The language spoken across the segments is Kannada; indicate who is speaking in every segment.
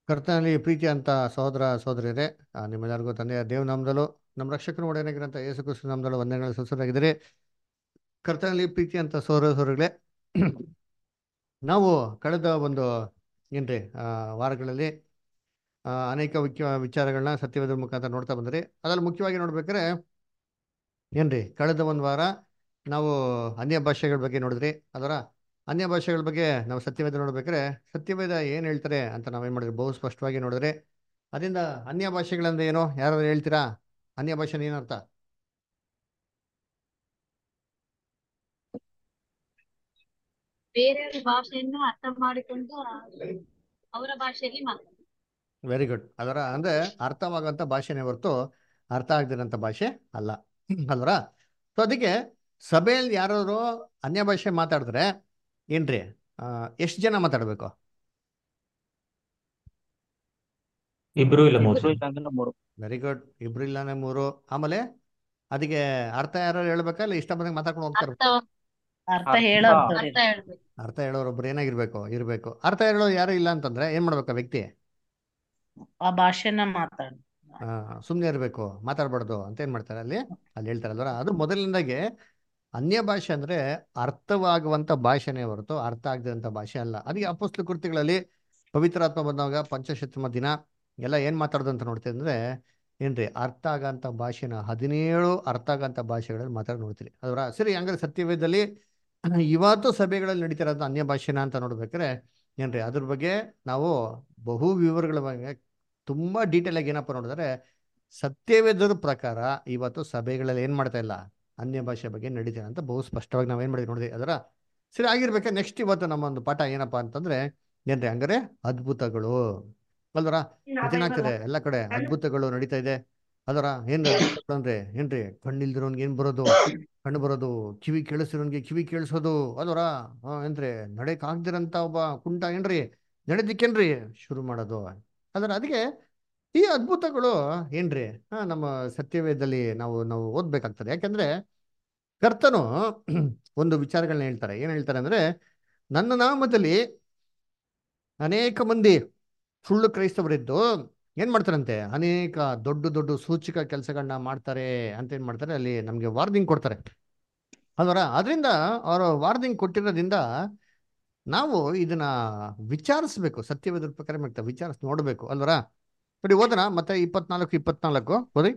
Speaker 1: ಕರ್ತನಲ್ಲಿ ಪ್ರೀತಿ ಅಂತ ಸಹೋದರ ಸಹೋದರಿಯರೇ ಆ, ನಿಮ್ಮೆಲ್ಲರಿಗೂ ತಂದೆಯ ದೇವ್ ನಾಮದಲ್ಲೂ ನಮ್ಮ ರಕ್ಷಕನ ಒಡೆಯನಾಗಿರಂತ ಯೇಸು ಕ್ರಿಸ್ತು ನಾಮದಲ್ಲೂ ವಂದನೆಗಳು ಸುಸರಾಗಿದ್ದಾರೆ ಕರ್ತನಲ್ಲಿ ಪ್ರೀತಿ ಅಂತ ಸಹೋದರ ಸಹೋದರಿಗಳೇ ನಾವು ಕಳೆದ ಒಂದು ಏನ್ರಿ ಆ, ವಾರಗಳಲ್ಲಿ ಆ, ಅನೇಕ ಮುಖ್ಯ ವಿಚಾರಗಳನ್ನ ಸತ್ಯವೇದ ಮುಖಾಂತರ ನೋಡ್ತಾ ಬಂದ್ರಿ ಅದ್ರಲ್ಲಿ ಮುಖ್ಯವಾಗಿ ನೋಡ್ಬೇಕಾದ್ರೆ ಏನ್ರಿ ಕಳೆದ ಒಂದು ವಾರ ನಾವು ಅನ್ಯ ಭಾಷೆಗಳ ಬಗ್ಗೆ ನೋಡಿದ್ರಿ ಅದರ ಅನ್ಯ ಭಾಷೆಗಳ ಬಗ್ಗೆ ನಾವು ಸತ್ಯವೇದ ನೋಡ್ಬೇಕಾದ್ರೆ ಸತ್ಯವೇದ ಏನು ಹೇಳ್ತಾರೆ ಅಂತ ನಾವೇನು ಮಾಡಿದ್ರಿ ಬಹು ಸ್ಪಷ್ಟವಾಗಿ ನೋಡಿದ್ರೆ ಅದರಿಂದ ಅನ್ಯ ಭಾಷೆಗಳಂದ್ರೆ ಏನೋ ಯಾರು ಹೇಳ್ತೀರಾ ಅನ್ಯ ಭಾಷೆ ಏನರ್ಥ
Speaker 2: ಬೇರೆಯವರ ಭಾಷೆಯನ್ನು ಅರ್ಥ ಮಾಡಿಕೊಂಡು ಅವರ ಭಾಷೆಯಲ್ಲಿ ಮಾತಾಡ
Speaker 1: ವೆರಿ ಗುಡ್ ಅದರ ಅಂದ್ರೆ ಅರ್ಥವಾಗಂತ ಭಾಷೆನೇ ಹೊರತು ಅರ್ಥ ಆಗದಿರೋಂಥ ಭಾಷೆ ಅಲ್ಲ ಅಲ್ವರ ಸೊ ಅದಕ್ಕೆ ಸಭೆಯಲ್ಲಿ ಯಾರಾದ್ರು ಅನ್ಯ ಭಾಷೆ ಮಾತಾಡಿದ್ರೆ ಏನ್ರಿ ಎಷ್ಟು ಜನ ಮಾತಾಡಬೇಕು
Speaker 3: ಇಬ್ರು ಇಲ್ಲ ಮೂರು
Speaker 4: ಇಬ್ರು ಇಲ್ಲಾಂದ್ರೆ ಮೂರು
Speaker 1: ವೆರಿ ಗುಡ್ ಇಬ್ರು ಇಲ್ಲಾನೆ ಮೂರು ಆಮೇಲೆ ಅದಕ್ಕೆ ಅರ್ಥ ಯಾರು ಹೇಳ್ಬೇಕಾ ಇಲ್ಲ ಇಷ್ಟ ಬಂದಂಗೆ ಮಾತಾಡ್ಕೊಂಡು ಹೋಗ್ತಾರೆ
Speaker 2: ಅರ್ಥ
Speaker 5: ಅರ್ಥ ಹೇಳೋದು
Speaker 2: ಅರ್ಥ ಹೇಳ್ಬೇಕು
Speaker 1: ಅರ್ಥ ಹೇಳೋರೊಬ್ರು ಏನಾಗಿರ್ಬೇಕು ಇರಬೇಕು ಅರ್ಥ ಹೇಳೋರು ಯಾರು ಇಲ್ಲ ಅಂತಂದ್ರೆ ಏನ್ ಮಾಡ್ಬೇಕು ಆ ವ್ಯಕ್ತಿ
Speaker 5: ಆ ಭಾಷೆನ ಮಾತಾಡು
Speaker 1: ಸುಮ್ಮನೆ ಇರಬೇಕು ಮಾತಾಡಬಾರ್ದು ಅಂತ ಏನ್ ಮಾಡ್ತಾರೆ ಅಲ್ಲಿ ಅಲ್ಲಿ ಹೇಳ್ತಾರಲ್ವರ ಅದು ಮೊದಲಿನಿಂದಾಗೆ ಅನ್ಯ ಭಾಷೆ ಅಂದ್ರೆ ಅರ್ಥವಾಗುವಂತ ಭಾಷೆನೇ ಹೊರತು ಅರ್ಥ ಆಗದಂತ ಭಾಷೆ ಅಲ್ಲ ಅದಕ್ಕೆ ಅಪೋಸ್ಲ ಕೃತಿಗಳಲ್ಲಿ ಪವಿತ್ರಾತ್ಮ ಬಂದಾಗ ಪಂಚಶತಮ ದಿನ ಎಲ್ಲ ಏನ್ ಮಾತಾಡೋದು ಅಂತ ನೋಡ್ತೀವಿ ಅಂದ್ರೆ ಏನ್ರಿ ಅರ್ಥ ಆಗಂತ ಭಾಷೆನ ಹದಿನೇಳು ಅರ್ಥ ಆಗಂತ ಭಾಷೆಗಳಲ್ಲಿ ಮಾತಾಡಿ ನೋಡ್ತೀರಿ ಅದರ ಸರಿ ಹಂಗಾರೆ ಸತ್ಯವೇದದಲ್ಲಿ ಇವತ್ತು ಸಭೆಗಳಲ್ಲಿ ನಡೀತಿರೋದು ಅನ್ಯ ಭಾಷೆನ ಅಂತ ನೋಡ್ಬೇಕಾದ್ರೆ ಏನ್ರಿ ಅದ್ರ ಬಗ್ಗೆ ನಾವು ಬಹು ವಿವರಗಳ ಬಗ್ಗೆ ತುಂಬಾ ಡೀಟೇಲ್ ಆಗಿ ಏನಪ್ಪ ನೋಡಿದ್ರೆ ಸತ್ಯವೇದರ ಪ್ರಕಾರ ಇವತ್ತು ಸಭೆಗಳಲ್ಲಿ ಏನ್ ಮಾಡ್ತಾ ಇಲ್ಲ ಅನ್ಯ ಭಾಷೆ ಬಗ್ಗೆ ನಡೀತಿದೆ ಅಂತ ಬಹು ಸ್ಪಷ್ಟವಾಗಿ ನಾವೇನ್ ಮಾಡಿದ್ವಿ ನೋಡಿದ್ವಿ ಅದರ ಸರಿ ಆಗಿರ್ಬೇಕಾ ನೆಕ್ಸ್ಟ್ ಇವತ್ತು ನಮ್ಮ ಒಂದು ಪಾಠ ಏನಪ್ಪಾ ಅಂತಂದ್ರೆ ಏನ್ರಿ ಹಂಗಾರೆ ಅದ್ಭುತಗಳು ಅಲ್ವರ ಏನಾಗ್ತದೆ ಎಲ್ಲ ಕಡೆ ಅದ್ಭುತಗಳು ನಡೀತಾ ಇದೆ ಅದರ ಏನ್ ಅದ್ಭುತಗಳು ಅಂದ್ರೆ ಏನ್ರಿ ಕಣ್ಣಿಲ್ದಿರೋನ್ಗೆ ಏನ್ ಬರೋದು ಕಣ್ಣು ಬರೋದು ಕಿವಿ ಕೇಳಿಸಿರೋನ್ಗೆ ಕಿವಿ ಕೇಳಿಸೋದು ಅಲ್ವರ ಆ, ಏನ್ರಿ ನಡೆಯಕ್ ಆಗ್ದಿರಂತ ಒಬ್ಬ ಕುಂಟ ಏನ್ರಿ ನಡೆದಿಕ್ಕೇನ್ರಿ ಶುರು ಮಾಡೋದು ಅದರ ಅದಕ್ಕೆ ಈ ಅದ್ಭುತಗಳು ಏನ್ರಿ ಹಾ ನಮ್ಮ ಸತ್ಯವೇದದಲ್ಲಿ ನಾವು ನಾವು ಓದ್ಬೇಕಾಗ್ತದೆ ಯಾಕಂದ್ರೆ ಕರ್ತನು ಒಂದು ವಿಚಾರಗಳನ್ನ ಹೇಳ್ತಾರೆ ಏನ್ ಹೇಳ್ತಾರೆ ಅಂದ್ರೆ ನನ್ನ ನಾಮದಲ್ಲಿ ಅನೇಕ ಮಂದಿ ಸುಳ್ಳು ಕ್ರೈಸ್ತವರಿದ್ದು ಏನ್ ಮಾಡ್ತಾರಂತೆ ಅನೇಕ ದೊಡ್ಡ ದೊಡ್ಡ ಸೂಚಕ ಕೆಲಸಗಳನ್ನ ಮಾಡ್ತಾರೆ ಅಂತ ಏನ್ ಮಾಡ್ತಾರೆ ಅಲ್ಲಿ ನಮ್ಗೆ ವಾರ್ನಿಂಗ್ ಕೊಡ್ತಾರೆ ಅಲ್ವರ ಅದರಿಂದ ಅವರು ವಾರ್ನಿಂಗ್ ಕೊಟ್ಟಿರೋದ್ರಿಂದ ನಾವು ಇದನ್ನ ವಿಚಾರಿಸ್ಬೇಕು ಸತ್ಯವೇದ ಪ್ರಕಾರ ಮಾಡ್ತಾ ವಿಚಾರಿಸಿ ನೋಡ್ಬೇಕು ಅಲ್ವರ ನೋಡಿ ಓದೋಣ ಮತ್ತೆ ಇಪ್ಪತ್ನಾಲ್ಕು ಇಪ್ಪತ್ನಾಲ್ಕು ಓದಿ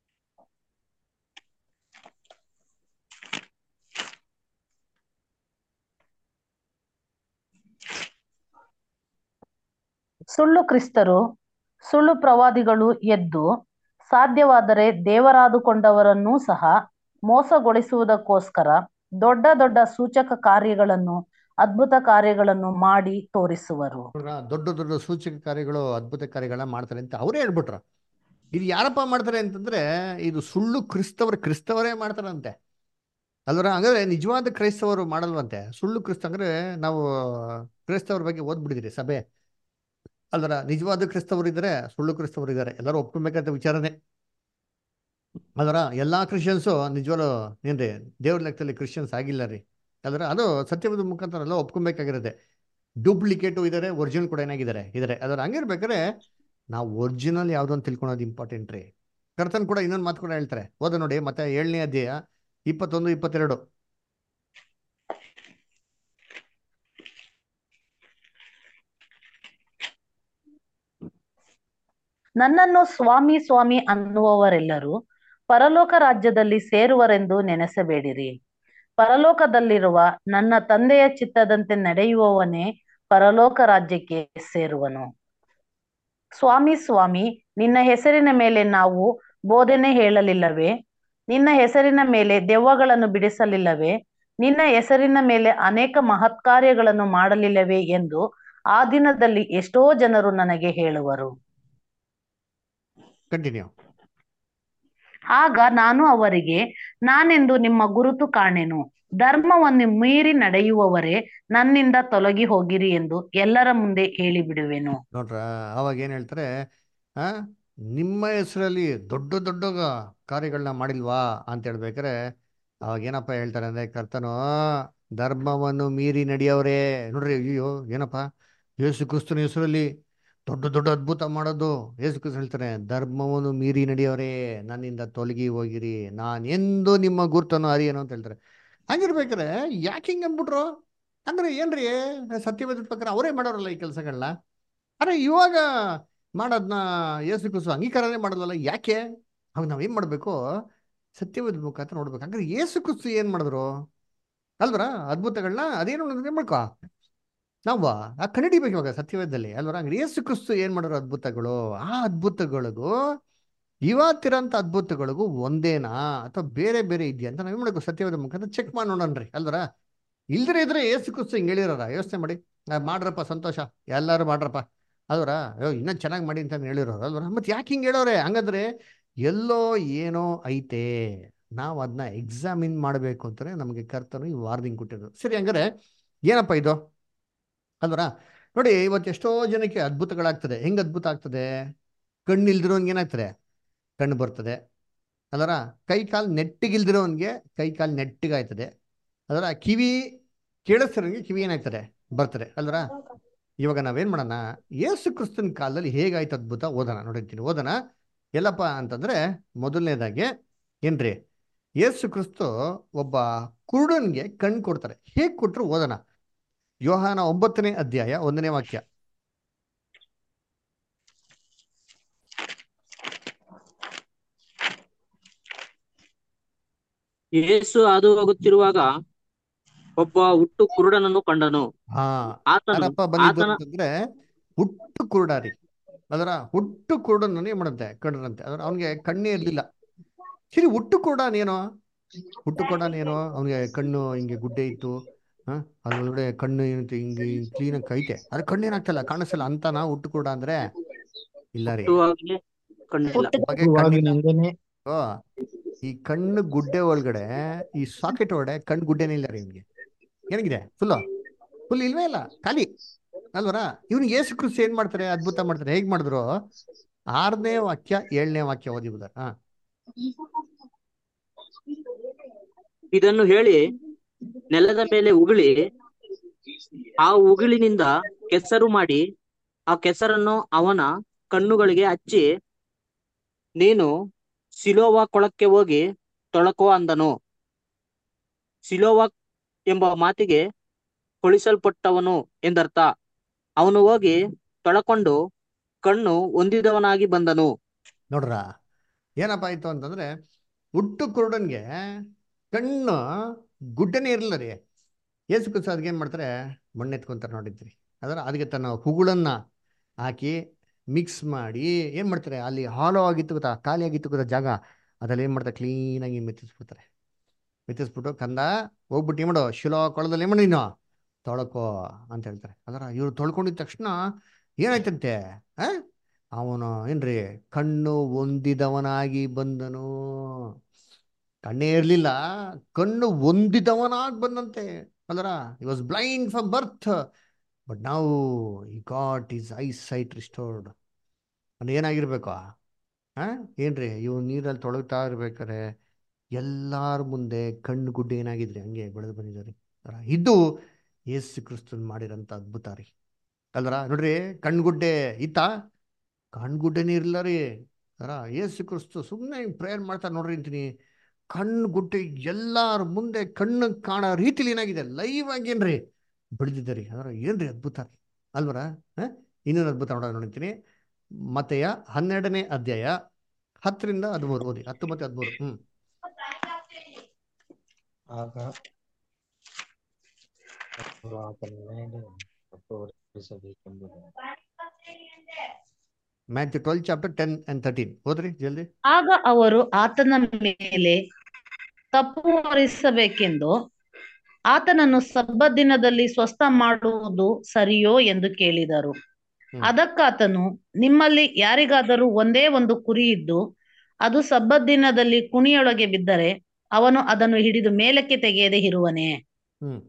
Speaker 5: ಸುಳ್ಳು ಕ್ರಿಸ್ತರು ಸುಳ್ಳು ಪ್ರವಾದಿಗಳು ಎದ್ದು ಸಾಧ್ಯವಾದರೆ ದೇವರಾದುಕೊಂಡವರನ್ನೂ ಸಹ ಮೋಸಗೊಳಿಸುವುದಕ್ಕೋಸ್ಕರ ದೊಡ್ಡ ದೊಡ್ಡ ಸೂಚಕ ಕಾರ್ಯಗಳನ್ನು ಅದ್ಭುತ ಕಾರ್ಯಗಳನ್ನು ಮಾಡಿ ತೋರಿಸುವರು
Speaker 1: ನೋಡ್ರಾ, ದೊಡ್ಡ ದೊಡ್ಡ ಸೂಚಕ ಕಾರ್ಯಗಳು ಅದ್ಭುತ ಕಾರ್ಯಗಳನ್ನ ಮಾಡ್ತಾರೆ ಅಂತ ಅವರೇ ಹೇಳ್ಬಿಟ್ರ ಇದು ಯಾರಪ್ಪ ಮಾಡ್ತಾರೆ ಅಂತಂದ್ರೆ ಇದು ಸುಳ್ಳು ಕ್ರಿಸ್ತವರು ಕ್ರಿಸ್ತವರೇ ಮಾಡ್ತಾರಂತೆ ಅಲ್ವರ ಹಂಗಾದ್ರೆ ನಿಜವಾದ ಕ್ರೈಸ್ತವರು ಮಾಡಲ್ವಂತೆ ಸುಳ್ಳು ಕ್ರಿಸ್ತ ಅಂದ್ರೆ ನಾವು ಕ್ರೈಸ್ತವ್ರ ಬಗ್ಗೆ ಓದ್ಬಿಟ್ಟಿದ್ದೀರಿ ಸಭೆ ಅಲ್ವರ ನಿಜವಾದ ಕ್ರಿಸ್ತವರು ಇದ್ದಾರೆ ಸುಳ್ಳು ಕ್ರಿಸ್ತವರು ಇದ್ದಾರೆ ಎಲ್ಲರೂ ಒಪ್ಕೊಬೇಕಂತ ವಿಚಾರನೆ ಅದರ ಎಲ್ಲಾ ಕ್ರಿಶ್ಚಿಯನ್ಸು ನಿಜವಾಗ್ಲು ಏನ್ರಿ ದೇವ್ರ ಲೆಕ್ಕದಲ್ಲಿ ಕ್ರಿಶ್ಚಿಯನ್ಸ್ ಆಗಿಲ್ಲ ರೀ ಅಲ್ವರ ಅದು ಸತ್ಯವಾದ ಮುಖಾಂತರ ಎಲ್ಲ ಒಪ್ಕೊಬೇಕಾಗಿರುತ್ತೆ ಡೂಪ್ಲಿಕೇಟು ಇದ್ದಾರೆ ಒರಿಜಿನಲ್ ಕೂಡ ಏನಾಗಿದ್ದಾರೆ ಇದ್ದಾರೆ ಅದರ ಹಂಗಿರ್ಬೇಕಾದ್ರೆ ನಾವು ಒರಿಜಿನಲ್ ಯಾವ್ದು ಅಂತ ತಿಳ್ಕೊಳೋದು ಇಂಪಾರ್ಟೆಂಟ್ ರೀ ಕರ್ತನ್ ಕೂಡ ಇನ್ನೊಂದು ಮಾತು ಕೂಡ ಹೇಳ್ತಾರೆ ಓದ ನೋಡಿ ಮತ್ತೆ ಏಳನೇ ಅಧ್ಯಾಯ ಇಪ್ಪತ್ತೊಂದು ಇಪ್ಪತ್ತೆರಡು
Speaker 5: ನನ್ನನ್ನು ಸ್ವಾಮಿ ಸ್ವಾಮಿ ಅನ್ನುವವರೆಲ್ಲರೂ ಪರಲೋಕ ರಾಜ್ಯದಲ್ಲಿ ಸೇರುವರೆಂದು ನೆನೆಸಬೇಡಿರಿ ಪರಲೋಕದಲ್ಲಿರುವ ನನ್ನ ತಂದೆಯ ಚಿತ್ತದಂತೆ ನಡೆಯುವವನೇ ಪರಲೋಕ ರಾಜ್ಯಕ್ಕೆ ಸೇರುವನು ಸ್ವಾಮಿ ಸ್ವಾಮಿ ನಿನ್ನ ಹೆಸರಿನ ಮೇಲೆ ನಾವು ಬೋಧನೆ ಹೇಳಲಿಲ್ಲವೇ ನಿನ್ನ ಹೆಸರಿನ ಮೇಲೆ ದೆವ್ವಗಳನ್ನು ಬಿಡಿಸಲಿಲ್ಲವೇ ನಿನ್ನ ಹೆಸರಿನ ಮೇಲೆ ಅನೇಕ ಮಹತ್ಕಾರ್ಯಗಳನ್ನು ಮಾಡಲಿಲ್ಲವೇ ಎಂದು ಆ ದಿನದಲ್ಲಿ ಎಷ್ಟೋ ಜನರು ನನಗೆ ಹೇಳುವರು
Speaker 1: ಕಂಟಿನ್ಯೂ
Speaker 5: ಆಗ ನಾನು ಅವರಿಗೆ ನಾನೆಂದು ನಿಮ್ಮ ಗುರುತು ಕಾಣೆನು ಧರ್ಮವನ್ನು ಮೀರಿ ನಡೆಯುವವರೇ ನನ್ನಿಂದ ತೊಲಗಿ ಹೋಗಿರಿ ಎಂದು ಎಲ್ಲರ ಮುಂದೆ ಹೇಳಿಬಿಡುವೆನು
Speaker 1: ನೋಡ್ರ ಅವಾಗ ಏನ್ ಹೇಳ್ತಾರೆ ಆ ನಿಮ್ಮ ಹೆಸರಲ್ಲಿ ದೊಡ್ಡ ದೊಡ್ಡ ಕಾರ್ಯಗಳನ್ನ ಮಾಡಿಲ್ವಾ ಅಂತ ಹೇಳ್ಬೇಕಾರೆ ಅವಾಗ ಏನಪ್ಪ ಹೇಳ್ತಾರೆ ಅಂದ್ರೆ ಕರ್ತನು ಧರ್ಮವನ್ನು ಮೀರಿ ನಡೆಯೋರೇ ನೋಡ್ರಿ ಅಯ್ಯೋ ಏನಪ್ಪ ಯೇಸು ಕ್ರಿಸ್ತನ ಹೆಸರಲ್ಲಿ ದೊಡ್ಡ ದೊಡ್ಡ ಅದ್ಭುತ ಮಾಡೋದು ಯೇಸು ಕ್ರಿಸ್ತ ಹೇಳ್ತಾರೆ ಧರ್ಮವನ್ನು ಮೀರಿ ನಡೆಯೋರೇ ನನ್ನಿಂದ ತೊಲಗಿ ಹೋಗಿರಿ ನಾನು ಎಂದು ನಿಮ್ಮ ಗುರ್ತನ್ನು ಅರಿಯನು ಅಂತ ಹೇಳ್ತಾರೆ ಹಂಗಿರ್ಬೇಕಾರೆ ಯಾಕೆ ಹಿಂಗೆ ಅಂದ್ಬಿಟ್ರು ಅಂದ್ರೆ ಏನ್ರಿ ಸತ್ಯವೇದ ಪ್ರಕಾರ ಅವರೇ ಮಾಡೋರಲ್ಲ ಈ ಕೆಲಸಗಳನ್ನ ಅರೆ ಇವಾಗ ಮಾಡೋದನ್ನ ಯೇಸು ಕ್ರಿಸ್ತು ಅಂಗೀಕಾರನೇ ಮಾಡೋದಲ್ಲ ಯಾಕೆ ಅವಾಗ ನಾವೇನ್ ಮಾಡಬೇಕು ಸತ್ಯವೇದ ಮುಖಾಂತರ ನೋಡ್ಬೇಕು ಹಂಗಾರೆ ಯೇಸು ಕ್ರಿಸ್ತು ಏನ್ ಮಾಡಿದ್ರು ಅಲ್ವರ ಅದ್ಭುತಗಳನ್ನ ಅದೇನು ಏನ್ ಮಾಡ್ಕೋ ನಾವು ಆ ಕಂಡಿಡಿಬೇಕು ಇವಾಗ ಸತ್ಯವೇದದಲ್ಲಿ ಅಲ್ವರ ಹಂಗಾರೆ ಯೇಸು ಕ್ರಿಸ್ತು ಏನ್ ಮಾಡೋರು ಅದ್ಭುತಗಳು ಆ ಅದ್ಭುತಗಳಿಗೂ ಇವತ್ತಿರಂತ ಅದ್ಭುತಗಳಿಗೂ ಒಂದೇನಾ ಅಥವಾ ಬೇರೆ ಬೇರೆ ಇದೆಯಾ ಅಂತ ನಾವೇನ್ ಮಾಡಬೇಕು ಸತ್ಯವೇದ ಮುಖಾಂತರ ಚೆಕ್ ಮಾಡಿ ನೋಡೋಣ್ರಿ ಅಲ್ವರ ಇಲ್ದ್ರೆ ಇದ್ರೆ ಏಸು ಕ್ರಿಸ್ತು ಹಿಂಗೆ ಹೇಳಿರೋರ ಯೋಚನೆ ಮಾಡಿ ಆ, ಮಾಡ್ರಪ್ಪ ಸಂತೋಷ ಎಲ್ಲರೂ ಮಾಡ್ರಪ್ಪ ಅಲ್ವರ ಅಯ್ಯೋ ಇನ್ನೂ ಚೆನ್ನಾಗಿ ಮಾಡಿ ಅಂತ ಹೇಳಿರೋರು ಅಲ್ವರ ಮತ್ತೆ ಯಾಕೆ ಹಿಂಗೆ ಹೇಳೋರೆ ಹಂಗಂದ್ರೆ ಎಲ್ಲೋ ಏನೋ ಐತೆ ನಾವು ಅದನ್ನ ಎಕ್ಸಾಮಿನ್ ಮಾಡಬೇಕು ಅಂತಾನೆ ನಮಗೆ ಕರ್ತನು ಈ ವಾರ್ನಿಂಗ್ ಕೊಟ್ಟಿರೋದು ಸರಿ ಹಂಗಾರೆ ಏನಪ್ಪ ಇದು ಅಲ್ವರ ನೋಡಿ ಇವತ್ತು ಎಷ್ಟೋ ಜನಕ್ಕೆ ಅದ್ಭುತಗಳಾಗ್ತದೆ ಹೆಂಗ್ ಅದ್ಭುತ ಆಗ್ತದೆ ಕಣ್ಣಿಲ್ದಿರೋನ್ಗೆ ಏನಾಗ್ತದೆ ಕಣ್ಣು ಬರ್ತದೆ ಅದರ ಕೈ ಕಾಲು ನೆಟ್ಟಿಗಿಲ್ದಿರೋನ್ಗೆ ಕೈ ಕಾಲು ನೆಟ್ಟಿಗಾಯ್ತದೆ ಅದರ ಕಿವಿ ಕೇಳಿಸ್ತಿರೋನ್ಗೆ ಕಿವಿ ಏನಾಗ್ತದೆ ಬರ್ತದೆ ಅಲ್ವರ ಇವಾಗ ನಾವೇನ್ ಮಾಡೋಣ ಯೇಸು ಕ್ರಿಸ್ತನ ಕಾಲದಲ್ಲಿ ಹೇಗಾಯ್ತು ಅದ್ಭುತ ಓದೋಣ ನೋಡಿರ್ತೀನಿ ಓದೋಣ ಎಲ್ಲಪ್ಪ ಅಂತಂದ್ರೆ ಮೊದಲನೇದಾಗಿ ಏನ್ರಿ ಯೇಸು ಕ್ರಿಸ್ತು ಒಬ್ಬ ಕುರುಡನ್ಗೆ ಕಣ್ಣು ಕೊಡ್ತಾರೆ ಹೇಗ್ ಕೊಟ್ರು ಓದೋಣ ಯೋಹಾನ ಒಂಬತ್ತನೇ ಅಧ್ಯಾಯ ಒಂದನೇ ವಾಕ್ಯ
Speaker 4: ಯೇಸು ಹಾದು ಹೋಗುತ್ತಿರುವಾಗ ಒಬ್ಬ ಹುಟ್ಟು ಕುರುಡನನ್ನು ಕಂಡನು
Speaker 1: ಹಾ
Speaker 4: ಆತನು
Speaker 1: ಯಾರಪ್ಪ ಬಂದಿದ್ದು
Speaker 4: ಆತನ
Speaker 1: ಅಂತಂದ್ರೆ ಹುಟ್ಟು ಕುರುಡಾರಿ ಅದರ ಹುಟ್ಟು ಕುರುಡನನ್ನು ಏನ್ ಮಾಡುತ್ತೆ ಕಂಡ್ರಂತೆ ಅದ್ರ ಅವನಿಗೆ ಕಣ್ಣೇ ಇರ್ಲಿಲ್ಲ ಸರಿ ಹುಟ್ಟು ಕುರುಡನೇನೋ ಹುಟ್ಟು ಕುರುಡನೇನೋ ಅವನಿಗೆ ಕಣ್ಣು ಹಿಂಗೆ ಗುಡ್ಡೆ ಇತ್ತು ಹಾ ಅದ್ರೊಳಗಡೆ ಕಣ್ಣು ಏನಂತ ಹಿಂಗೆ ಕ್ಲೀನಾಗಿ ಐತೆ ಅದ್ರ ಕಣ್ಣು ಏನಾಗ್ತಲ್ಲ ಕಾಣಿಸಲ್ಲ ಅಂತನಾ ಹುಟ್ಟು ಕುರುಡ ಅಂದ್ರೆ ಇಲ್ಲ ರೀ
Speaker 4: ಹುಟ್ಟುವಾಗಲೇ ಕಣ್ಣಿಲ್ಲ
Speaker 1: ಬಗ್ಗೆ ಕಣ್ಣಿಲ್ಲ
Speaker 6: ಹುಟ್ಟುವಾಗಿನಿಂದನೇ
Speaker 1: ಓ, ಈ ಕಣ್ಣು ಗುಡ್ಡೆ ಒಳಗಡೆ ಈ ಸಾಕೆಟ್ ಒಳಗಡೆ ಕಣ್ಣು ಗುಡ್ಡೆನೇ ಇಲ್ಲ ರೀ ಇವನಿಗೆ ಏನಾಗಿದೆ ಫುಲ್ಲು ಫುಲ್ ಇಲ್ವೇ ಇಲ್ಲ ಖಾಲಿ ಅಲ್ವರ ಇವ್ನಿಗೆ ಏಸು ಕ್ರಿಸ್ತು ಏನ್ ಮಾಡ್ತಾರೆ ಅದ್ಭುತ ಮಾಡ್ತಾರೆ ಹೇಗ್ ಮಾಡಿದ್ರು ಆರನೇ ವಾಕ್ಯ ಏಳನೇ ವಾಕ್ಯ ಓದಿ ಬುಧರ್ ಹಾ
Speaker 4: ಇದನ್ನು ಹೇಳಿ ನೆಲದ ಮೇಲೆ ಉಗುಳಿ ಆ ಉಗುಳಿನಿಂದ ಕೆಸರು ಮಾಡಿ ಆ ಕೆಸರನ್ನು ಅವನ ಕಣ್ಣುಗಳಿಗೆ ಹಚ್ಚಿ ನೀನು ಸಿಲೋವ ಕೊಳಕ್ಕೆ ಹೋಗಿ ತೊಳಕೋ ಅಂದನು ಸಿಲೋವ ಎಂಬ ಮಾತಿಗೆ ಹೊಳಿಸಲ್ಪಟ್ಟವನು ಎಂದರ್ಥ ಅವನು ಹೋಗಿ ತೊಳಕೊಂಡು ಕಣ್ಣು ಹೊಂದಿದವನಾಗಿ ಬಂದನು
Speaker 1: ನೋಡ್ರ ಏನಪ್ಪ ಆಯ್ತು ಅಂತಂದ್ರೆ ಹುಟ್ಟು ಕುರುಡನ್ಗೆ ಕಣ್ಣು ಗುಡ್ಡನೇ ಇರಲಿಲ್ಲ ರೀ ಏಸು ಕ್ರಿಸ್ತು ಅದಕ್ಕೆ ಏನ್ ಮಾಡ್ತಾರೆ ಮಣ್ಣು ಎತ್ಕೊಂತಾರೆ ನೋಡಿದ್ರಿ ಅದರ ಅದಕ್ಕೆ ತನ್ನ ಹುಗುಳನ್ನ ಹಾಕಿ ಮಿಕ್ಸ್ ಮಾಡಿ ಏನ್ ಮಾಡ್ತಾರೆ ಅಲ್ಲಿ ಹಾಲೋ ಆಗಿತ್ತು ಗೊತ್ತಾ ಖಾಲಿ ಆಗಿತ್ತು ಗೊತ್ತಾ ಜಾಗ ಅದ್ರಲ್ಲಿ ಏನ್ ಮಾಡ್ತಾರೆ ಕ್ಲೀನಾಗಿ ಮೆತ್ತಿಸ್ಬಿಡ್ತಾರೆ ಮೆತ್ತಿಸ್ಬಿಟ್ಟು ಕಂದ ಹೋಗ್ಬಿಟ್ಟು ಏನ್ ಮಾಡು ಶಿಲೋ ಕೊಳದಲ್ಲಿ ಏನ್ ಮಾಡಿ ನೀನು ತೊಳ್ಕೋ ಅಂತ ಹೇಳ್ತಾರೆ ಅದರ ಇವ್ರು ತೊಳ್ಕೊಂಡಿದ ತಕ್ಷಣ ಏನಾಯ್ತಂತೆ ಆ ಅವನು ಏನ್ರಿ ಕಣ್ಣು ಹೊಂದಿದವನಾಗಿ ಬಂದನು ಕಣ್ಣೇ ಇರ್ಲಿಲ್ಲ ಕಣ್ಣು ಹೊಂದಿದವನಾಗಿ ಬಂದಂತೆ ಅಲ್ಲರ he was blind from birth but now he got his eyesight restored ಅಂದ್ರೆ ಏನಾಗಿರ್ಬೇಕು ಆ ಏನ್ರಿ ಇವ್ ನೀರಲ್ಲಿ ತೊಳಗ್ತಾ ಇರ್ಬೇಕಾರೆ ಎಲ್ಲಾರ ಮುಂದೆ ಕಣ್ಣು ಗುಡ್ಡೆ ಏನಾಗಿದ್ರಿ ಹಂಗೆ ಬೆಳೆದು ಬಂದಿದ್ದಾರೆ ಇದು ಯೇಸು ಕ್ರಿಸ್ತನ್ ಮಾಡಿರಂತ ಅದ್ಭುತ ರೀ ಅಲ್ರ ನೋಡ್ರಿ ಕಣ್ಗುಡ್ಡೆ ಇತ್ತ ಕಣ್ಗುಡ್ಡೆನೇ ಇರಲ್ಲ ರೀ ಅರ ಯೇಸು ಕ್ರಿಸ್ತು ಸುಮ್ಮನೆ ಪ್ರೇಯರ್ ಮಾಡ್ತಾ ನೋಡ್ರಿ ಅಂತೀನಿ ಕಣ್ಣು ಗುಡ್ಡೆ ಎಲ್ಲಾರ ಮುಂದೆ ಕಣ್ಣು ಕಾಣೋ ರೀತಿಲಿ ಏನಾಗಿದೆ ಲೈವ್ ಆಗೇನ್ರಿ ಬೆಳೆದಿದೆ ರೀ ಅದರ ಏನ್ರಿ ಅದ್ಭುತ ರೀ ಅಲ್ವರ ಇನ್ನೊಂದು ಅದ್ಭುತ ನೋಡೋಣ ನೋಡ್ತೀನಿ ಮತೆಯ ಹನ್ನೆರಡನೇ ಅಧ್ಯಾಯ ಹತ್ತರಿಂದ ಹದಿಮೂರು ಓದಿ ಹತ್ತು ಮತ್ತೆ ಹದಿಮೂರು ಹ್ಮ್
Speaker 6: ಆಗ ಅವರು ಆತನ ಮೇಲೆ ತಪ್ಪು ಹೊರಿಸಬೇಕೆಂಬುದು
Speaker 1: Matthew twelve chapter ten and thirteen ಓದ್ರಿ ಜಲ್ದಿ
Speaker 5: ಆಗ ಅವರು ಆತನ ಮೇಲೆ ತಪ್ಪು ಹೊರಿಸಬೇಕೆಂದು ಆತನನ್ನು ಸಬ್ಬತ್ ದಿನದಲ್ಲಿ ಸ್ವಸ್ಥ ಮಾಡುವುದು ಸರಿಯೋ ಎಂದು ಕೇಳಿದರು
Speaker 1: ಹ್ಮ್.
Speaker 5: ಅದಕ್ಕಾತನು ನಿಮ್ಮಲ್ಲಿ ಯಾರಿಗಾದರೂ ಒಂದೇ ಒಂದು ಕುರಿ ಇದ್ದು ಅದು ಸಬ್ಬತ್ ದಿನದಲ್ಲಿ ಕುಣಿಯೊಳಗೆ ಬಿದ್ದರೆ ಅವನು ಅದನ್ನು ಹಿಡಿದು ಮೇಲಕ್ಕೆ ತೆಗೆಯದೆ ಇರುವನೇ
Speaker 1: ಹ್ಮ್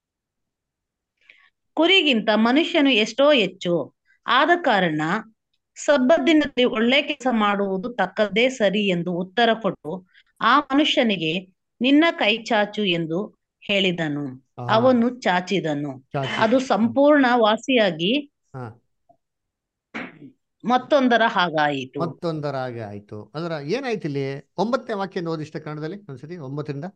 Speaker 5: ಕುರಿಗಿಂತ ಮನುಷ್ಯನು ಎಷ್ಟೋ ಹೆಚ್ಚು ಆದ ಕಾರಣ ಸಬ್ಬತ್ ದಿನದಲ್ಲಿ ಒಳ್ಳೆ ಕೆಲಸ ಮಾಡುವುದು ತಕ್ಕದ್ದೇ ಸರಿ ಎಂದು ಉತ್ತರ ಕೊಟ್ಟು ಆ ಮನುಷ್ಯನಿಗೆ ನಿನ್ನ ಕೈ ಚಾಚು ಎಂದು ಹೇಳಿದನು
Speaker 1: ಆ,
Speaker 5: ಅವನು ಚಾಚಿದನು
Speaker 1: ಚಾಚಿ.
Speaker 5: ಅದು ಸಂಪೂರ್ಣ ವಾಸಿಯಾಗಿ
Speaker 1: ಹಾ
Speaker 5: ಮತ್ತೊಂದರ ಹಾಗಾಯಿತು
Speaker 1: ಮತ್ತೊಂದರ ಹಾಗೆ ಆಯ್ತು ಅದರ ಏನಾಯ್ತು ಇಲ್ಲಿ ಒಂಬತ್ತನೇ ವಾಕ್ಯ ಓದಿಷ್ಟ ಕನ್ನಡದಲ್ಲಿ ಒಂದ್ಸತಿ ಒಂಬತ್ತರಿಂದ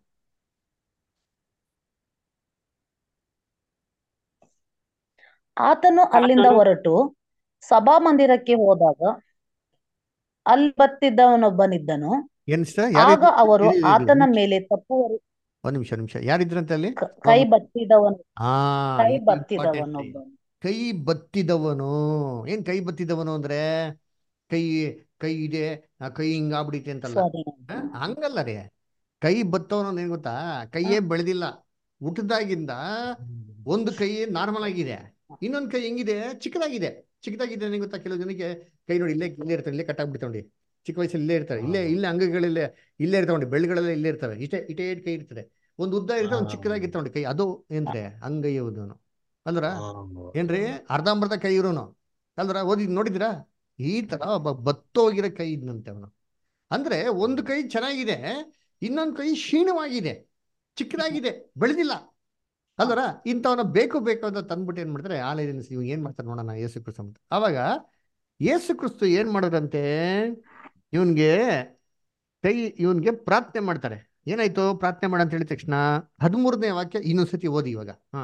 Speaker 5: ಆತನು ಅಲ್ಲಿಂದ ಹೊರಟು ಸಭಾಮಂದಿರಕ್ಕೆ ಹೋದಾಗ ಅಲ್ಲಿ ಬತ್ತಿದ್ದವನೊಬ್ಬನಿದ್ದನು
Speaker 1: ಏನ್ sister?
Speaker 5: ಆಗ
Speaker 1: ಯಾರಿದ್ರು
Speaker 5: ಅವರು
Speaker 1: ಇರಿ, ಇರಿ, ಇರಿ,
Speaker 5: ಆತನ
Speaker 1: ನಿಮಿಷ.
Speaker 5: ಮೇಲೆ ತಪ್ಪುವರು
Speaker 1: ಒಂದ್ ನಿಮಿಷ ನಿಮಿಷ ಯಾರಿದ್ರಂತೆ ಅಲ್ಲಿ
Speaker 5: ಕ- ಕೈ ಬತ್ತಿದವನು
Speaker 1: ಹಾ
Speaker 5: ಕೈ
Speaker 1: ಇದು important
Speaker 5: ಬತ್ತಿದವನೊಬ್ಬನು
Speaker 1: ಕೈ ಬತ್ತಿದವನು ಏನ್ ಕೈ ಬತ್ತಿದವನು ಅಂದ್ರೆ ಕೈ ಕೈ ಇದೆ ಆ ಕೈ ಹಿಂಗಾಗ್ಬಿಡಿತೆ ಅಂತಲ್ಲ
Speaker 5: ಸ್ವಾಧೀನ
Speaker 1: ಹ? ಹಂಗಲ್ಲ ರೀ ಕೈ ಬತ್ತವನು ಏನ್ ಗೊತ್ತಾ ಕೈಯೇ ಬೆಳೆದಿಲ್ಲ ಹುಟ್ಟದಾಗಿಂದ ಒಂದು ಕೈ ನಾರ್ಮಲ್ ಆಗಿದೆ ಇನ್ನೊಂದು ಕೈ ಹೆಂಗಿದೆ ಚಿಕ್ಕದಾಗಿದೆ ಚಿಕ್ಕದಾಗಿದೆ ನಿಂಗೆ ಗೊತ್ತಾ ಕೆಲವು ಜನಕ್ಕೆ ಕೈ ನೋಡಿ ಇಲ್ಲೇ ಇಲ್ಲೇ ಇರ್ತಾರೆ ಇಲ್ಲೇ ಕಟ್ಟಾಗ್ಬಿಡ್ತಾವೆ ಚಿಕ್ಕ ವಯಸ್ಸಲ್ಲಿ ಇಲ್ಲೇ ಇರ್ತಾರೆ ಇಲ್ಲೇ ಇಲ್ಲೇ ಅಂಗಗಳಿಲ್ಲೇ ಇಲ್ಲೇ ಇರ್ತಾವೆ ಬೆಳ್ಗಳೆಲ್ಲ ಇಲ್ಲೇ ಇರ್ತವೆ ಇಷ್ಟೇ ಇಟೇ ಕೈ ಇರ್ತದೆ ಒಂದು ಉದ್ದ ಇರ್ತದೆ ಒಂದು ಚಿಕ್ಕದಾಗಿ ಇರ್ತಾವೆ ಕೈ ಅದು ಏನ್ರೆ ಅಂಗೈಯುವುದನು ಅಂದ್ರ ಏನ್ರಿ ಅರ್ಧಂಬರ್ಧ ಕೈ ಇರೋನು ಅಲ್ದ್ರ ಓದಿ ನೋಡಿದಿರಾ ಈ ತರ ಒಬ್ಬ ಬತ್ತೋಗಿರೋ ಕೈ ಇದ್ನಂತೆ ಅವನು ಅಂದ್ರೆ ಒಂದು ಕೈ ಚೆನ್ನಾಗಿದೆ ಇನ್ನೊಂದು ಕೈ ಕ್ಷೀಣವಾಗಿದೆ ಚಿಕ್ಕದಾಗಿದೆ ಬೆಳೆದಿಲ್ಲ ಅಲ್ವರ ಇಂಥವನ್ನ ಬೇಕು ಬೇಕು ಅಂತ ತಂದ್ಬಿಟ್ಟು ಏನ್ ಮಾಡ್ತಾರೆ ಆಲಯದಿಂದ ಇವ್ ಏನ್ ಮಾಡ್ತಾರೆ ನೋಡೋಣ ಯೇಸು ಕ್ರಿಸ್ತು ಅಂತ ಅವಾಗ ಯೇಸು ಕ್ರಿಸ್ತು ಏನ್ ಮಾಡೋದಂತೆ ಇವನ್ಗೆ ಕೈ ಇವನ್ಗೆ ಪ್ರಾರ್ಥನೆ ಮಾಡ್ತಾರೆ ಏನಾಯ್ತು ಪ್ರಾರ್ಥನೆ ಮಾಡ ಅಂತ ಹೇಳಿದ ತಕ್ಷಣ ಹದಿಮೂರನೇ ವಾಕ್ಯ ಇನ್ನೊಂದ್ಸತಿ ಓದಿ ಇವಾಗ ಹಾ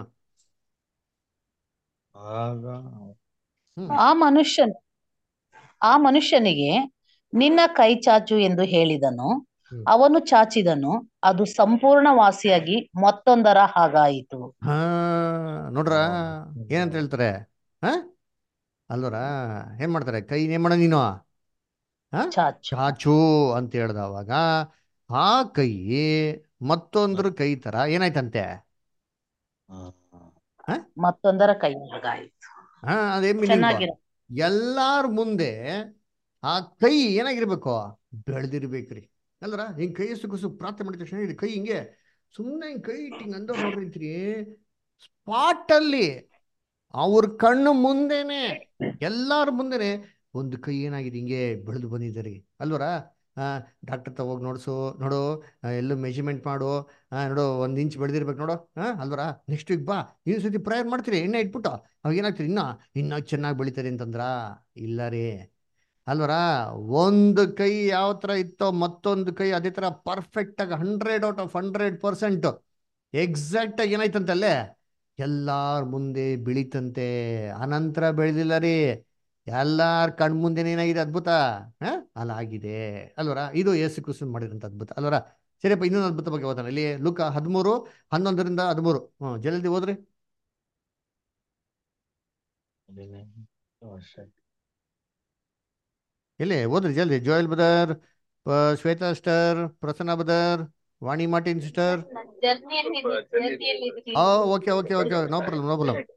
Speaker 6: ಆಗ
Speaker 1: ಹ್ಮ್
Speaker 5: ಆ ಮನುಷ್ಯನ್ ಆ ಮನುಷ್ಯನಿಗೆ ನಿನ್ನ ಕೈ ಚಾಚು ಎಂದು ಹೇಳಿದನು
Speaker 1: ಹ್ಮ್.
Speaker 5: ಅವನು ಚಾಚಿದನು ಅದು ಸಂಪೂರ್ಣ ವಾಸಿಯಾಗಿ ಮತ್ತೊಂದರ ಹಾಗಾಯಿತು
Speaker 1: ಹಾ ನೋಡ್ರ
Speaker 6: ಹೌದು.
Speaker 1: ಏನಂತ ಹೇಳ್ತಾರೆ ಹಾ ಅಲ್ವರ ಏನ್ ಮಾಡ್ತಾರೆ ಕೈ ಏನ್ ಮಾಡೋ ನೀನು ಹಾ
Speaker 5: ಚಾಚು
Speaker 1: ಚಾಚು ಅಂತ ಹೇಳ್ದ ಅವಾಗ ಆ ಕೈ ಮತ್ತೊಂದ್ರ ಕೈ ತರ ಏನಾಯ್ತಂತೆ
Speaker 5: ಮತ್ತೊಂದರ ಕೈ ಹಾಗಾಯಿತು
Speaker 1: ಹಾ ಅದೇನ್ meaning?
Speaker 5: ಚೆನ್ನಾಗಿರ
Speaker 1: ಎಲ್ಲಾರ ಮುಂದೆ ಆ ಕೈ ಏನಾಗಿರ್ಬೇಕು ಬೆಳೆದಿರ್ಬೇಕ್ರಿ ಅಲ್ರ ಹಿಂಗ್ ಕೈ ಸುಖಸು ಪ್ರಾರ್ಥನೆ ಮಾಡಿದ ತಕ್ಷಣ ಇದು ಕೈ ಹಿಂಗೆ ಸುಮ್ಮನೆ ಹಿಂಗ್ ಕೈ ಇಟ್ಟು ಹಿಂಗ್ ಅಂದವ್ರು ನೋಡ್ರಿ ಸ್ಪಾಟ್ ಅಲ್ಲಿ ಅವ್ರ ಕಣ್ಣು ಮುಂದೆನೆ ಎಲ್ಲಾರ ಮುಂದೆನೆ ಒಂದು ಕೈ ಏನಾಗಿದೆ ಹಿಂಗೆ ಬೆಳೆದು ಬಂದಿದ್ದಾರೆ ಅಲ್ವರ ಡಾಕ್ಟರ್ ತ ಹೋಗಿ ನೋಡ್ಸು ನೋಡು ಆ, ಎಲ್ಲೂ ಮೆಜರ್ಮೆಂಟ್ ಮಾಡು ಆ, ನೋಡು ಒಂದ್ ಇಂಚ್ ಬೆಳೆದಿರ್ಬೇಕು ನೋಡು ಹಾ ಅಲ್ವರ ನೆಕ್ಸ್ಟ್ ವೀಕ್ ಬಾ ಇನ್ನೊಂದ್ ಸತಿ ಪ್ರೇಯರ್ ಮಾಡ್ತೀರಿ ಎಣ್ಣೆ ಇಟ್ಬಿಟ್ಟು ಅವಾಗ ಏನಾಗ್ತದೆ ಇನ್ನ ಇನ್ನ ಚೆನ್ನಾಗಿ ಬೆಳಿತಾರೆ ಅಂತಂದ್ರ ಇಲ್ಲ ರೀ ಅಲ್ವರ ಒಂದು ಕೈ ಯಾವ ತರ ಇತ್ತೋ ಮತ್ತೊಂದು ಕೈ ಅದೇ ತರ ಪರ್ಫೆಕ್ಟ್ ಆಗಿ hundred out of hundred percent exact ಆಗಿ ಏನಾಯ್ತಂತೆ ಅಲ್ಲೇ ಎಲ್ಲಾರ ಮುಂದೆ ಬೆಳಿತಂತೆ ಅನಂತರ ಬೆಳೆದಿಲ್ಲ ರೀ ಎಲ್ಲಾರ ಕಣ್ ಮುಂದೆ ಏನಾಗಿದೆ ಅದ್ಭುತ ಹ ಅಲ್ಲ ಆಗಿದೆ ಅಲ್ವರ ಇದು ಯೇಸು ಕ್ರಿಸ್ತನ್ ಮಾಡಿರೋಂಥ ಅದ್ಭುತ ಅಲ್ವರ ಸರಿಯಪ್ಪ ಇನ್ನೊಂದು ಅದ್ಭುತ ಬಗ್ಗೆ ಓದೋಣ ಇಲ್ಲಿ ಲುಕ ಹದಿಮೂರು ಹನ್ನೊಂದರಿಂದ ಹದಿಮೂರು ಹ್ಮ್ ಜಲ್ದಿ ಓದ್ರಿ
Speaker 6: ಹದಿನೆಂಟು ವರ್ಷ
Speaker 1: ಎಲ್ಲಿ ಓದ್ರಿ ಜಲ್ದಿ ಜೋಯಲ್ ಬದರ್ ಪ- Shweta sister Prasanna brother Vani Martin sister
Speaker 2: ಜರ್ನಿಯಲ್ಲಿ ಜರ್ನಿಯಲ್ಲಿ
Speaker 1: ಆ okay okay okay no problem no problem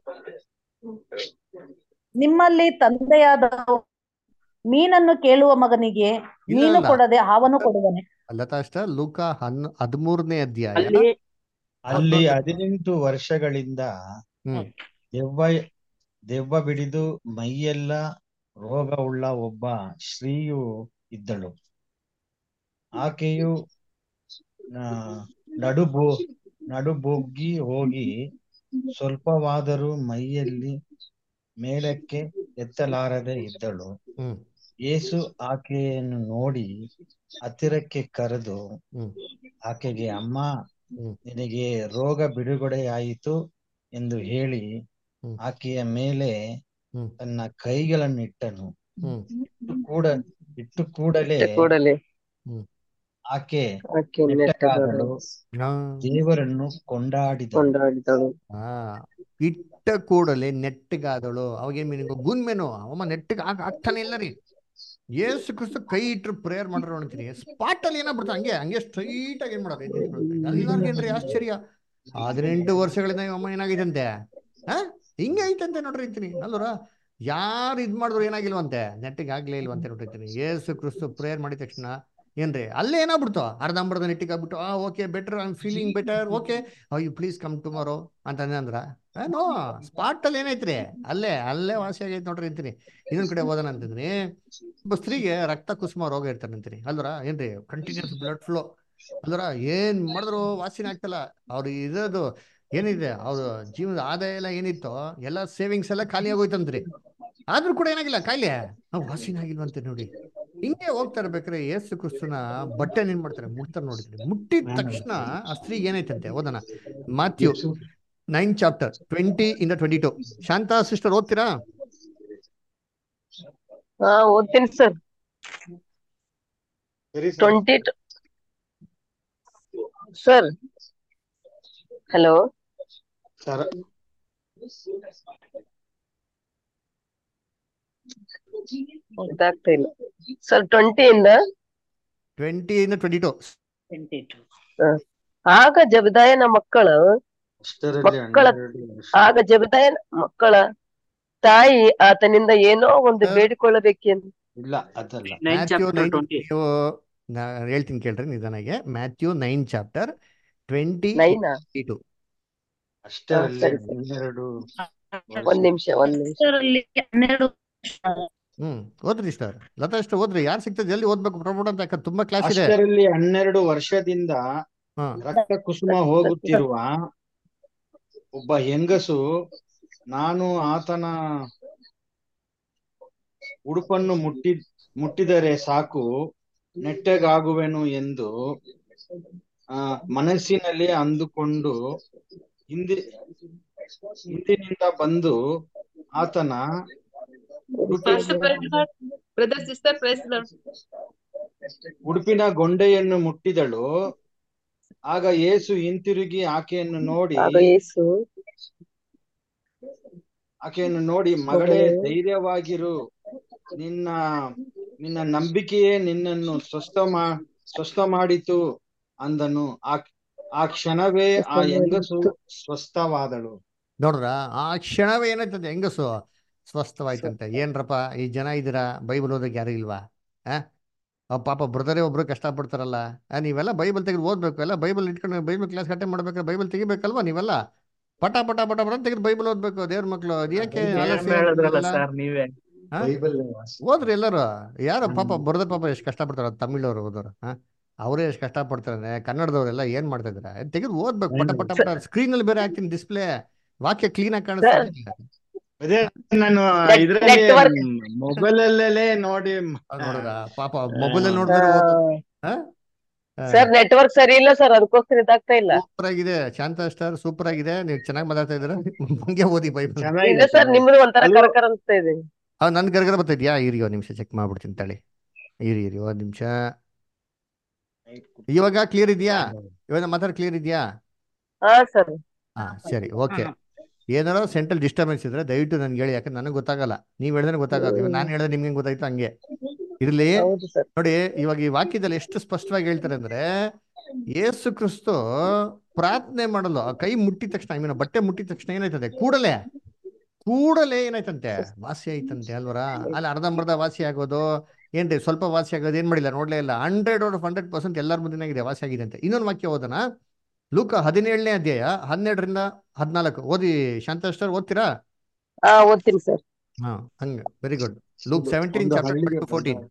Speaker 5: ನಿಮ್ಮಲ್ಲಿ ತಂದೆಯಾದ ಮೀನನ್ನು ಕೇಳುವ ಮಗನಿಗೆ
Speaker 1: ಇಲ್ಲ
Speaker 5: ಮೀನು
Speaker 1: ಇಲ್ಲ
Speaker 5: ಕೊಡದೆ ಹಾವನ್ನು ಕೊಡುವನೆ
Speaker 1: ಲತಾ ಸ್ಟರ್ ಲೂಕ ಹನ್ ಹದಿಮೂರನೇ ಅಧ್ಯಾಯ
Speaker 4: ಅಲ್ಲಿ
Speaker 6: ಅಲ್ಲಿ ಹದಿನೆಂಟು ವರ್ಷಗಳಿಂದ
Speaker 1: ಹ್ಮ್
Speaker 6: ದೆವ್ವ ದೆವ್ವ ಬಿಡಿದು ಮೈಯೆಲ್ಲ ರೋಗವುಳ್ಳ ಒಬ್ಬ ಸ್ತ್ರೀಯು ಇದ್ದಳು ಆಕೆಯು ಆ, ನಡುಬು ನಡುಬೊಗ್ಗಿ ಹೋಗಿ ಸ್ವಲ್ಪವಾದರೂ ಮೈಯಲ್ಲಿ ಮೇಲಕ್ಕೆ ಎತ್ತಲಾರದೆ ಇದ್ದಳು
Speaker 1: ಹ್ಮ್
Speaker 6: ಯೇಸು ಆಕೆಯನ್ನು ನೋಡಿ ಹತ್ತಿರಕ್ಕೆ ಕರೆದು
Speaker 1: ಹ್ಮ್
Speaker 6: ಆಕೆಗೆ ಅಮ್ಮ
Speaker 1: ಹ್ಮ್
Speaker 6: ನಿನಗೆ ರೋಗ ಬಿಡುಗಡೆಯಾಯಿತು ಎಂದು ಹೇಳಿ
Speaker 1: ಹ್ಮ್
Speaker 6: ಆಕೆಯ ಮೇಲೆ
Speaker 1: ಹ್ಮ್
Speaker 6: ತನ್ನ ಕೈಗಳನ್ನಿಟ್ಟನು
Speaker 1: ಹ್ಮ್
Speaker 6: ಇಟ್ಟು ಕೂಡ ಇಟ್ಟು ಕೂಡಲೇ
Speaker 7: ಕೂಡಲೇ
Speaker 1: ಹ್ಮ್
Speaker 6: ಆಕೆ
Speaker 7: ಆಕೆ
Speaker 6: ನೆಟ್ಟಗಾದಳು
Speaker 1: ಆ,
Speaker 6: ದೇವರನ್ನು ಕೊಂಡಾಡಿದಳು
Speaker 7: ಕೊಂಡಾಡಿದಳು
Speaker 1: ಆ ಇಟ್ಟ ಕೂಡಲೇ ನೆಟ್ಟಗಾದಳು ಅವಾಗೇನ್ ಮೀನಿಂಗ್ ಗುನ್ಮೇನು ಅಮ್ಮ ನೆಟ್ಟಗೆ ಆಗ ಆಗ್ತಾನೆ ಇಲ್ಲ ರೀ ಏಸು ಕ್ರಿಸ್ತು ಕೈ ಇಟ್ಟರು ಪ್ರೇಯರ್ ಮಾಡ್ರು ಅಂತೀನಿ ಸ್ಪಾಟ್ ಅಲ್ಲಿ ಏನಾಗ್ಬಿಡ್ತಾ ಹಂಗೆ ಹಂಗೆ ಸ್ಟ್ರೈಟ್ ಆಗಿ ಏನ್ ಮಾಡೋದು ಎದ್ದು ನಿಂತ್ಕೊಳ್ತಾರೆ. ಎಲ್ಲಾರ್ಗೇನ್ರಿ ಆಶ್ಚರ್ಯ ಹದಿನೆಂಟು ವರ್ಷಗಳಿಂದ ಈ ಅಮ್ಮ ಏನಾಗಿದಂತೆ ಹಾ ಹಿಂಗೆ ಐತಂತೆ ನೋಡ್ರಿ ಅಂತೀನಿ ಅಲ್ವರ ಯಾರು ಇದ್ ಮಾಡಿದ್ರು ಏನಾಗಿಲ್ವಂತೆ ನೆಟ್ಟಿಗೆ ಆಗ್ಲೇ ಇಲ್ವಂತೆ ನೋಡಿರ್ತೀನಿ ಏಸು ಕ್ರಿಸ್ತು ಪ್ರೇಯರ್ ಮಾಡಿದ ತಕ್ಷಣ ಏನ್ರಿ ಅಲ್ಲೇ ಏನಾಗ್ಬಿಡ್ತು ಅರ್ಧಂಬರ್ಧ ನೆಟ್ಟಿಗೆ ಆಗ್ಬಿಟ್ಟು ಆ okay better I am feeling better okay you please come tomorrow ಅಂತ ಅಂದ್ರ ನೋ ಸ್ಪಾಟ್ ಅಲ್ಲಿ ಏನೈತ್ರಿ ಅಲ್ಲೇ ಅಲ್ಲೇ ವಾಸಿ ಆಗೈತೆ ನೋಡ್ರಿ ಅಂತೀನಿ ಇನ್ನೊಂದ್ ಕಡೆ ಓದೋಣ ಅಂತಂದ್ರಿ ಒಬ್ಬ ಸ್ತ್ರೀಗೆ ರಕ್ತ ಕುಸುಮ ರೋಗ ಇರ್ತಾನೆ ಅಂತೀನಿ ಅಲ್ವರ ಏನ್ರಿ ಕಂಟಿನ್ಯೂಸ್ ಬ್ಲಡ್ ಫ್ಲೋ ಅಲ್ವರ ಏನ್ ಮಾಡಿದ್ರು ವಾಸಿನ ಆಗ್ತಲ್ಲ ಅವ್ರು ಇರೋದು ಏನಿದೆ ಅವ್ರ ಜೀವನದ ಆದಾಯ ಎಲ್ಲ ಏನಿತ್ತೋ ಎಲ್ಲ ಸೇವಿಂಗ್ಸ್ ಎಲ್ಲ ಖಾಲಿ ಆಗೋಯ್ತಂತ್ರಿ ಆದ್ರೂ ಕೂಡ ಏನಾಗಿಲ್ಲ ಕಾಯಿಲೆ ನಾವು ವಾಸಿನಾಗಿಲ್ವಂತೆ ನೋಡಿ ಹಿಂಗೆ ಹೋಗ್ತಾ ಇರ್ಬೇಕಾದ್ರೆ ಯೇಸು ಕ್ರಿಸ್ತನ ಬಟ್ಟೆ ಏನ್ ಮಾಡ್ತಾರೆ ಮುಟ್ತಾರೆ ನೋಡಿದ್ರಿ ಮುಟ್ಟಿದ ತಕ್ಷಣ ಆ ಸ್ತ್ರೀಗೆ ಏನಾಯ್ತಂತೆ ಓದೋಣ ಮಾಥ್ಯೂ ನೈನ್ ಚಾಪ್ಟರ್ ಟ್ವೆಂಟಿ ಇಂದ ಟ್ವೆಂಟಿ ಟು ಶಾಂತಾ ಸಿಸ್ಟರ್ ಓದ್ತೀರಾ
Speaker 7: ಹಾ ಓದ್ತೀನಿ ಸರ್ ಟ್ವೆಂಟಿ ಸರ್ ಹಲೋ ಗೊತ್ತಾಗ್ತಾ ಇಲ್ಲ ಸರ್ ಟ್ವೆಂಟಿಯಿಂದ
Speaker 1: ಟ್ವೆಂಟಿ ಇಂದ ಟ್ವೆಂಟಿ ಟು
Speaker 7: ಆಗ ಜಬದಾಯನ ಮಕ್ಕಳು ಮಕ್ಕಳ ಆಗ ಜಬದಾಯನ ಮಕ್ಕಳ ತಾಯಿ ಆತನಿಂದ ಏನೋ ಒಂದು
Speaker 1: ಸರ್.
Speaker 7: ಬೇಡಿಕೊಳ್ಳಬೇಕೆಂದು
Speaker 6: ಇಲ್ಲ ಅದಲ್ಲ
Speaker 4: nine
Speaker 1: Matthew
Speaker 4: chapter
Speaker 1: nine
Speaker 4: twenty
Speaker 1: ನೀವು ನಾ ಹೇಳ್ತೀನಿ ಕೇಳ್ರಿ ನಿಧಾನಾಗೆ ಮ್ಯಾಥ್ಯೂ ನೈನ್ ಚಾಪ್ಟರ್ ಟ್ವೆಂಟಿ
Speaker 7: ನೈನಾ
Speaker 1: ಟು
Speaker 6: ಅಷ್ಟರಲ್ಲಿ
Speaker 7: ಸರಿ, ಸರಿ.
Speaker 6: ಹನ್ನೆರಡು
Speaker 7: ಒಂದ್ ನಿಮಿಷ ಒಂದ್ ನಿಮಿಷ
Speaker 5: ಅದರಲ್ಲಿ ಹನ್ನೆರಡು
Speaker 1: ಹ್ಮ್ ಓದ್ರಿ ಸರ್ ಲತಾ ಅಷ್ಟು ಓದ್ರಿ ಯಾರು ಸಿಗ್ತದೆ ಜಲ್ದಿ ಓದ್ಬೇಕು ಪ್ರಮೋಟ್ ಅಂತ ಯಾಕಂದ್ರೆ ತುಂಬಾ ಕ್ಲಾಸ್ ಇದೆ
Speaker 6: ಅಷ್ಟರಲ್ಲಿ ಹನ್ನೆರಡು ವರ್ಷದಿಂದ
Speaker 1: ಹಾ
Speaker 6: ರಕ್ತ ಕುಸುಮ ಹೋಗುತ್ತಿರುವ ಒಬ್ಬ ಹೆಂಗಸು ನಾನು ಆತನ ಉಡುಪನ್ನು ಮುಟ್ಟಿ ಮುಟ್ಟಿದರೆ ಸಾಕು ನೆಟ್ಟಗಾಗುವೆನು ಎಂದು ಆ ಮನಸ್ಸಿನಲ್ಲಿ ಅಂದುಕೊಂಡು ಹಿಂದಿ ಹಿಂದಿನಿಂದ ಬಂದು ಆತನ
Speaker 7: Pastor,
Speaker 8: Brother, sister, praise the Lord.
Speaker 6: ಉಡುಪಿನ ಗೊಂಡೆಯನ್ನು ಮುಟ್ಟಿದಳು ಆಗ ಯೇಸು ಹಿಂತಿರುಗಿ ಆಕೆಯನ್ನು ನೋಡಿ
Speaker 7: ಆಗ ಯೇಸು
Speaker 6: ಆಕೆಯನ್ನು ನೋಡಿ ಮಗಳೇ
Speaker 7: ಮಗಳೇ,
Speaker 6: ಧೈರ್ಯವಾಗಿರು ನಿನ್ನ ನಿನ್ನ ನಂಬಿಕೆಯೇ ನಿನ್ನನ್ನು ಸ್ವಸ್ಥ ಮಾ ಸ್ವಸ್ಥ ಮಾಡಿತು ಅಂದನು ಆ ಆ ಕ್ಷಣವೇ ಆ
Speaker 7: ಸ್ವಸ್ಥ
Speaker 6: ಹೆಂಗಸು
Speaker 7: ಮಾಡಿತು.
Speaker 6: ಸ್ವಸ್ಥವಾದಳು
Speaker 1: ನೋಡ್ರ ಆ ಕ್ಷಣವೇ ಏನಾಯ್ತಂತೆ ಹೆಂಗಸು ಸ್ವಸ್ಥವಾಯ್ತಂತೆ ಏನ್ರಪ್ಪ ಈ ಜನ ಇದ್ದೀರಾ ಬೈಬಲ್ ಓದಕ್ಕೆ ಯಾರು ಇಲ್ವಾ ಆ ಆ ಪಾಪ ಬ್ರದರೇ ಒಬ್ರು ಕಷ್ಟಪಡ್ತಾರಲ್ಲ ಆ, ನೀವೆಲ್ಲ ಬೈಬಲ್ ತೆಗೆದು ಓದ್ಬೇಕು ಎಲ್ಲ ಬೈಬಲ್ ಇಟ್ಕೊಂಡು ಬೈಬಲ್ ಕ್ಲಾಸ್ ಅಟೆಂಡ್ ಮಾಡ್ಬೇಕಾದ್ರೆ ಬೈಬಲ್ ತೆಗಿಬೇಕಲ್ವಾ ನೀವೆಲ್ಲ ಪಟ ಪಟ ಪಟ ಪಟ ತೆಗೆದು ಬೈಬಲ್ ಓದ್ಬೇಕು ದೇವ್ರ ಮಕ್ಳು ಅದ್ಯಾಕೆ ಆಲಸ್ಯ
Speaker 3: ಹೇಳಿದ್ರಲ್ಲ
Speaker 1: ಎಲ್ಲ?
Speaker 3: ಸರ್ ನೀವೇ
Speaker 1: ಆ?
Speaker 6: ಬೈಬಲ್
Speaker 1: ಓದ್ರಿ ಎಲ್ಲರೂ ಯಾರು ಪಾಪ
Speaker 6: ಹ್ಮ್.
Speaker 1: ಬರದ ಪಾಪ ಎಷ್ಟು ಕಷ್ಟಪಡ್ತಾರ ತಮಿಳವ್ರು ಓದೋರು ಹಾ ಅವರೇ ಎಷ್ಟು ಕಷ್ಟಪಡ್ತಾರೆ ಕನ್ನಡದವರೆಲ್ಲ ಏನ್ ಮಾಡ್ತಾ ಇದಾರೆ ತೆಗೆದು ಓದ್ಬೇಕು ಪಟ ಪಟ ಪಟ ಸ್ಕ್ರೀನ್ ಅಲ್ಲಿ ಬೇರೆ ಹಾಕ್ತೀನಿ ಡಿಸ್ಪ್ಲೇ ವಾಕ್ಯ ಕ್ಲೀನ್ ಆಗಿ ಕಾಣಿಸ್ತಾ ಇದೆ.
Speaker 6: ಅದೇ ನಾನು
Speaker 7: Net-
Speaker 6: ಇದ್ರಲ್ಲಿ
Speaker 7: network.
Speaker 6: ಮೊಬೈಲ್ ಅಲ್ಲೇ ನೋಡಿ
Speaker 1: ಅದ್ ನೋಡಿದ್ರ ಪಾಪ ಮೊಬೈಲ್ ನೋಡಿದ್ರೆ
Speaker 7: ಸರ್ ನೆಟ್ವರ್ಕ್ ಸರಿ ಇಲ್ಲ ಸರ್ ಅದಕ್ಕೋಸ್ಕರ ಇದಾಗ್ತಾ ಇಲ್ಲ
Speaker 1: ಸೂಪರ್ ಆಗಿದೆ ಶಾಂತ ಸ್ಟಾರ್ ಸೂಪರ್ ಆಗಿದೆ ನೀವು ಚೆನ್ನಾಗಿ ಮಾತಾಡ್ತಾ ಇದ್ದೀರಾ ಹಂಗೆ ಓದಿ ಬೈಬಲ್
Speaker 7: ಇಲ್ಲ
Speaker 6: ಚೆನ್ನಾಗಿದೆ
Speaker 7: ಸರ್ ನಿಮ್ದು ಒಂಥರ
Speaker 6: Hello.
Speaker 7: ಕರಕರ ಅನ್ಸ್ತಾ ಇದೆ
Speaker 1: ಆ ನನ್ ಗರ್ಗರ ಬರ್ತಿದ್ಯಾ ಇರಿ ಒಂದ್ ನಿಮಿಷ ಚೆಕ್ ಮಾಡ್ಬಿಡ್ತೀನಿ ತಳಿ ಇರಿ ಇರಿ ಒಂದ್ ನಿಮಿಷ ಇವಾಗ ಕ್ಲಿಯರ್ ಇದೆಯಾ ಇವಾಗ ಮಾತಾಡ ಕ್ಲಿಯರ್ ಇದೆಯಾ
Speaker 7: ಹಾ ಸರ್
Speaker 1: ಹಾ ಸರಿ ಓಕೆ ಏನಾರ ಸೆಂಟ್ರಲ್ ಡಿಸ್ಟರ್ಬೆನ್ಸ್ ಇದ್ರೆ ದಯವಿಟ್ಟು ನನ್ಗೆ ಹೇಳಿ ಯಾಕಂದ್ರೆ ನನಗೆ ಗೊತ್ತಾಗಲ್ಲ ನೀವ್ ಹೇಳಿದ್ರೆ ಗೊತ್ತಾಗಲ್ಲ ಇವಾಗ ನಾನು ಹೇಳಿದ್ರೆ ನಿಮ್ಗೆ ಗೊತ್ತಾಯ್ತು ಹಂಗೆ ಇರ್ಲಿ
Speaker 7: ಹೌದು ಸರ್
Speaker 1: ನೋಡಿ ಇವಾಗ ಈ ವಾಕ್ಯದಲ್ಲಿ ಎಷ್ಟು ಸ್ಪಷ್ಟವಾಗಿ ಹೇಳ್ತಾರೆ ಅಂದ್ರೆ ಯೇಸು ಕ್ರಿಸ್ತು ಪ್ರಾರ್ಥನೆ ಮಾಡಲು ಆ ಕೈ ಮುಟ್ಟಿದ ತಕ್ಷಣ ಐ ಮೀನ್ ಬಟ್ಟೆ ಮುಟ್ಟಿದ ತಕ್ಷಣ ಏನಾಯ್ತದೆ ಕೂಡಲೇ ಕೂಡಲೇ ಏನಾಯ್ತಂತೆ ವಾಸಿ ಆಯ್ತಂತೆ ಅಲ್ವರ ಅಲ್ಲಿ ಅರ್ಧಂಬರ್ಧ ವಾಸಿ ಆಗೋದು ಏನ್ರಿ ಸ್ವಲ್ಪ ವಾಸಿ ಆಗೋದು ಏನ್ ಮಾಡಿಲ್ಲ ನೋಡ್ಲೇ ಇಲ್ಲ hundred out of hundred percent ಎಲ್ಲರ ಮುಂದಿನಾಗಿದೆ ವಾಸಿ ಆಗಿದೆ ಅಂತ ಇನ್ನೊಂದು ವಾಕ್ಯ ಓದೋಣ ಲೂಕ ಹದಿನೇಳನೇ ಅಧ್ಯಾಯ ಹನ್ನೆರಡರಿಂದ ಹದಿನಾಲ್ಕು ಓದಿ ಶಾಂತಸ್ಟರ್ ಓದ್ತೀರಾ
Speaker 7: ಹಾ ಓದ್ತೀನಿ ಸರ್
Speaker 1: ಹಾ ಹಂಗ ವೆರಿ ಗುಡ್ ಲೂಕ್ ಸೆವೆಂಟೀನ್
Speaker 6: ಒಂದು
Speaker 1: ಚಾಪ್ಟರ್
Speaker 6: ಹಳ್ಳಿಗೆ
Speaker 1: ಫೋರ್ಟೀನ್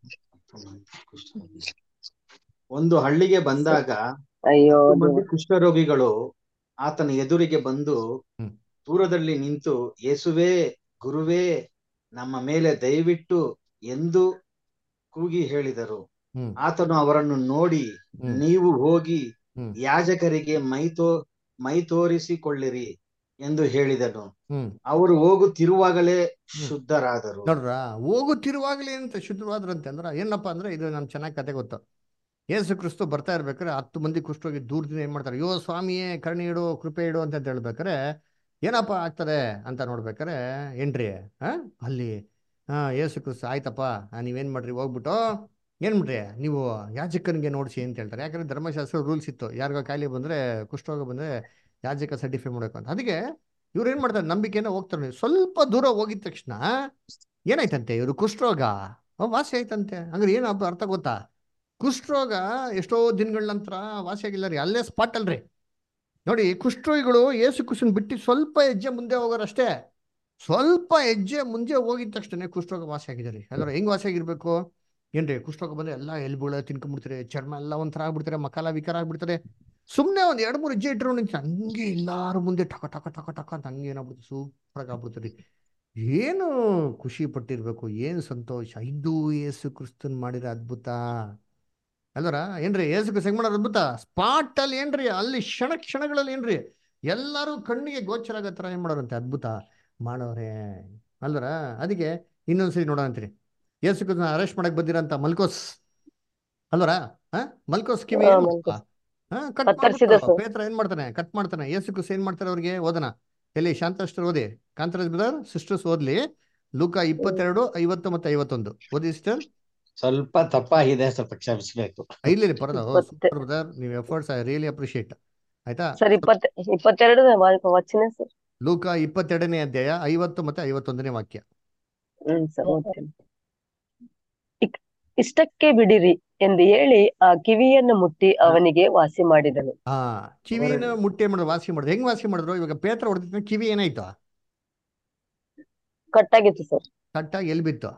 Speaker 6: ಒಂದು ಹಳ್ಳಿಗೆ ಬಂದಾಗ
Speaker 7: ಅಯ್ಯೋ
Speaker 6: ಹತ್ತು ಮಂದಿ ಕುಷ್ಠರೋಗಿಗಳು ಆತನ ಎದುರಿಗೆ ಬಂದು
Speaker 1: ಹ್ಮ್.
Speaker 6: ದೂರದಲ್ಲಿ ನಿಂತು ಯೇಸುವೇ ಗುರುವೇ ನಮ್ಮ ಮೇಲೆ ದಯವಿಟ್ಟು ಎಂದು ಕೂಗಿ ಹೇಳಿದರು
Speaker 1: ಹ್ಮ್
Speaker 6: ಆತನು ಅವರನ್ನು ನೋಡಿ
Speaker 1: ಹ್ಮ್
Speaker 6: ನೀವು ಹೋಗಿ
Speaker 1: ಹ್ಮ್.
Speaker 6: ಯಾಜಕರಿಗೆ ಮೈತೋ ಮೈ ತೋರಿಸಿಕೊಳ್ಳಿರಿ ಎಂದು ಹೇಳಿದನು
Speaker 1: ಹ್ಮ್
Speaker 6: ಅವರು ಹೋಗುತ್ತಿರುವಾಗಲೇ
Speaker 1: ಹ್ಮ್.
Speaker 6: ಶುದ್ಧರಾದರು
Speaker 1: ನೋಡ್ರ ಹೋಗುತ್ತಿರುವಾಗಲೇ ಅಂತ ಶುದ್ಧವಾದ್ರಂತೆ ಅಂದ್ರ ಏನಪ್ಪ ಅಂದ್ರೆ ಇದು ನಮ್ ಚೆನ್ನಾಗಿ ಕತೆ ಗೊತ್ತು ಯೇಸು ಕ್ರಿಸ್ತು ಬರ್ತಾ ಇರ್ಬೇಕಾದ್ರೆ ಹತ್ತು ಮಂದಿ ಕುಷ್ಠರೋಗಿ ದೂರದಿಂದ ಏನ್ ಮಾಡ್ತಾರೆ ಅಯ್ಯೋ ಸ್ವಾಮಿಯೇ ಕರುಣೆ ಇಡು ಕೃಪೆ ಇಡು ಅಂತ ಹೇಳ್ಬೇಕಾರೆ ಏನಪ್ಪ ಆಗ್ತದೆ ಅಂತ ನೋಡ್ಬೇಕಾರೆ ಏನ್ರಿ ಹಾ ಅಲ್ಲಿ ಹಾ ಯೇಸು ಕ್ರಿಸ್ತು ಆಯ್ತಪ್ಪ ಆ, ನೀವೇನ್ ಮಾಡ್ರಿ ಹೋಗ್ಬಿಟ್ಟು ಏನ್ ಮಾಡ್ರಿ ನೀವು ಯಾಜಕನಿಗೆ ನೋಡ್ಸಿ ಅಂತ ಹೇಳ್ತಾರೆ ಯಾಕಂದ್ರೆ ಧರ್ಮಶಾಸ್ತ್ರ ರೂಲ್ಸ್ ಇತ್ತು ಯಾರಿಗೋ ಕಾಯಿಲೆ ಬಂದ್ರೆ ಕುಷ್ಠರೋಗ ಬಂದ್ರೆ ಯಾಜಕ ಸರ್ಟಿಫೈ ಮಾಡ್ಬೇಕು ಅಂತ ಅದಕ್ಕೆ ಇವ್ರು ಏನ್ ಮಾಡ್ತಾರೆ ನಂಬಿಕೆನ ಹೋಗ್ತಾರೆ ಸ್ವಲ್ಪ ದೂರ ಹೋಗಿದ ತಕ್ಷಣ ಏನಾಯ್ತಂತೆ ಇವರು ಕುಷ್ಠರೋಗ ಅವ್ ವಾಸಿ ಆಯ್ತಂತೆ ಹಂಗಾರೆ ಏನು ಹಬ್ಬ ಅರ್ಥ ಗೊತ್ತಾ ಕುಷ್ಠರೋಗ ಎಷ್ಟೋ ದಿನಗಳ ನಂತರ ವಾಸಿ ಆಗಿಲ್ಲ ರೀ ಅಲ್ಲೇ ಸ್ಪಾಟ್ ಅಲ್ರಿ ನೋಡಿ ಕುಷ್ಠರೋಗಿಗಳು ಏಸು ಕುಸಿನ ಬಿಟ್ಟು ಸ್ವಲ್ಪ ಹೆಜ್ಜೆ ಮುಂದೆ ಹೋಗೋರಷ್ಟೇ ಸ್ವಲ್ಪ ಹೆಜ್ಜೆ ಮುಂದೆ ಹೋಗಿದ ತಕ್ಷಣ ಕುಷ್ಠರೋಗ ವಾಸಿ ಆಗಿದೆ ರೀ ಹಾಗಾದ್ರೆ ಹೆಂಗ್ ವಾಸಿ ಆಗಿರ್ಬೇಕು ಏನ್ರಿ ಕುಷ್ಠರೋಗ ಬಂದ್ರೆ ಎಲ್ಲ ಎಲ್ಬುಳ ತಿನ್ಕೊಂಡ್ಬಿಡ್ತಾರೆ ಚರ್ಮ ಎಲ್ಲ ಒಂಥರ ಆಗ್ಬಿಡ್ತಾರೆ ಮಕಾಲ ವಿಕಾರ ಆಗ್ಬಿಡ್ತಾರೆ ಸುಮ್ಮನೆ ಒಂದ್ ಎರಡು ಮೂರು ಹೆಜ್ಜೆ ಇಟ್ಟರು ನಿಂತು ಹಂಗೆ ಎಲ್ಲಾರು ಮುಂದೆ ಟಕ ಟಕ ಟಕ ಟಕ ಅಂತ ಹಂಗೆ ಏನಾಗ್ಬಿಡುತ್ತೆ ಸೂಪರ್ ಆಗಿ ಆಗ್ಬಿಡ್ತಾರೆ ಏನು ಖುಷಿ ಪಟ್ಟಿರ್ಬೇಕು ಏನು ಸಂತೋಷ ಇದು ಯೇಸು ಕ್ರಿಸ್ತನ್ ಮಾಡಿರೋ ಅದ್ಭುತ ಅಲ್ವರ ಏನ್ರಿ ಯೇಸು ಕ್ರಿಸ್ತ ಹೆಂಗ್ ಮಾಡೋದು ಅದ್ಭುತ ಸ್ಪಾಟ್ ಅಲ್ಲಿ ಏನ್ರಿ ಅಲ್ಲಿ ಕ್ಷಣ ಕ್ಷಣಗಳಲ್ಲಿ ಏನ್ರಿ ಎಲ್ಲರೂ ಕಣ್ಣಿಗೆ ಗೋಚರ ಆಗೋ ಥರ ಏನ್ ಮಾಡೋರಂತೆ ಅದ್ಭುತ ಮಾಡೋರೆ ಅಲ್ವರ ಅದಕ್ಕೆ ಇನ್ನೊಂದ್ಸರಿ ನೋಡೋಣ ಅಂತೀರಿ ಯೇಸು ಕ್ರಿಸ್ತನ ಅರೆಸ್ಟ್ ಮಾಡಕ್ ಬಂದಿರೋಂಥ ಮಲ್ಕೋಸ್ ಅಲ್ವರ ಹಾ ಮಲ್ಕೋಸ್ ಕಿವಿ
Speaker 7: ಹಾ,
Speaker 1: ಏನ್
Speaker 7: ಮಲ್ಕೋಸ್.
Speaker 1: ಹಾ ಕಟ್
Speaker 7: ಕತ್ತರಿಸಿದ
Speaker 1: ಮಾಡ್ಬಿಟ್ಟು
Speaker 7: ಸರ್.
Speaker 1: ಪೇತ್ರ ಏನ್ ಮಾಡ್ತಾನೆ ಕಟ್ ಮಾಡ್ತಾನೆ ಯೇಸು ಕ್ರಿಸ್ತ ಏನ್ ಮಾಡ್ತಾರೆ ಅವ್ರಿಗೆ ಓದನ ಎಲ್ಲಿ ಶಾಂತಷ್ಟರು ಓದಿ ಕಾಂತರಾಜ್ ಬ್ರದರ್ ಸಿಸ್ಟರ್ಸ್ ಓದ್ಲಿ ಲೂಕ ಇಪ್ಪತ್ತೆರಡು ಐವತ್ತು ಮತ್ತೆ ಐವತ್ತೊಂದು ಓದಿ ಸಿಸ್ಟರ್
Speaker 6: ಸ್ವಲ್ಪ ತಪ್ಪಾಗಿದೆ ಸ್ವಲ್ಪ ಕ್ಷಮಿಸ್ಬೇಕು
Speaker 1: ಇಲ್ಲಿ ಪರದ
Speaker 7: ಇಪ್ಪತ್ತೆ-
Speaker 1: ಸೂಪರ್ ಬ್ರದರ್ ನೀವು ಎಫರ್ಟ್ಸ್ ಐ ರಿಯಲಿ ಅಪ್ರಿಶಿಯೇಟ್ ಆಯ್ತಾ
Speaker 7: ಸರ್ ಇಪ್ಪತ್ತ ಇಪ್ಪತ್ತೆರಡು ವಚನ ಸರ್
Speaker 1: ಲೂಕ ಇಪ್ಪತ್ತೆರಡನೇ ಅಧ್ಯಾಯ ಐವತ್ತು ಮತ್ತೆ ಐವತ್ತೊಂದನೇ ವಾಕ್ಯ
Speaker 7: ಹ್ಮ್ ಸರ್ ಓದ್ತೇನೆ ಇಕ್- ಇಷ್ಟಕ್ಕೆ ಬಿಡಿರಿ ಎಂದು ಹೇಳಿ ಆ ಕಿವಿಯನ್ನು ಮುಟ್ಟಿ ಅವನಿಗೆ ವಾಸಿ ಮಾಡಿದನು
Speaker 1: ಆ ಕಿವಿನ ಮುಟ್ಟೆ ಮಾಡಿದ್ರು ವಾಸಿ ಮಾಡಿದ್ರು ಹೆಂಗ್ ವಾಸಿ ಮಾಡಿದ್ರು ಇವಾಗ ಪೇತ್ರ ಹೊಡೆದಿದ್ದ ಕಿವಿ ಏನಾಯ್ತು
Speaker 7: ಕಟ್ಟಾಗಿತ್ತು ಸರ್
Speaker 1: ಕಟ್ಟಾಗಿ ಎಲ್ಲಿ ಬಿತ್ತು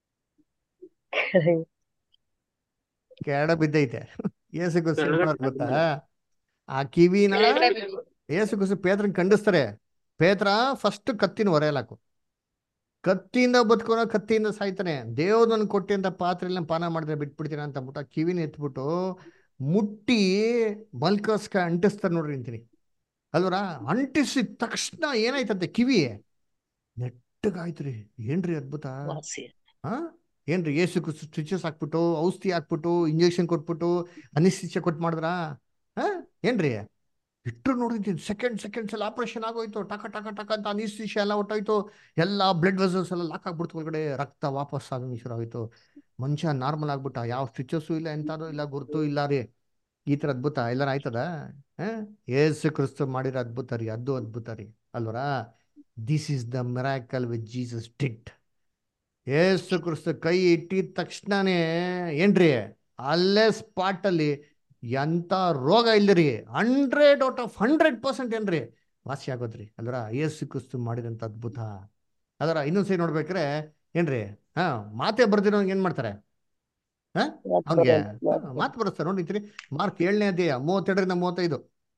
Speaker 1: ಕೆರಡ ಬಿದ್ದೈತೆ ಏಸು ಕುಸು ಗೊತ್ತಾ ಆ ಕಿವಿನ ಏಸು ಕುಸು ಪೇತ್ರನ್ ಖಂಡಿಸ್ತಾರೆ ಪೇತ್ರ ಫಸ್ಟ್ ಕತ್ತಿನ ಹೊರೆಯಲಾಕು ಕತ್ತಿಯಿಂದ ಬದುಕೋನ ಕತ್ತಿಯಿಂದ ಸಾಯ್ತಾನೆ ದೇವ್ರು ನನ್ ಕೊಟ್ಟಿ ಅಂತ ಪಾತ್ರೆಲ್ಲ ಪಾನ ಮಾಡಿದ್ರೆ ಬಿಟ್ಬಿಡ್ತೀನಿ ಅಂತ ಅಂದ್ಬಿಟ್ಟು ಆ ಕಿವಿನ ಎತ್ಬಿಟ್ಟು ಮುಟ್ಟಿ ಮಲ್ಕಸ್ಕ ಅಂಟಿಸ್ತಾರೆ ನೋಡ್ರಿ ಅಂತೀನಿ ಅಲ್ವರ ಅಂಟಿಸಿದ ತಕ್ಷಣ ಏನಾಯ್ತಂತೆ ಕಿವಿ ನೆಟ್ಟಗಾಯ್ತು ರೀ ಏನ್ರಿ ಅದ್ಭುತ
Speaker 5: ವಾಸಿ
Speaker 1: ಹಾ ಏನ್ರಿ ಏಸು ಸ್ಟಿಚಸ್ ಹಾಕ್ಬಿಟ್ಟು ಔಷಧಿ ಹಾಕ್ಬಿಟ್ಟು ಇಂಜೆಕ್ಷನ್ ಕೊಟ್ಬಿಟ್ಟು ಅನಿಸ್ತಿಚ ಕೊಟ್ಟು ಮಾಡಿದ್ರಾ ಹಾ ಏನ್ರಿ ಇಟ್ಟರು ನೋಡಿದ್ದೀನಿ ಸೆಕೆಂಡ್ ಸೆಕೆಂಡ್ಸ್ ಎಲ್ಲ ಆಪರೇಷನ್ ಆಗೋಯ್ತು ಟಕ ಟಕ ಟಕ ಅಂತ ಅನಿಸ್ತಿಷ ಎಲ್ಲ ಹೊಟ್ಟೋಯ್ತು ಎಲ್ಲ ಬ್ಲಡ್ ವೆಸಲ್ಸ್ ಎಲ್ಲ ಲಾಕ್ ಆಗ್ಬಿಡ್ತು ಒಳಗಡೆ ರಕ್ತ ವಾಪಸ್ ಆಗಂಗೆ ಶುರು ಆಗೋಯ್ತು ಮನುಷ್ಯ ನಾರ್ಮಲ್ ಆಗ್ಬಿಟ್ಟ ಯಾವ ಸ್ಟಿಚಸ್ಸು ಇಲ್ಲ ಎಂತಾದ್ರು ಇಲ್ಲ ಗುರುತು ಇಲ್ಲ ರೀ ಈ ಥರ ಅದ್ಭುತ ಎಲ್ಲಾರ ಆಯ್ತದ ಹಾ ಏಸು ಕ್ರಿಸ್ತು ಮಾಡಿರೋ ಅದ್ಭುತ ರೀ ಅದು ಅದ್ಭುತ ರೀ ಅಲ್ವರಾ this is the miracle with Jesus did Yesu Kristu ಕೈ ಇಟ್ಟಿದ ತಕ್ಷಣನೇ ಏನ್ರಿ ಅಲ್ಲೇ ಸ್ಪಾಟ್ ಅಲ್ಲಿ ಎಂತ ರೋಗ ಇಲ್ಲರಿ hundred out of hundred percent ಏನ್ರಿ ವಾಸಿ ಆಗೋದ್ರಿ ಅಲ್ವರ ಏಸು ಕ್ರಿಸ್ತು ಮಾಡಿದಂತ ಅದ್ಭುತ ಅದರ ಇನ್ನೊಂದ್ಸರಿ ನೋಡ್ಬೇಕ್ರೆ ಏನ್ರಿ ಹಾ ಮಾತೆ ಬರ್ದಿರೋಂಗೆ ಏನ್ ಮಾಡ್ತಾರೆ ಹಾ ಅವ್ನಿಗೆ ಮಾತು ಬರುತ್ತಾರೆ ನೋಡಿದ್ರಿ ಮಾರ್ಕ್ ಏಳನೇ ಅಧ್ಯಾಯ ಮೂವತ್ತೆರಡರಿಂದ ಮೂವತ್ತೈದು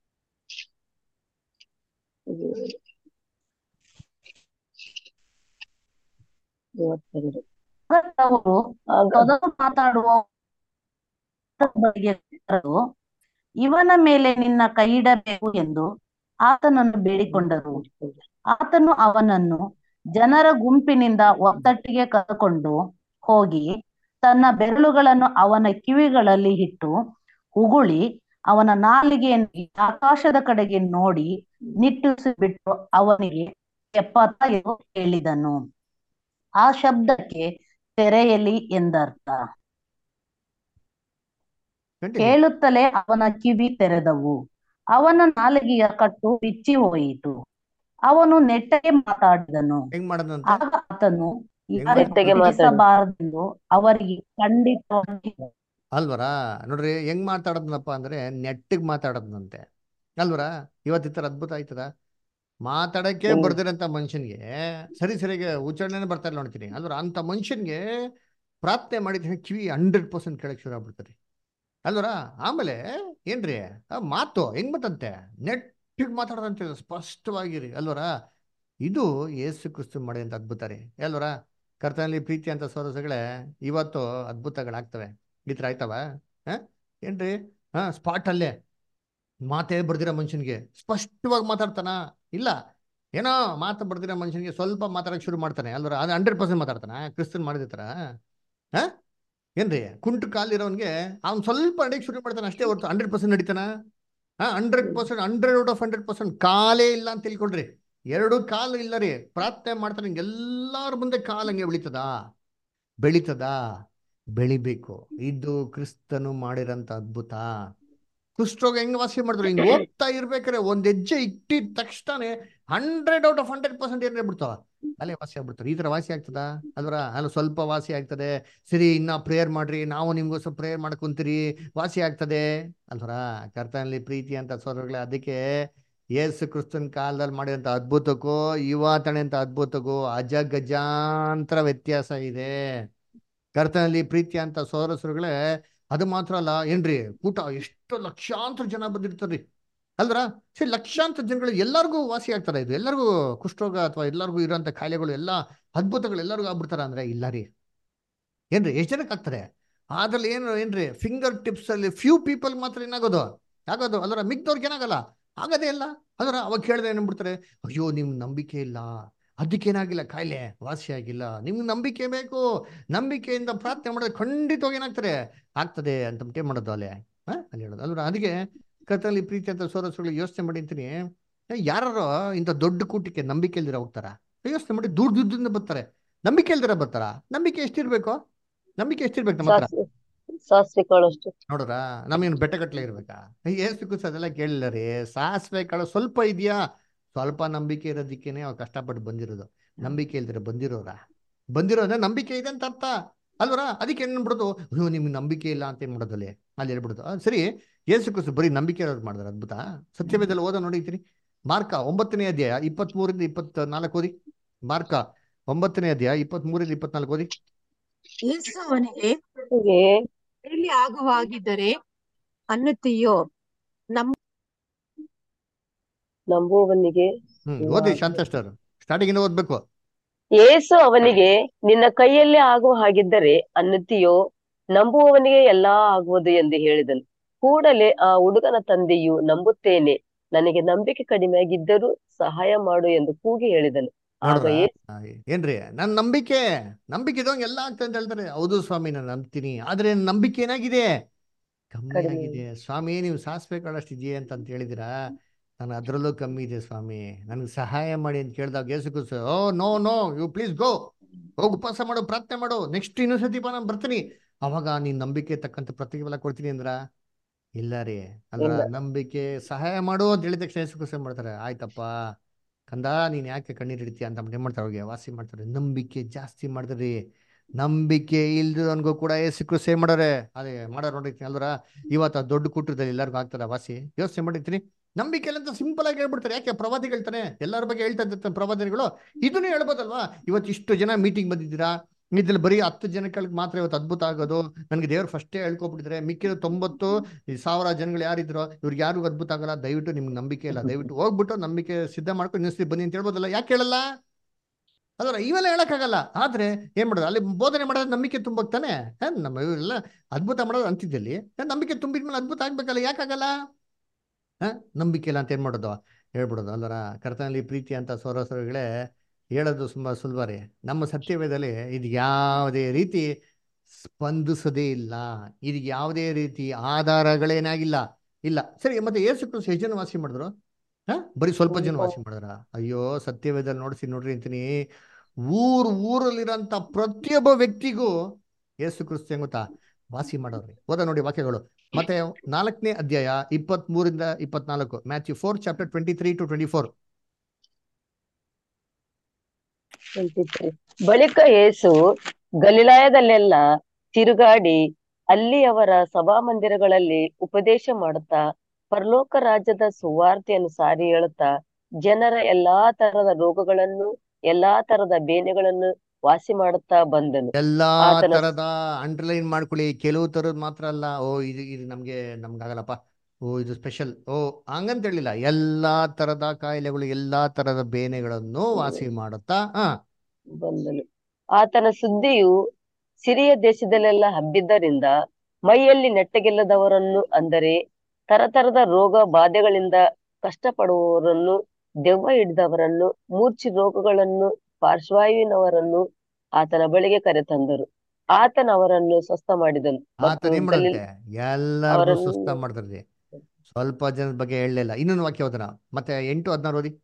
Speaker 7: ಮೂವತ್ತೆರಡು
Speaker 5: ಆಗ ಅವರು
Speaker 7: ಆಗ
Speaker 5: ಮೊದಲು ಮಾತಾಡುವ ಬಳಿಗೆ ಕರೆದು, ಇವನ ಮೇಲೆ ನಿನ್ನ ಕೈ ಇಡಬೇಕು ಎಂದು ಆತನನ್ನು ಬೇಡಿಕೊಂಡರು ಆತನು ಅವನನ್ನು ಜನರ ಗುಂಪಿನಿಂದ ಒತ್ತಟ್ಟಿಗೆ ಕರೆದುಕೊಂಡು ಹೋಗಿ ತನ್ನ ಬೆರಳುಗಳನ್ನು ಅವನ ಕಿವಿಗಳಲ್ಲಿ ಇಟ್ಟು ಉಗುಳಿ ಅವನ ನಾಲಿಗೆಯನ್ನು ಆಕಾಶದ ಕಡೆಗೆ ನೋಡಿ ನಿಟ್ಟುಸಿ ಬಿಟ್ಟು ಅವನಿಗೆ ಎಪ್ಪತ್ತ ಎಂದು ಹೇಳಿದನು ಆ ಶಬ್ದಕ್ಕೆ ತೆರೆಯಲಿ ಎಂದರ್ಥ
Speaker 1: ಕಂಟಿನ್ಯೂ
Speaker 5: ಕೇಳುತ್ತಲೇ ಅವನ ಕಿವಿ ತೆರೆದವು ಅವನ ನಾಲಿಗೆಯ ಕಟ್ಟು ಬಿಚ್ಚಿ ಹೋಯಿತು ಅವನು ನೆಟ್ಟಗೆ ಮಾತಾಡಿದನು
Speaker 1: ಹೆಂಗ್ ಮಾಡದಂತೆ
Speaker 5: ಆಗ ಆತನು
Speaker 1: ಹೆಂಗ್
Speaker 5: ಯಾರಿಗೂ
Speaker 7: ನೆಟ್ಟಗೆ ಮಾತಾಡು.
Speaker 5: ತಿಳಿಸಬಾರದೆಂದು ಅವರಿಗೆ ಖಂಡಿತವಾಗಿ
Speaker 1: ಅಲ್ವರಾ ನೋಡ್ರಿ ಹೆಂಗ್ ಮಾತಾಡದ್ನಪ್ಪ ಅಂದ್ರೆ ನೆಟ್ಟಿಗ್ ಮಾತಾಡದ್ನಂತೆ ಅಲ್ವರಾ ಇವತ್ತು ಈ ಥರ ಅದ್ಭುತ ಆಯ್ತದ ಮಾತಾಡಕ್ಕೆ
Speaker 7: ಹ್ಮ್.
Speaker 1: ಬರ್ದಿರಂತ ಮನುಷ್ಯನ್ಗೆ ಸರಿ ಸರಿಗೆ ಉಚ್ಚಾರಣೆನೇ ಬರ್ತಾ ಇಲ್ಲ ನೋಡ್ತೀನಿ ಅಲ್ವರ ಅಂತ ಮನುಷ್ಯನ್ಗೆ ಪ್ರಾರ್ಥನೆ ಮಾಡಿದ್ರೆ ಕಿವಿ ಹಂಡ್ರೆಡ್ ಪರ್ಸೆಂಟ್ ಕೇಳಕ್ ಶುರು ಆಗ್ಬಿಡ್ತಾರೆ ಅಲ್ವರ ಆಮೇಲೆ ಏನ್ರಿ ಆ ಮಾತು ಹೆಂಗ್ ಬರ್ತಂತೆ ನೆಟ್ಟಿಗೆ ಮಾತಾಡೋದಂತೆ ಸ್ಪಷ್ಟವಾಗಿರಿ ಅಲ್ವರ ಇದು ಯೇಸು ಕ್ರಿಸ್ತು ಮಾಡಿದಂತ ಅದ್ಭುತ ರೀ ಅಲ್ವರ ಕರ್ತನಲ್ಲಿ ಪ್ರೀತಿ ಅಂತ ಸೋದಸಗಳೇ ಇವತ್ತು ಅದ್ಭುತಗಳಾಗ್ತವೆ ಈ ಥರ ಆಯ್ತವ ಹಾ ಏನ್ರಿ ಹಾ ಸ್ಪಾಟ್ ಅಲ್ಲೇ ಮಾತೇ ಬರ್ದಿರೋ ಮನುಷ್ಯನಿಗೆ ಸ್ಪಷ್ಟವಾಗಿ ಮಾತಾಡ್ತಾನ ಇಲ್ಲ ಏನೋ ಮಾತು ಬರ್ದಿರೋ ಮನುಷ್ಯನಿಗೆ ಸ್ವಲ್ಪ ಮಾತಾಡಕ್ ಶುರು ಮಾಡ್ತಾನೆ ಅಲ್ವರ ಅದು ಹಂಡ್ರೆಡ್ ಪರ್ಸೆಂಟ್ ಮಾತಾಡ್ತಾನ ಕ್ರಿಸ್ತನ್ ಮಾಡಿದ ಥರ ಹಾ ಏನ್ರಿ ಕುಂಟು ಕಾಲಿರೋನ್ಗೆ ಅವ್ನು ಸ್ವಲ್ಪ ನಡಿಯಕ್ಕೆ ಶುರು ಮಾಡ್ತಾನೆ ಅಷ್ಟೇ ಹೊರತು ಹಂಡ್ರೆಡ್ ಪರ್ಸೆಂಟ್ ನಡಿತಾನ ಹಾ hundred percent hundred out of hundred percent ಕಾಲೇ ಇಲ್ಲ ಅಂತ ತಿಳ್ಕೊಳ್ರಿ ಎರಡು ಕಾಲು ಇಲ್ಲ ರೀ ಪ್ರಾರ್ಥನೆ ಮಾಡ್ತಾನೆ ಎಲ್ಲಾರ ಮುಂದೆ ಕಾಲ್ ಹಂಗೆ ಬೆಳೀತದ ಬೆಳೀತದ ಬೆಳಿಬೇಕು ಇದು ಕ್ರಿಸ್ತನು ಮಾಡಿರಂತ ಅದ್ಭುತ ಕುಷ್ಠರೋಗ ಹೆಂಗ್ ವಾಸಿ ಮಾಡಿದ್ರು ಹಿಂಗ್ ಹೋಗ್ತಾ ಇರ್ಬೇಕಾರೆ ಒಂದ್ ಹೆಜ್ಜೆ ಇಟ್ಟಿದ ತಕ್ಷಣ hundred out of hundred percent ಏನ್ ಬಿಡ್ತಾವ ಅಲ್ಲೇ ವಾಸಿ ಆಗ್ಬಿಡ್ತಾರೆ ಈ ತರ ವಾಸಿ ಆಗ್ತದ ಅಲ್ವರ ಅಲ್ಲ ಸ್ವಲ್ಪ ವಾಸಿ ಆಗ್ತದೆ ಸರಿ ಇನ್ನ ಪ್ರೇಯರ್ ಮಾಡ್ರಿ ನಾವು ನಿಮ್ಗೋಸ್ಕರ ಪ್ರೇಯರ್ ಮಾಡ್ಕೊಂತೀರಿ ವಾಸಿ ಆಗ್ತದೆ ಅಲ್ವರ ಕರ್ತನಲ್ಲಿ ಪ್ರೀತಿ ಅಂತ ಸೋದರಗಳೇ ಅದಕ್ಕೆ ಯೇಸು ಕ್ರಿಸ್ತನ್ ಕಾಲದಲ್ಲಿ ಮಾಡಿದಂತ ಅದ್ಭುತಕ್ಕೂ ಯುವಾತಣೆ ಅಂತ ಅದ್ಭುತಕ್ಕೂ ಅಜಗಜಾಂತರ ವ್ಯತ್ಯಾಸ ಇದೆ ಕರ್ತನಲ್ಲಿ ಪ್ರೀತಿ ಅಂತ ಸೋದರಸರುಗಳೇ ಅದು ಮಾತ್ರ ಅಲ್ಲ ಏನ್ರಿ ಕೂಟ ಎಷ್ಟು ಲಕ್ಷಾಂತರ ಜನ ಬಂದಿರ್ತಾರ್ರಿ ಅಲ್ದ್ರ ಸರಿ ಲಕ್ಷಾಂತರ ಜನಗಳು ಎಲ್ಲರಿಗೂ ವಾಸಿ ಆಗ್ತಾರೆ ಇದು ಎಲ್ಲರಿಗೂ ಕುಷ್ಠರೋಗ ಅಥವಾ ಎಲ್ಲರಿಗೂ ಇರೋಂಥ ಕಾಯಿಲೆಗಳು ಎಲ್ಲ ಅದ್ಭುತಗಳು ಎಲ್ಲರಿಗೂ ಆಗ್ಬಿಡ್ತಾರ ಅಂದ್ರೆ ಇಲ್ಲ ರೀ ಏನ್ರಿ ಎಷ್ಟು ಜನಕ್ಕೆ ಆಗ್ತಾರೆ ಅದ್ರಲ್ಲಿ ಏನು ಏನ್ರಿ ಫಿಂಗರ್ ಟಿಪ್ಸ್ ಅಲ್ಲಿ ಫ್ಯೂ ಪೀಪಲ್ ಮಾತ್ರ ಏನಾಗೋದು ಆಗೋದು ಅಲ್ರ ಮಿಕ್ದವ್ರಿಗೆ ಏನಾಗಲ್ಲ ಆಗದೇ ಇಲ್ಲ ಅದರ ಅವಾಗ ಕೇಳಿದ್ರೆ ಏನ್ಬಿಡ್ತಾರೆ ಅಯ್ಯೋ ನಿಮ್ ನಂಬಿಕೆ ಇಲ್ಲ ಅದಕ್ಕೇನಾಗಿಲ್ಲ ಕಾಯಿಲೆ ವಾಸಿ ಆಗಿಲ್ಲ ನಿಮ್ಗೆ ನಂಬಿಕೆ ಬೇಕು ನಂಬಿಕೆಯಿಂದ ಪ್ರಾರ್ಥನೆ ಮಾಡಿದ್ರೆ ಖಂಡಿತವಾಗಿ ಏನಾಗ್ತಾರೆ ಆಗ್ತದೆ ಅಂತ ಏನ್ ಮಾಡೋದು ಅಲ್ಲೇ ಹಾ ಅಲ್ಲಿ ಹೇಳೋದು ಅಲ್ರ ಅದಕ್ಕೆ ಕರ್ತನಲ್ಲಿ ಪ್ರೀತಿ ಅಂತ ಸೋರಸುಗಳು ಯೋಚನೆ ಮಾಡಿ ಅಂತೀನಿ ಯಾರು ಇಂಥ ದೊಡ್ಡ ಕೂಟಕ್ಕೆ ನಂಬಿಕೆ ಇಲ್ದಿರ ಹೋಗ್ತಾರ ಯೋಚನೆ ಮಾಡಿ ದೂರ ದೂರದಿಂದ ಬರ್ತಾರೆ ನಂಬಿಕೆ ಇಲ್ದಿರ ಬರ್ತಾರ ನಂಬಿಕೆ ಎಷ್ಟಿರ್ಬೇಕು ನಂಬಿಕೆ ಎಷ್ಟಿರ್ಬೇಕು ನಮ್ಮ ಹತ್ರ
Speaker 7: ಸಾಸಿವೆ ಸಾಸಿವೆ ಕಾಳಷ್ಟು
Speaker 1: ನೋಡ್ರ ನಮಗೇನು ಬೆಟ್ಟಗಟ್ಲೆ ಇರ್ಬೇಕಾ ಏಸು ಕುಸ್ ಅದೆಲ್ಲ ಕೇಳಿಲ್ಲ ರೀ ಸಾಸಿವೆ ಕಾಳು ಸ್ವಲ್ಪ ಇದೆಯಾ ಸ್ವಲ್ಪ ನಂಬಿಕೆ ಇರೋದಕ್ಕೇನೆ ಅವ್ರು ಕಷ್ಟಪಟ್ಟು ಬಂದಿರೋದು ನಂಬಿಕೆ ಇಲ್ದಿರ ಬಂದಿರೋರ ಬಂದಿರೋದ್ರೆ ನಂಬಿಕೆ ಇದೆ ಅಂತ ಅರ್ಥ ಅಲ್ವರ ಅದಕ್ಕೆ ಏನ್ ಮಾಡ್ಬಿಡೋದು ಅಯ್ಯೋ ನಿಮ್ಗೆ ನಂಬಿಕೆ ಇಲ್ಲ ಅಂತ ಏನ್ ಮಾಡೋದು ಅಲ್ಲಿ ಅಲ್ಲಿ ಹೇಳ್ಬಿಡೋದು ಆ, ಸರಿ ಏಸು ಕುಸ್ ಬರೀ ನಂಬಿಕೆ ಇರೋದು ಮಾಡಿದ್ರೆ ಅದ್ಭುತ ಸತ್ಯವೇದಲ್ಲಿ ಓದ ನೋಡಿತೀನಿ ಮಾರ್ಕ ಒಂಬತ್ತನೇ ಅಧ್ಯಾಯ ಇಪ್ಪತ್ಮೂರಿಂದ ಇಪ್ಪತ್ತ ನಾಲ್ಕು ಓದಿ ಮಾರ್ಕ ಒಂಬತ್ತನೇ ಅಧ್ಯಾಯ ಇಪ್ಪತ್ಮೂರಿಂದ ಇಪ್ಪತ್ನಾಲ್ಕು ಓದಿ
Speaker 9: ಯೇಸು ಅವನಿಗೆ
Speaker 7: ಹೀಗೆ
Speaker 9: ಕೈಲಿ ಆಗುವಾಗಿದ್ದರೆ ಅನ್ನುತ್ತೀಯೋ ನಮ್ಮ
Speaker 7: ನಂಬುವವನಿಗೆ
Speaker 1: ಹ್ಮ್ ಓದಿ ಶಾಂತಷ್ಟರು ಸ್ಟಾರ್ಟಿಂಗ್ ಇಂದ ಓದ್ಬೇಕು
Speaker 7: ಯೇಸು ಅವನಿಗೆ ನಿನ್ನ ಕೈಯಲ್ಲಿ ಆಗುವ ಹಾಗಿದ್ದರೆ ಅನ್ನುತ್ತೀಯೋ ನಂಬುವವನಿಗೆ ಎಲ್ಲಾ ಆಗುವುದು ಎಂದು ಹೇಳಿದನು ಕೂಡಲೇ ಆ ಹುಡುಗನ ತಂದೆಯು ನಂಬುತ್ತೇನೆ ನನಗೆ ನಂಬಿಕೆ ಕಡಿಮೆಯಾಗಿದ್ದರೂ ಸಹಾಯ ಮಾಡು ಎಂದು ಕೂಗಿ ಹೇಳಿದನು ಆಗ
Speaker 1: ನೋಡ್ರ
Speaker 7: ಯೇಸು
Speaker 1: ಏನ್ರಿ ನನ್ ನಂಬಿಕೆ ನಂಬಿಕೆ ಇದ್ದವಂಗೆ ಎಲ್ಲ ಆಗ್ತದೆ ಅಂತ ಹೇಳ್ತಾರೆ ಹೌದು ಸ್ವಾಮಿ ನಾನು ನಂಬ್ತೀನಿ ಆದ್ರೆ ನನ್ ನಂಬಿಕೆ ಏನಾಗಿದೆ ಕಮ್ಮಿ
Speaker 7: ಕಡಿಮೆ
Speaker 1: ಆಗಿದೆ ಸ್ವಾಮಿ ನೀವು ಸಾಸಿವೆ ಕಾಳಷ್ಟು ಇದೆಯೇ ಅಂತ ಅಂತ ಹೇಳಿದಿರಾ ನಾನು ಅದರಲ್ಲೂ ಕಮ್ಮಿ ಇದೆ ಸ್ವಾಮಿ ನನಗೆ ಸಹಾಯ ಮಾಡಿ ಅಂತ ಕೇಳಿದಾಗ Yesu Krista oh no no you please go ಹೋಗಿ ಉಪವಾಸ ಮಾಡು ಪ್ರಾರ್ಥನೆ ಮಾಡು ನೆಕ್ಸ್ಟ್ ಇನ್ನೊಂದ್ಸತಿ ಬಾ ನಾನು ಬರ್ತೀನಿ ಅವಾಗ ನೀನ್ ನಂಬಿಕೆ ತಕ್ಕಂತ ಪ್ರತಿಫಲ ಕೊಡ್ತೀನಿ ಅಂದ್ರ ಇಲ್ಲ ರೀ ಅಂದ್ರ
Speaker 7: ಇಲ್ಲ
Speaker 1: ನಂಬಿಕೆ ಸಹಾಯ ಮಾಡು ಅಂತ ಹೇಳಿದ ತಕ್ಷಣ ಯೇಸು ಕ್ರಿಸ್ತ ಏನ್ ಮಾಡ್ತಾರೆ ಆಯ್ತಪ್ಪ ಕಂದ ನೀನ್ ಯಾಕೆ ಕಣ್ಣೀರ್ ಇಡ್ತೀಯ ಅಂತ ಏನ್ ಮಾಡ್ತಾರೆ ಅವ್ರಿಗೆ ವಾಸಿ ಮಾಡ್ತಾರೆ ನಂಬಿಕೆ ಜಾಸ್ತಿ ಮಾಡಿದ್ರಿ ನಂಬಿಕೆ ಇಲ್ದಿರೋನ್ಗೂ ಕೂಡ ಯೇಸು ಕ್ರಿಸ್ತ ಏನ್ ಮಾಡಾರೆ ಅದೇ ಮಾಡೋರು ನೋಡಿರ್ತೀನಿ ಅಲ್ವರ ಇವತ್ತು ಆ ದೊಡ್ಡ ಕೂಟದಲ್ಲಿ ಎಲ್ಲರಿಗೂ ಆಗ್ತಾರ ವಾಸಿ ಯೋಚನೆ ಮಾಡಿರ್ತೀನಿ ನಂಬಿಕೆ ಇಲ್ಲ ಅಂತ ಸಿಂಪಲ್ ಆಗಿ ಹೇಳ್ಬಿಡ್ತಾರೆ ಯಾಕೆ ಪ್ರವಾದಿ ಹೇಳ್ತಾನೆ ಎಲ್ಲರ ಬಗ್ಗೆ ಹೇಳ್ತಾ ಇರ್ತಾರೆ ಪ್ರವಾದಿಗಳು ಇದನ್ನೇ ಹೇಳ್ಬೋದಲ್ವಾ ಇವತ್ತು ಇಷ್ಟು ಜನ ಮೀಟಿಂಗ್ ಬಂದಿದ್ದೀರಾ ಇದ್ರಲ್ಲಿ ಬರೀ ಹತ್ತು ಜನಕ್ಕೆ ಮಾತ್ರ ಇವತ್ತು ಅದ್ಭುತ ಆಗೋದು ನನಗೆ ದೇವ್ರು ಫಸ್ಟೇ ಹೇಳ್ಕೊಬಿಟ್ಟಿದ್ರೆ ಮಿಕ್ಕಿರೋ ತೊಂಬತ್ತು ಈ ಸಾವಿರ ಜನಗಳು ಯಾರಿದ್ರು ಇವ್ರಿಗೆ ಯಾರಿಗೂ ಅದ್ಭುತ ಆಗಲ್ಲ ದಯವಿಟ್ಟು ನಿಮ್ಗೆ ನಂಬಿಕೆ ಇಲ್ಲ ದಯವಿಟ್ಟು ಹೋಗ್ಬಿಟ್ಟು ನಂಬಿಕೆ ಸಿದ್ಧ ಮಾಡ್ಕೊಂಡು ಇನ್ನೊಂದ್ಸತಿ ಬನ್ನಿ ಅಂತ ಹೇಳ್ಬೋದಲ್ಲ ಯಾಕೆ ಹೇಳಲ್ಲ ಅದರ ಇವೆಲ್ಲ ಹೇಳಕ್ಕಾಗಲ್ಲ ಆದ್ರೆ ಏನ್ ಮಾಡೋದು ಅಲ್ಲಿ ಬೋಧನೆ ಮಾಡೋದು ನಂಬಿಕೆ ತುಂಬಕ್ತಾನೆ ಹ, ನಮ್ಮ ಇವರೆಲ್ಲ ಅದ್ಭುತ ಮಾಡೋದು ಅಂತಿದ್ದಲ್ಲಿ ನಂಬಿಕೆ ತುಂಬಿದ್ಮೇಲೆ ಅದ್ಭುತ ಆಗ್ಬೇಕಲ್ಲ ಯಾಕಾಗಲ್ಲ ಹ ನಂಬಿಕೆ ಇಲ್ಲ ಅಂತ ಏನ್ ಮಾಡೋದು ಹೇಳ್ಬಿಡೋದು ಅಲ್ಲರ ಕರ್ತನಲ್ಲಿ ಪ್ರೀತಿ ಅಂತ ಸೋರಸರುಗಳೇ ಹೇಳೋದು ತುಂಬಾ ಸುಲಭ ರೀ ನಮ್ಮ ಸತ್ಯವೇದಲ್ಲಿ ಇದು ಯಾವುದೇ ರೀತಿ ಸ್ಪಂದಿಸದೇ ಇಲ್ಲ ಇದಕ್ಕೆ ಯಾವುದೇ ರೀತಿ ಆಧಾರಗಳೇನಾಗಿಲ್ಲ ಇಲ್ಲ ಸರಿ ಮತ್ತೆ ಏಸು ಕ್ರಿಸ್ತ ಎಷ್ಟು ಜನ ವಾಸಿ ಮಾಡಿದ್ರು ಹ ಬರೀ ಸ್ವಲ್ಪ ಜನ ವಾಸಿ ಮಾಡಿದ್ರ ಅಯ್ಯೋ ಸತ್ಯವೇದಲ್ಲಿ ನೋಡಿಸಿ ನೋಡ್ರಿ ಅಂತೀನಿ ಊರ್ ಊರಲ್ಲಿರೋಂಥ ಪ್ರತಿಯೊಬ್ಬ ವ್ಯಕ್ತಿಗೂ ಏಸು ಕ್ರಿಸ್ತ ಹೆಂಗ್ ಗೊತ್ತಾ ವಾಸಿ ಮಾಡೋರ್ರಿ ಓದ ನೋಡಿ ವಾಕ್ಯಗಳು ಮತ್ತೆ ನಾಲ್ಕನೇ ಅಧ್ಯಾಯ ಇಪ್ಪತ್ತ್ ಮೂರಿಂದ ಇಪ್ಪತ್ನಾಲ್ಕು Matthew four chapter twenty three to twenty four
Speaker 7: ಅಂತಿದ್ರು. ಬಳಿಕ ಯೇಸು ಗಲಿಲಾಯದಲ್ಲೆಲ್ಲ ತಿರುಗಾಡಿ ಅಲ್ಲಿ ಅವರ ಸಭಾಮಂದಿರಗಳಲ್ಲಿ ಉಪದೇಶ ಮಾಡುತ್ತಾ ಪರಲೋಕ ರಾಜ್ಯದ ಸುವಾರ್ತೆಯನ್ನು ಸಾರಿ ಹೇಳುತ್ತಾ ಜನರ ಎಲ್ಲಾ ತರದ ರೋಗಗಳನ್ನು ಎಲ್ಲಾ ತರದ ಬೇನೆಗಳನ್ನು ವಾಸಿ ಮಾಡುತ್ತಾ ಬಂದನು
Speaker 1: ಎಲ್ಲಾ
Speaker 7: ಆತನ
Speaker 1: ತರದ ಅಂಡರ್ಲೈನ್ ಮಾಡ್ಕೊಳ್ಳಿ ಕೆಲವು ತರದ್ ಮಾತ್ರ ಅಲ್ಲ ಓ ಇದು ಇದು ನಮ್ಗೆ ನಮ್ಗಾಗಲ್ಲಪ್ಪ ಓ ಇದು ಸ್ಪೆಷಲ್ ಓ ಹಂಗಂತ ಹೇಳಿಲ್ಲ ಎಲ್ಲಾ ತರದ ಕಾಯಿಲೆಗಳು ಎಲ್ಲಾ ತರದ ಬೇನೆಗಳನ್ನು ವಾಸಿ ಮಾಡುತ್ತಾ ಹ
Speaker 7: ಬಂದನು ಆತನ ಸುದ್ದಿಯು ಸಿರಿಯ ದೇಶದಲ್ಲೆಲ್ಲ ಹಬ್ಬಿದ್ದರಿಂದ ಮೈಯಲ್ಲಿ ನೆಟ್ಟಗಿಲ್ಲದವರನ್ನು ಅಂದರೆ ತರತರದ ರೋಗ ಬಾಧೆಗಳಿಂದ ಕಷ್ಟಪಡುವವರನ್ನು ದೆವ್ವ ಹಿಡಿದವರನ್ನು ಮೂರ್ಛಿ ರೋಗಗಳನ್ನು ಪಾರ್ಶ್ವಾಯುವಿನವರನ್ನು ಆತನ ಬಳಿಗೆ ಕರೆತಂದರು ಆತನ ಅವರನ್ನು ಸ್ವಸ್ಥ ಮಾಡಿದನು ಮತ್ತು
Speaker 1: ಆತನ ಏನ್
Speaker 7: ಗಲಿಲ್
Speaker 1: ಮಾಡಂತೆ ಎಲ್ಲರಿಗೂ
Speaker 7: ಅವರನ್ನು
Speaker 1: ಸುಸ್ತ ಮಾಡ್ತಾರೆ ಸ್ವಲ್ಪ ಜನದ ಬಗ್ಗೆ ಹೇಳಲಿಲ್ಲ ಇನ್ನೊಂದು ವಾಕ್ಯ ಹೋದನ ಮತ್ತೆ ಎಂಟು ಹದಿನಾರು ಓದಿ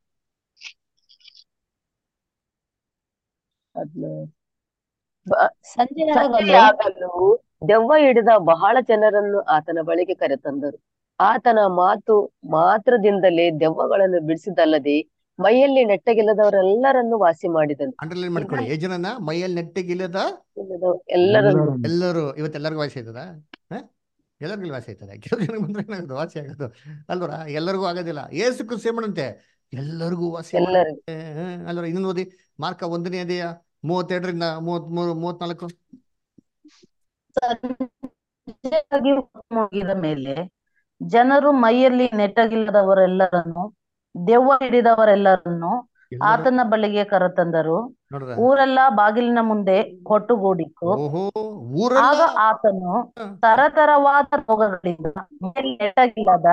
Speaker 7: ಅದ್ನ ಬ-
Speaker 5: ಸಂಜೆಯಾಗಲು
Speaker 7: ಸಂಜೆಯಾಗಲು ದೆವ್ವ ಹಿಡಿದ ಬಹಳ ಜನರನ್ನು ಆತನ ಬಳಿಗೆ ಕರೆತಂದರು ಆತನ ಮಾತು ಮಾತ್ರದಿಂದಲೇ ದೆವ್ವಗಳನ್ನು ಬಿಡಿಸಿದಲ್ಲದೆ ಮೈಯಲ್ಲಿ ನೆಟ್ಟಗಿಲ್ಲದವರೆಲ್ಲರನ್ನು ವಾಸಿ ಮಾಡಿದನು
Speaker 1: ಅಂಡರ್ಲೈನ್ ಮಾಡ್ಕೊಳ್ಳಿ ಏ ಜನನ ಮೈಯಲ್ಲಿ ನೆಟ್ಟಗಿಲ್ಲದ
Speaker 7: ಇಲ್ಲದವ- ಎಲ್ಲರನ್ನು
Speaker 1: ಎಲ್ಲರೂ ಇವತ್ತು ಎಲ್ಲರಿಗೂ ವಾಸಿ ಆಯ್ತದ ಎಲ್ಲರಿಗೂ ವಾಸಿ ಆಯ್ತದ ಕೆಲವು ಜನಕ್ಕೆ ಬಂದ್ರೆ ಏನಾಗೋದು ವಾಸಿ ಆಗೋದು ಅಲ್ವರ ಎಲ್ಲರಿಗೂ ಆಗೋದಿಲ್ಲ ಏಸು ಕ್ರಿಸ್ತ ಮಾಡಂತೆ ಎಲ್ಲರಿಗೂ ವಾಸಿ
Speaker 7: ಎಲ್ಲರಿಗೂ
Speaker 1: ಮಾಡುತ್ತೆ ಅಲ್ವರ ಇನ್ನೊಂದು ಓದಿ ಮಾರ್ಕ ಒಂದನೇ ಅದೇಯ ಮೂವತ್ತೆರಡರಿಂದ ಮೂವತ್ತ್ ಮೂರು ಮೂವತ್ನಾಲ್ಕು
Speaker 5: ಸಂಜೆಯಾಗಿ ಮುಗಿದ ಮೇಲೆ ಜನರು ಮೈಯಲ್ಲಿ ನೆಟ್ಟಗಿಲ್ಲದವರೆಲ್ಲರನ್ನು ದೆವ್ವ ಹಿಡಿದವರೆಲ್ಲರನ್ನು
Speaker 1: ಎಲ್ಲರೂ
Speaker 5: ಆತನ ಬಳಿಗೆ ಕರೆತಂದರು
Speaker 1: ನೋಡ್ರ
Speaker 5: ಊರೆಲ್ಲ ಬಾಗಿಲಿನ ಮುಂದೆ ಒಟ್ಟುಗೂಡಿತು
Speaker 1: ಓಹೋ ಊರೆಲ್ಲ
Speaker 5: ಆಗ ಆತನು ತರತರವಾದ ರೋಗಗಳಿಂದ ಮೈಯಲ್ಲಿ ನೆಟ್ಟಗಿಲ್ಲದ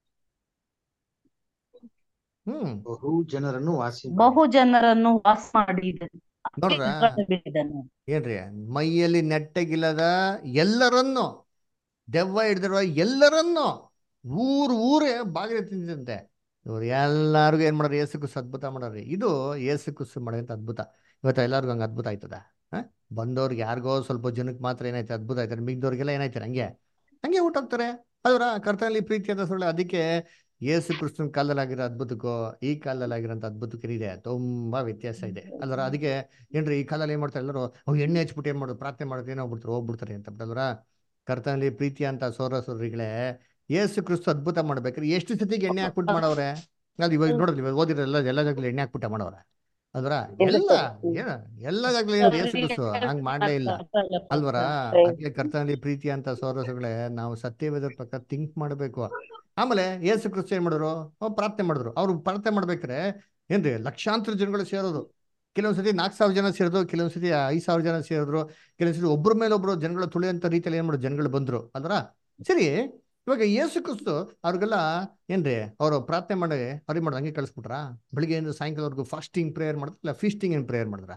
Speaker 1: ಹ್ಮ್
Speaker 6: ಬಹು ಜನರನ್ನು ವಾಸಿ
Speaker 5: ಬಹು ಜನರನ್ನು ವಾಸ ಮಾಡಿದ
Speaker 1: ನೋಡ್ರ
Speaker 5: ಬಿಡಿದನು
Speaker 1: ಏನ್ರಿ ಮೈಯಲ್ಲಿ ನೆಟ್ಟಗಿಲ್ಲದ ಎಲ್ಲರನ್ನು ದೆವ್ವ ಹಿಡಿದಿರುವ ಎಲ್ಲರನ್ನು ಊರ್ ಊರೇ ಬಾಗಿಲು ತಿಂದಂತೆ ಇವ್ರು ಎಲ್ಲಾರ್ಗು ಏನ್ ಮಾಡೋರು ಏಸು ಕುಸು ಅದ್ಭುತ ಮಾಡೋರಿ ಇದು ಏಸು ಕುಸು ಮಾಡೋಂಥ ಅದ್ಭುತ ಇವತ್ತು ಎಲ್ಲರಿಗೂ ಹಂಗೆ ಅದ್ಭುತ ಆಯ್ತದ ಹ? ಬಂದವ್ರಿಗೆ ಯಾರಿಗೋ ಸ್ವಲ್ಪ ಜನಕ್ಕೆ ಮಾತ್ರ ಏನಾಯ್ತು ಅದ್ಭುತ ಆಯ್ತಾರೆ ಮಿಗ್ದವ್ರಿಗೆಲ್ಲ ಏನಾಯ್ತಾರೆ ಹಂಗೆ ಹಂಗೆ ಊಟ ಹೋಗ್ತಾರೆ ಅದರ ಕರ್ತನಲ್ಲಿ ಪ್ರೀತಿಯಾದ ಸುಳ್ಳು ಅದಕ್ಕೆ ಯೇಸು ಕ್ರಿಸ್ತನ ಕಾಲದಲ್ಲಿ ಆಗಿರೋ ಅದ್ಭುತಕ್ಕೂ ಈ ಕಾಲದಲ್ಲಿ ಆಗಿರೋಂಥ ಅದ್ಭುತಕ್ಕೂ ಇದೆ ತುಂಬಾ ವ್ಯತ್ಯಾಸ ಇದೆ ಅಲ್ವರ ಅದಕ್ಕೆ ಏನ್ರಿ ಈ ಕಾಲದಲ್ಲಿ ಏನ್ ಮಾಡ್ತಾರೆ ಎಲ್ಲರೂ ಅವ್ ಎಣ್ಣೆ ಹಚ್ಬಿಟ್ಟು ಏನ್ ಮಾಡೋದು ಪ್ರಾರ್ಥನೆ ಮಾಡೋದು ಏನೋ ಹೋಗ್ಬಿಡ್ತಾರೆ ಹೋಗ್ಬಿಡ್ತಾರೆ ಅಂತ ಬಿಟ್ಟಲ್ವರ ಕರ್ತನಲ್ಲಿ ಪ್ರೀತಿ ಅಂತ ಸೋರ ಸೋರಿಗಳೇ ಯೇಸು ಕ್ರಿಸ್ತು ಅದ್ಭುತ ಮಾಡ್ಬೇಕಾದ್ರೆ ಎಷ್ಟು ಸತಿಗೆ ಎಣ್ಣೆ ಹಾಕ್ಬಿಟ್ಟು ಮಾಡವ್ರೆ ಅದು ಇವಾಗ ನೋಡಿದ್ರಿ ಇವಾಗ ಓದಿರೋ ಎಲ್ಲ ಎಲ್ಲ ಜಾಗದಲ್ಲಿ ಎಣ್ಣೆ ಹಾಕ್ಬಿಟ್ಟು ಮಾಡವ್ರೆ ಅಲ್ವರ
Speaker 7: ಇಲ್ಲ
Speaker 1: ಎಲ್ಲ
Speaker 7: ಸರ್ ಹ್ಮ್.
Speaker 1: ಏನ ಎಲ್ಲ ಜಾಗದಲ್ಲಿ ಏನ್ ಯೇಸು ಕ್ರಿಸ್ತು ಹಂಗ್ ಮಾಡ್ಲೇ ಇಲ್ಲ ಅಲ್ವರ ಅದಕ್ಕೆ ಕರ್ತನಲ್ಲಿ ಪ್ರೀತಿ ಅಂತ ಸೋರಸುಗಳೇ ನಾವು ಸತ್ಯವೇದ ಪ್ರಕಾರ ಥಿಂಕ್ ಮಾಡಬೇಕು ಆಮೇಲೆ ಯೇಸು ಕ್ರಿಸ್ತು ಏನ್ ಮಾಡಿದ್ರು ಅವ್ರು ಪ್ರಾರ್ಥನೆ ಮಾಡಿದ್ರು ಅವ್ರು ಪ್ರಾರ್ಥನೆ ಮಾಡ್ಬೇಕಾರೆ ಏನ್ರಿ ಲಕ್ಷಾಂತರ ಜನಗಳು ಸೇರೋದು ಕೆಲವೊಂದ್ಸತಿ ನಾಲ್ಕು ಸಾವಿರ ಜನ ಸೇರಿದ್ರು ಕೆಲವೊಂದ್ಸತಿ ಐದು ಸಾವಿರ ಜನ ಸೇರಿದ್ರು ಕೆಲವೊಂದ್ಸತಿ ಒಬ್ಬರ ಮೇಲೆ ಒಬ್ರು ಜನಗಳು ತುಳಿಯಂತ ರೀತಿಯಲ್ಲಿ ಏನ್ ಮಾಡಿದ್ರು ಜನಗಳು ಬಂದ್ರು ಅಲ್ವರ ಸರಿ ಇವಾಗ ಯೇಸು ಕ್ರಿಸ್ತು ಅವ್ರಿಗೆಲ್ಲ ಏನ್ರಿ ಅವರು ಪ್ರಾರ್ಥನೆ ಮಾಡಿ ಅವ್ರಿಗೆ ಮಾಡೋದು ಹಂಗೆ ಕಳಿಸ್ಬಿಟ್ರ ಬೆಳಿಗ್ಗೆಯಿಂದ ಸಾಯಂಕಾಲವರೆಗೂ ಫಾಸ್ಟಿಂಗ್ ಪ್ರೇಯರ್ ಮಾಡಿದ್ರ ಇಲ್ಲ ಫೀಸ್ಟಿಂಗ್ ಏನ್ ಪ್ರೇಯರ್ ಮಾಡಿದ್ರ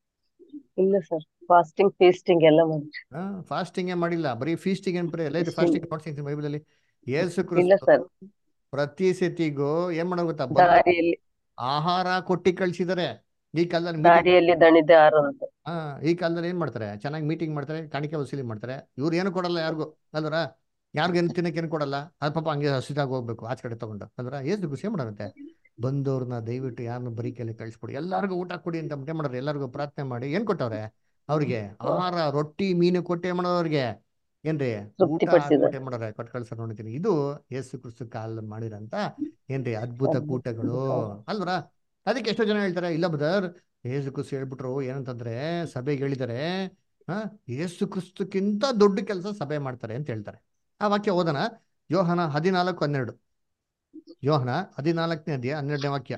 Speaker 7: ಇಲ್ಲ ಸರ್ ಫಾಸ್ಟಿಂಗ್ ಫೀಸ್ಟಿಂಗ್ ಎಲ್ಲ ಮಾಡಿ
Speaker 1: ಫಾಸ್ಟಿಂಗ್ ಮಾಡಿಲ್ಲ ಬರೀ ಫೀಸ್ಟಿಂಗ್ ಏನ್ ಪ್ರೇಯರ್ ಎಲ್ಲ
Speaker 7: Feasting.
Speaker 1: ಫಾಸ್ಟಿಂಗ್ ನೋಡ್ತೀನಿ ಬೈಬಲಲ್ಲಿ ಯೇಸು
Speaker 7: ಇಲ್ಲ
Speaker 1: ಕ್ರಿಸ್ತು
Speaker 7: ಸರ್
Speaker 1: ಪ್ರತಿ ಸತಿಗೂ ಏನ್ ಮಾಡೋದು ಗೊತ್ತಾ ಬಂದು
Speaker 7: ದಾರಿಯಲ್ಲಿ
Speaker 1: ಆಹಾರ ಕೊಟ್ಟಿ ಕಳ್ಸಿದಾರೆ ಈ ಕಾಲದಲ್ಲಿ ಮೀಟಿಂಗ್
Speaker 7: ದಾರಿಯಲ್ಲಿ ದಣಿದೆ ಆರು ಅಂತ
Speaker 1: ಹಾ ಈ ಕಾಲದಲ್ಲಿ ಏನ್ ಮಾಡ್ತಾರೆ ಚೆನ್ನಾಗಿ ಮೀಟಿಂಗ್ ಮಾಡ್ತಾರೆ ಕಾಣಿಕೆ ವಸೂಲಿ ಮಾಡ್ತಾರೆ ಇವ್ರು ಏನು ಕೊಡಲ್ಲ ಯಾರಿಗೂ ಅಲ್ವರ ಯಾರಿಗೂ ಏನು ತಿನ್ನಕ್ಕೆ ಏನು ಕೊಡಲ್ಲ ಅದು ಪಾಪ ಹಂಗೆ ಹಸಿದಾಗ ಹೋಗ್ಬೇಕು ಆಚೆ ಕಡೆ ತಗೊಂಡು ಅಲ್ವರ ಏಸು ಖುಷಿ ಮಾಡೋರಂತೆ ಬಂದವ್ರನ್ನ ದಯವಿಟ್ಟು ಯಾರನ್ನ ಬರೀ ಕೈಲಿ ಕಳಿಸ್ಕೊಡಿ ಎಲ್ಲರಿಗೂ ಊಟ ಕೊಡಿ ಅಂತ ಏನ್ ಮಾಡೋರು ಎಲ್ಲರಿಗೂ ಪ್ರಾರ್ಥನೆ ಮಾಡಿ ಏನ್ ಕೊಟ್ಟವ್ರೆ ಅವ್ರಿಗೆ ಆಹಾರ ರೊಟ್ಟಿ ಮೀನು ಕೊಟ್ಟೆ ಮಾಡೋರಿಗೆ ಏನ್ರಿ ಊಟ
Speaker 7: ತೃಪ್ತಿಪಡಿಸಿದ್ದಾರೆ.
Speaker 1: ಕೊಟ್ಟೆ ಮಾಡೋರೆ ಕೊಟ್ಟು ಕಳ್ಸೋರ್ ನೋಡ್ತೀನಿ ಇದು ಯೇಸು ಕ್ರಿಸ್ತು ಕಾಲ ಮಾಡಿರಂತ ಏನ್ರಿ ಅದ್ಭುತ ಕೂಟಗಳು ಅಲ್ವರ ಅದಕ್ಕೆ ಎಷ್ಟೋ ಜನ ಹೇಳ್ತಾರೆ ಇಲ್ಲ ಬದರ್ ಯೇಸು ಕ್ರಿಸ್ತು ಹೇಳ್ಬಿಟ್ರು ಏನಂತಂದ್ರೆ ಸಭೆಗೆ ಹೇಳಿದ್ದಾರೆ ಹಾ ಯೇಸು ಕ್ರಿಸ್ತಕ್ಕಿಂತ ದೊಡ್ಡ ಕೆಲಸ ಸಭೆ ಮಾಡ್ತಾರೆ ಅಂತ ಹೇಳ್ತಾರೆ ಆ ವಾಕ್ಯ ಓದನ ಯೋಹನ ಹದಿನಾಲ್ಕು ಹನ್ನೆರಡು ಯೋಹನ ಹದಿನಾಲ್ಕನೇ ಅಧ್ಯಾಯ ಹನ್ನೆರಡನೇ ವಾಕ್ಯ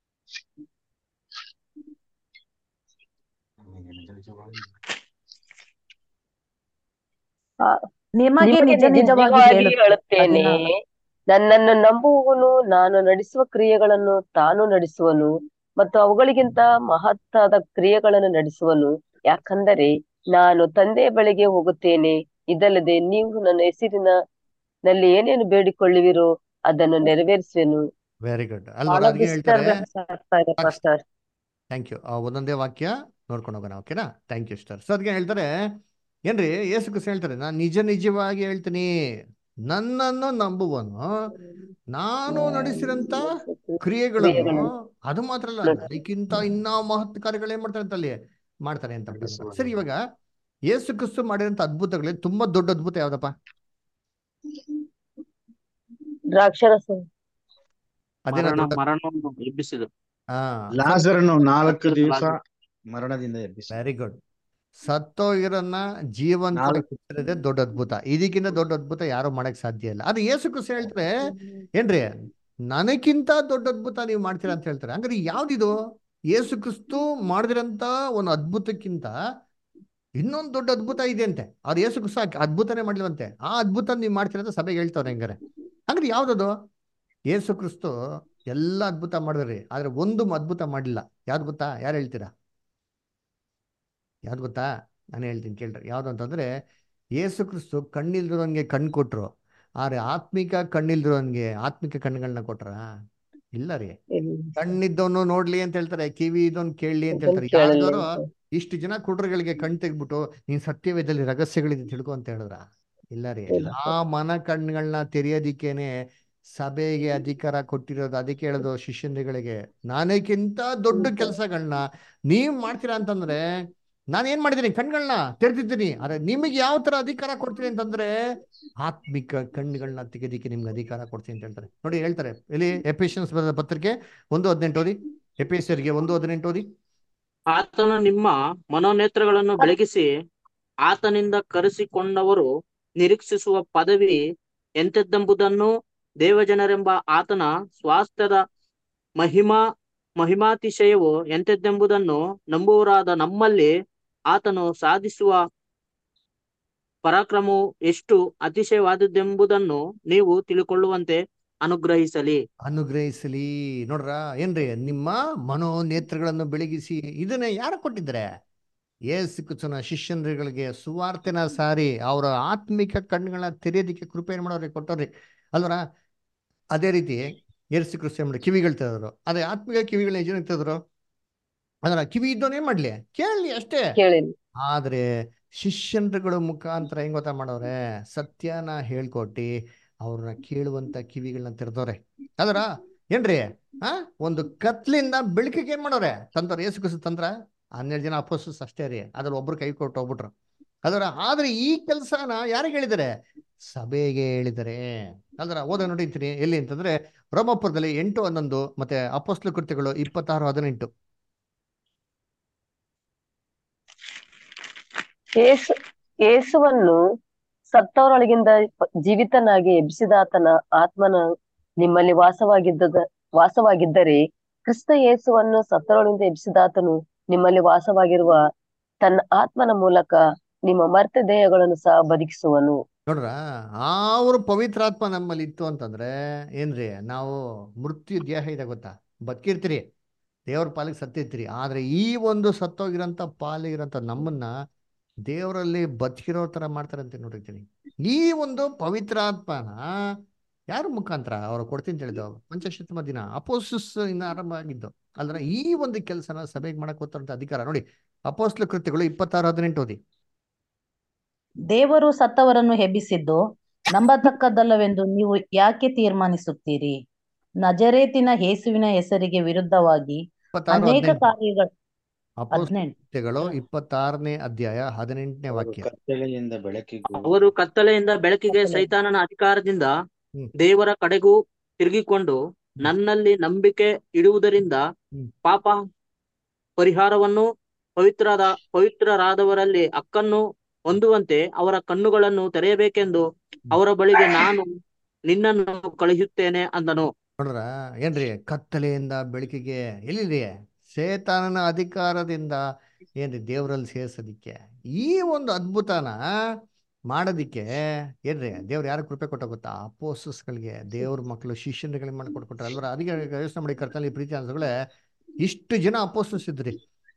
Speaker 5: ನಿಮಗೆ
Speaker 7: ನಿಮಗೆ
Speaker 5: ನಿಜ ನಿಜವಾಗಿ
Speaker 7: ನಿಜವಾಗಿ
Speaker 5: ಹೇಳುತ್ತೇನೆ
Speaker 7: ಹೇಳುತ್ತೇನೆ ನನ್ನನ್ನು ನಂಬುವವನು ನಾನು ನಡೆಸುವ ಕ್ರಿಯೆಗಳನ್ನು ತಾನು ನಡೆಸುವನು ಮತ್ತು ಅವುಗಳಿಗಿಂತ ಮಹತ್ತಾದ ಕ್ರಿಯೆಗಳನ್ನು ನಡೆಸುವನು ಯಾಕಂದರೆ ನಾನು ತಂದೆಯ ಬಳಿಗೆ ಹೋಗುತ್ತೇನೆ ಇದಲ್ಲದೆ ನೀವು ನನ್ನ ಹೆಸರಿನ ನಲ್ಲಿ ಏನೇನು ಬೇಡಿಕೊಳ್ಳುವಿರೋ ಅದನ್ನು ನೆರವೇರಿಸುವೆನು
Speaker 1: ವೆರಿ ಗುಡ್ ಅಲ್ವಾ
Speaker 7: ಬಹಳ
Speaker 1: ಅದಕ್ಕೆ ಹೇಳ್ತಾರೆ
Speaker 7: disturbance ಆಗ್ತಾ ಇದೆ
Speaker 1: ಸಾಕ್ಷಿ-
Speaker 7: ಪಾಸ್ಟರ್
Speaker 1: ಥ್ಯಾಂಕ್ ಯು ಒಂದೊಂದೇ ವಾಕ್ಯ ನೋಡ್ಕೊಂಡು ಹೋಗೋಣ ಓಕೆನಾ ಥ್ಯಾಂಕ್ ಯು ಸ್ಟರ್ ಸೊ ಅದಕ್ಕೆ ಹೇಳ್ತಾರೆ ಏನ್ರಿ ಯೇಸು ಕ್ರಿಸ್ತ ಹೇಳ್ತಾರೆ ನಾನು ನಿಜ ನಿಜವಾಗಿ ಹೇಳ್ತೀನಿ ನನ್ನನ್ನು ನಂಬುವನು ನಾನು ನಡೆಸಿರಂತ ಕ್ರಿಯೆಗಳನ್ನು
Speaker 7: ಕ್ರಿಯೆಗಳನ್ನು
Speaker 1: ಅದು ಮಾತ್ರ ಅಲ್ಲ
Speaker 7: ನಡೆಸಿ.
Speaker 1: ಅದಕ್ಕಿಂತ ಇನ್ನ ಮಹತ್ ಕಾರ್ಯಗಳು ಏನ್ ಮಾಡ್ತಾರೆ ಅಂತ ಅಲ್ಲಿ ಮಾಡ್ತಾರೆ ಅಂತ ಬಿಟ್ಟು ಸರಿ ಇವಾಗ ಯೇಸು ಕ್ರಿಸ್ತು ಮಾಡಿರಂತ ಅದ್ಭುತಗಳಲ್ಲಿ ತುಂಬಾ ದೊಡ್ಡ ಅದ್ಭುತ ಯಾವ್ದಪ್ಪ
Speaker 7: ದ್ರಾಕ್ಷರಸ
Speaker 1: ಅದೇನ
Speaker 4: ಮರಣ
Speaker 1: ದೊಡ್ಡ
Speaker 4: ಮರಣವನ್ನು ಎಬ್ಬಿಸಿದ
Speaker 1: ಹಾ
Speaker 6: ಲಾಜರನು ನಾಲ್ಕು
Speaker 4: ಸತ್ತೋಗಿರೋ
Speaker 6: ದಿವಸ
Speaker 4: ಲಾಜರ್.
Speaker 6: ಮರಣದಿಂದ ಎಬ್ಬಿಸಿ
Speaker 1: ವೆರಿ ಗುಡ್ ಸತ್ತೋಗಿರನ್ನ ಜೀವಂತ
Speaker 6: ನಾಲ್ಕು
Speaker 1: ದೊಡ್ಡ ಅದ್ಭುತ ಇದಕ್ಕಿಂತ ದೊಡ್ಡ ಅದ್ಭುತ ಯಾರು ಮಾಡಕ್ ಸಾಧ್ಯ ಇಲ್ಲ ಅದು ಯೇಸು ಕ್ರಿಸ್ತು ಹೇಳ್ತಾರೆ ಏನ್ರಿ ನನಗಿಂತ ದೊಡ್ಡ ಅದ್ಭುತ ನೀವು ಮಾಡ್ತೀರಾ ಅಂತ ಹೇಳ್ತಾರೆ ಹಂಗಾರೆ ಯಾವ್ದಿದು ಯೇಸು ಕ್ರಿಸ್ತು ಮಾಡಿದಿರಂತ ಒಂದು ಅದ್ಭುತಕ್ಕಿಂತ ಇನ್ನೊಂದು ದೊಡ್ಡ ಅದ್ಭುತ ಇದೆ ಅಂತೆ ಅವ್ರು ಯೇಸು ಕ್ರಿಸ್ತು ಆ ಅದ್ಭುತನೇ ಮಾಡಿಲ್ವಂತೆ ಆ ಅದ್ಭುತ ನೀವು ಮಾಡ್ತೀರಾ ಅಂತ ಸಭೆಗೆ ಹೇಳ್ತಾವ್ರೆ ಹೆಂಗಾರೆ ಹಂಗಾರೆ ಯಾವ್ದದು ಯೇಸು ಕ್ರಿಸ್ತು ಎಲ್ಲ ಅದ್ಭುತ ಮಾಡಿದ್ರಿ ಆದ್ರೆ ಒಂದು ಅದ್ಭುತ ಮಾಡಿಲ್ಲ ಯಾವ್ದು ಗೊತ್ತಾ ಯಾರು ಹೇಳ್ತೀರಾ ಯಾವ್ದು ಗೊತ್ತಾ ನಾನು ಹೇಳ್ತೀನಿ ಕೇಳ್ರಿ ಯಾವ್ದು ಅಂತಂದ್ರೆ ಯೇಸು ಕ್ರಿಸ್ತು ಕಣ್ಣಿಲ್ದಿರೋನ್ಗೆ ಕಣ್ಣು ಕೊಟ್ರು ಆದ್ರೆ ಆತ್ಮಿಕ ಕಣ್ಣಿಲ್ದಿರೋನ್ಗೆ ಆತ್ಮಿಕ ಕಣ್ಣುಗಳನ್ನ ಕೊಟ್ರ ಇಲ್ಲ ರೀ ಕಣ್ಣಿದ್ದವನು ನೋಡ್ಲಿ ಅಂತ ಹೇಳ್ತಾರೆ ಕಿವಿ ಇದ್ದವನು ಕೇಳಲಿ ಅಂತ ಹೇಳ್ತಾರೆ
Speaker 7: ಕೇಳಲಿ
Speaker 1: ಯಾರಿಗಾರು
Speaker 7: ಅಂತ.
Speaker 1: ಇಷ್ಟು ಜನ ಕುಡ್ರಗಳಿಗೆ ಕಣ್ ತೆಗ್ಬಿಟ್ಟು ನೀನ್ ಸತ್ಯವೇದಲ್ಲಿ ರಹಸ್ಯಗಳಿದೆ ತಿಳ್ಕೊ ಅಂತ ಹೇಳಿದ್ರ ಇಲ್ಲ ರೀ
Speaker 7: ಇಲ್ಲ
Speaker 1: ಆ ಮನ ಕಣ್ಗಳನ್ನ ತೆರೆಯೋದಿಕ್ಕೇನೆ ಸಭೆಗೆ ಅಧಿಕಾರ ಕೊಟ್ಟಿರೋದು ಅದಕ್ಕೆ ಹೇಳೋದು ಶಿಷ್ಯಂದಿಗಳಿಗೆ ನನಗಿಂತ ದೊಡ್ಡ ಕೆಲಸಗಳನ್ನ ನೀವ್ ಮಾಡ್ತೀರಾ ಅಂತಂದ್ರೆ ನಾನು ಏನ್ ಮಾಡಿದ್ದೀನಿ ಕಣ್ಗಳನ್ನ ತೆರೆದಿದ್ದೀನಿ ಆದ್ರೆ ನಿಮಗೆ ಯಾವ ತರ ಅಧಿಕಾರ ಕೊಡ್ತೀನಿ ಅಂತಂದ್ರೆ ಆತ್ಮಿಕ ಕಣ್ಣುಗಳನ್ನ ತೆಗೆದಿಕ್ಕೆ ನಿಮ್ಗೆ ಅಧಿಕಾರ ಕೊಡ್ತೀನಿ ಅಂತ ಹೇಳ್ತಾರೆ ನೋಡಿ ಹೇಳ್ತಾರೆ ಇಲ್ಲಿ ಎಪಿಷಿಯನ್ಸ್ ಬರೆದ ಪತ್ರಿಕೆ ಒಂದು ಹದಿನೆಂಟು ಓದಿ ಎಪಿಎಸ್ಸರಿಗೆ ಒಂದು ಹದಿನೆಂಟು ಓದಿ
Speaker 4: ಆತನು ನಿಮ್ಮ ಮನೋನೇತ್ರಗಳನ್ನು ಬೆಳಗಿಸಿ ಆತನಿಂದ ಕರೆಸಿಕೊಂಡವರು ನಿರೀಕ್ಷಿಸುವ ಪದವಿ ಎಂತೆಂಬುದನ್ನು ದೇವಜನರೆಂಬ ಆತನ ಸ್ವಾಸ್ಥ್ಯದ ಮಹಿಮಾ ಮಹಿಮಾತಿಶಯವು ಎಂತೆಂಬುದನ್ನು ನಂಬುವರಾದ ನಮ್ಮಲ್ಲಿ ಆತನು ಸಾಧಿಸುವ ಪರಾಕ್ರಮವು ಎಷ್ಟು ಅತಿಶಯವಾದದ್ದೆಂಬುದನ್ನು ನೀವು ತಿಳುಕೊಳ್ಳುವಂತೆ ಅನುಗ್ರಹಿಸಲಿ
Speaker 1: ಅನುಗ್ರಹಿಸಲಿ ನೋಡ್ರ ಏನ್ರಿ ನಿಮ್ಮ ಮನೋನೇತ್ರಗಳನ್ನು ಬೆಳಗಿಸಿ ಇದನ್ನ ಯಾರು ಕೊಟ್ಟಿದ್ದಾರೆ ಯೇಸು ಕ್ರಿಸ್ತನ ಶಿಷ್ಯನ್ರುಗಳಿಗೆ ಸುವಾರ್ತೆನ ಸಾರಿ ಅವರ ಆತ್ಮಿಕ ಕಣ್ಣುಗಳನ್ನ ತೆರೆಯೋದಿಕ್ಕೆ ಕೃಪೆ ಏನ್ ಮಾಡೋರಿ ಕೊಟ್ಟವ್ರಿ ಅಲ್ವರ ಅದೇ ರೀತಿ ಯೇಸು ಕ್ರಿಸ್ತ ಮಾಡಿ ಕಿವಿಗಳು ತೆರೆದ್ರು ಅದೇ ಆತ್ಮಿಕ ಕಿವಿಗಳನ್ನ ಜನ ತೆರೆದ್ರು ಅದರ ಕಿವಿ ಇದ್ದವನ್ ಏನ್ ಮಾಡ್ಲಿ ಕೇಳಲಿ ಅಷ್ಟೇ
Speaker 7: ಕೇಳಿ
Speaker 1: ಆದ್ರೆ ಶಿಷ್ಯನ್ರುಗಳ ಮುಖಾಂತರ ಹೆಂಗ್ ಗೊತ್ತಾ ಮಾಡವ್ರೆ ಸತ್ಯನ ಹೇಳ್ಕೊಟ್ಟಿ ಅವ್ರನ್ನ ಕೇಳುವಂತ ಕಿವಿಗಳನ್ನ ತೆರೆದವ್ರೆ ಅದರ ಏನ್ರಿ ಆ ಒಂದು ಕತ್ಲಿಂದ ಬೆಳಕಿಗೆ ಏನ್ ಮಾಡೋರೆ ತಂತ್ರ ಏಸು ಕುಸ ತಂತ್ರ ಹನ್ನೆರಡು ಜನ ಅಪೋಸಸ್ ಅಷ್ಟೇ ರೀ ಅದ್ರ ಒಬ್ರು ಕೈ ಕೊಟ್ಟು ಹೋಗ್ಬಿಟ್ರು ಅದರ ಆದ್ರೆ ಈ ಕೆಲಸನ ಯಾರಿಗೆ ಹೇಳಿದ್ದಾರೆ ಸಭೆಗೆ ಹೇಳಿದ್ದಾರೆ ಅದರ ಓದ ನೋಡಿರ್ತೀನಿ ಎಲ್ಲಿ ಅಂತಂದ್ರೆ ರೋಮಪುರದಲ್ಲಿ ಎಂಟು ಹನ್ನೊಂದು ಮತ್ತೆ ಅಪೋಸ್ಲ ಕೃತ್ಯಗಳು ಇಪ್ಪತ್ತಾರು ಹದಿನೆಂಟು
Speaker 7: ಏಸು ಏಸುವನ್ನು ಸತ್ತವರೊಳಗಿಂದ ಜೀವಿತನಾಗಿ ಎಬ್ಬಿಸಿದಾತನ ಆತ್ಮನ ನಿಮ್ಮಲ್ಲಿ ವಾಸವಾಗಿದ್ದ ವಾಸವಾಗಿದ್ದರೆ ಕ್ರಿಸ್ತ ಯೇಸುವನ್ನು ಸತ್ತವರೊಳಗಿಂದ ಎಬ್ಬಿಸಿದಾತನು ನಿಮ್ಮಲ್ಲಿ ವಾಸವಾಗಿರುವ ತನ್ನ ಆತ್ಮನ ಮೂಲಕ ನಿಮ್ಮ ಮರ್ತ ದೇಹಗಳನ್ನು ಸಹ ಬದುಕಿಸುವನು
Speaker 1: ನೋಡ್ರ ಅವ್ರ ಪವಿತ್ರಾತ್ಮ ನಮ್ಮಲ್ಲಿ ಇತ್ತು ಅಂತಂದ್ರೆ ಏನ್ರಿ ನಾವು ಮೃತ್ಯು ದೇಹ ಇದೆ ಗೊತ್ತಾ ಬದುಕಿರ್ತೀರಿ ದೇವ್ರ ಪಾಲಿಗೆ ಸತ್ತಿರ್ತೀರಿ ಆದ್ರೆ ಈ ಒಂದು ಸತ್ತೋಗಿರೋಂಥ ಪಾಲಿಗಿರೋಂಥ ನಮ್ಮನ್ನ ದೇವರಲ್ಲಿ ಬದುಕಿರೋ ತರ ಮಾಡ್ತಾರೆ ಅಂತ ನೋಡಿರ್ತೀನಿ ಈ ಒಂದು ಪವಿತ್ರಾತ್ಮನ ಯಾರ ಮುಖಾಂತರ ಅವ್ರು ಕೊಡ್ತೀನಿ ಅಂತ ಹೇಳಿದ್ದು ಪಂಚಶತಮ ದಿನ ಅಪೋಸಿಸ್ ಇನ್ನ ಆರಂಭ ಆಗಿದ್ದು ಅಲ್ದ್ರ ಈ ಒಂದು ಕೆಲಸನ ಸಭೆಗೆ ಮಾಡಕ್ ಗೊತ್ತಂತ ಅಧಿಕಾರ ನೋಡಿ ಅಪೋಸ್ಲ ಕೃತ್ಯಗಳು ಇಪ್ಪತ್ತಾರು ಹದಿನೆಂಟು ಓದಿ
Speaker 5: ದೇವರು ಸತ್ತವರನ್ನು ಎಬ್ಬಿಸಿದ್ದು ನಂಬತಕ್ಕದ್ದಲ್ಲವೆಂದು ನೀವು ಯಾಕೆ ತೀರ್ಮಾನಿಸುತ್ತೀರಿ ನಜರೇತಿನ ಯೇಸುವಿನ ಹೆಸರಿಗೆ ವಿರುದ್ಧವಾಗಿ
Speaker 1: ಇಪ್ಪತ್ತಾರು
Speaker 5: ಅನೇಕ
Speaker 1: ಹದಿನೆಂಟು
Speaker 5: ಕಾರ್ಯಗಳು
Speaker 1: ಅಪೋಸ್ಲ
Speaker 5: ಹದಿನೆಂಟು
Speaker 1: ಕೃತ್ಯಗಳು ಇಪ್ಪತ್ತಾರನೇ ಅಧ್ಯಾಯ ಹದಿನೆಂಟನೇ
Speaker 6: ಅವರು
Speaker 1: ವಾಕ್ಯ
Speaker 6: ಕತ್ತಲೆಯಿಂದ ಬೆಳಕಿಗೂ
Speaker 4: ಅವರು ಕತ್ತಲೆಯಿಂದ ಬೆಳಕಿಗೆ
Speaker 5: ಕತ್ತಲೆ.
Speaker 4: ಸೈತಾನನ ಅಧಿಕಾರದಿಂದ
Speaker 1: ಹ್ಮ್.
Speaker 4: ದೇವರ ಕಡೆಗೂ ತಿರುಗಿಕೊಂಡು ನನ್ನಲ್ಲಿ ನಂಬಿಕೆ ಇಡುವುದರಿಂದ
Speaker 1: ಹ್ಮ್.
Speaker 4: ಪಾಪ ಪರಿಹಾರವನ್ನು ಪವಿತ್ರದ ಪವಿತ್ರರಾದವರಲ್ಲಿ ಹಕ್ಕನ್ನು ಹೊಂದುವಂತೆ ಅವರ ಕಣ್ಣುಗಳನ್ನು ತೆರೆಯಬೇಕೆಂದು ಅವರ ಬಳಿಗೆ ನಾನು ನಿನ್ನನ್ನು ಕಳುಹಿಸುತ್ತೇನೆ ಅಂದನು
Speaker 1: ನೋಡ್ರ ಏನ್ರಿ ಕತ್ತಲೆಯಿಂದ ಬೆಳಕಿಗೆ ಎಲ್ಲಿದೆ ಸೇತಾನನ ಅಧಿಕಾರದಿಂದ ಏನ್ರಿ ದೇವರಲ್ಲಿ ಸೇರ್ಸೋದಿಕ್ಕೆ ಈ ಒಂದು ಅದ್ಭುತನ ಮಾಡೋದಿಕ್ಕೆ ಏನ್ರಿ ದೇವ್ರು ಯಾರು ಕೃಪೆ ಕೊಟ್ಟ ಗೊತ್ತಾ ಅಪೋಸಸ್ಗಳಿಗೆ ದೇವ್ರ ಮಕ್ಕಳು ಶಿಷ್ಯನ್ಗಳಿಗೆ ಮಾಡಿಕೊಟ್ಕೊಟ್ರೆ ಅಲ್ವರ ಅದಕ್ಕೆ ಯೋಚನೆ ಮಾಡಿ ಕರ್ತನಲ್ಲಿ ಪ್ರೀತಿ ಅನ್ಸಗಳೇ ಇಷ್ಟು ಜನ ಅಪೋಸಸ್ ಇದ್ರಿ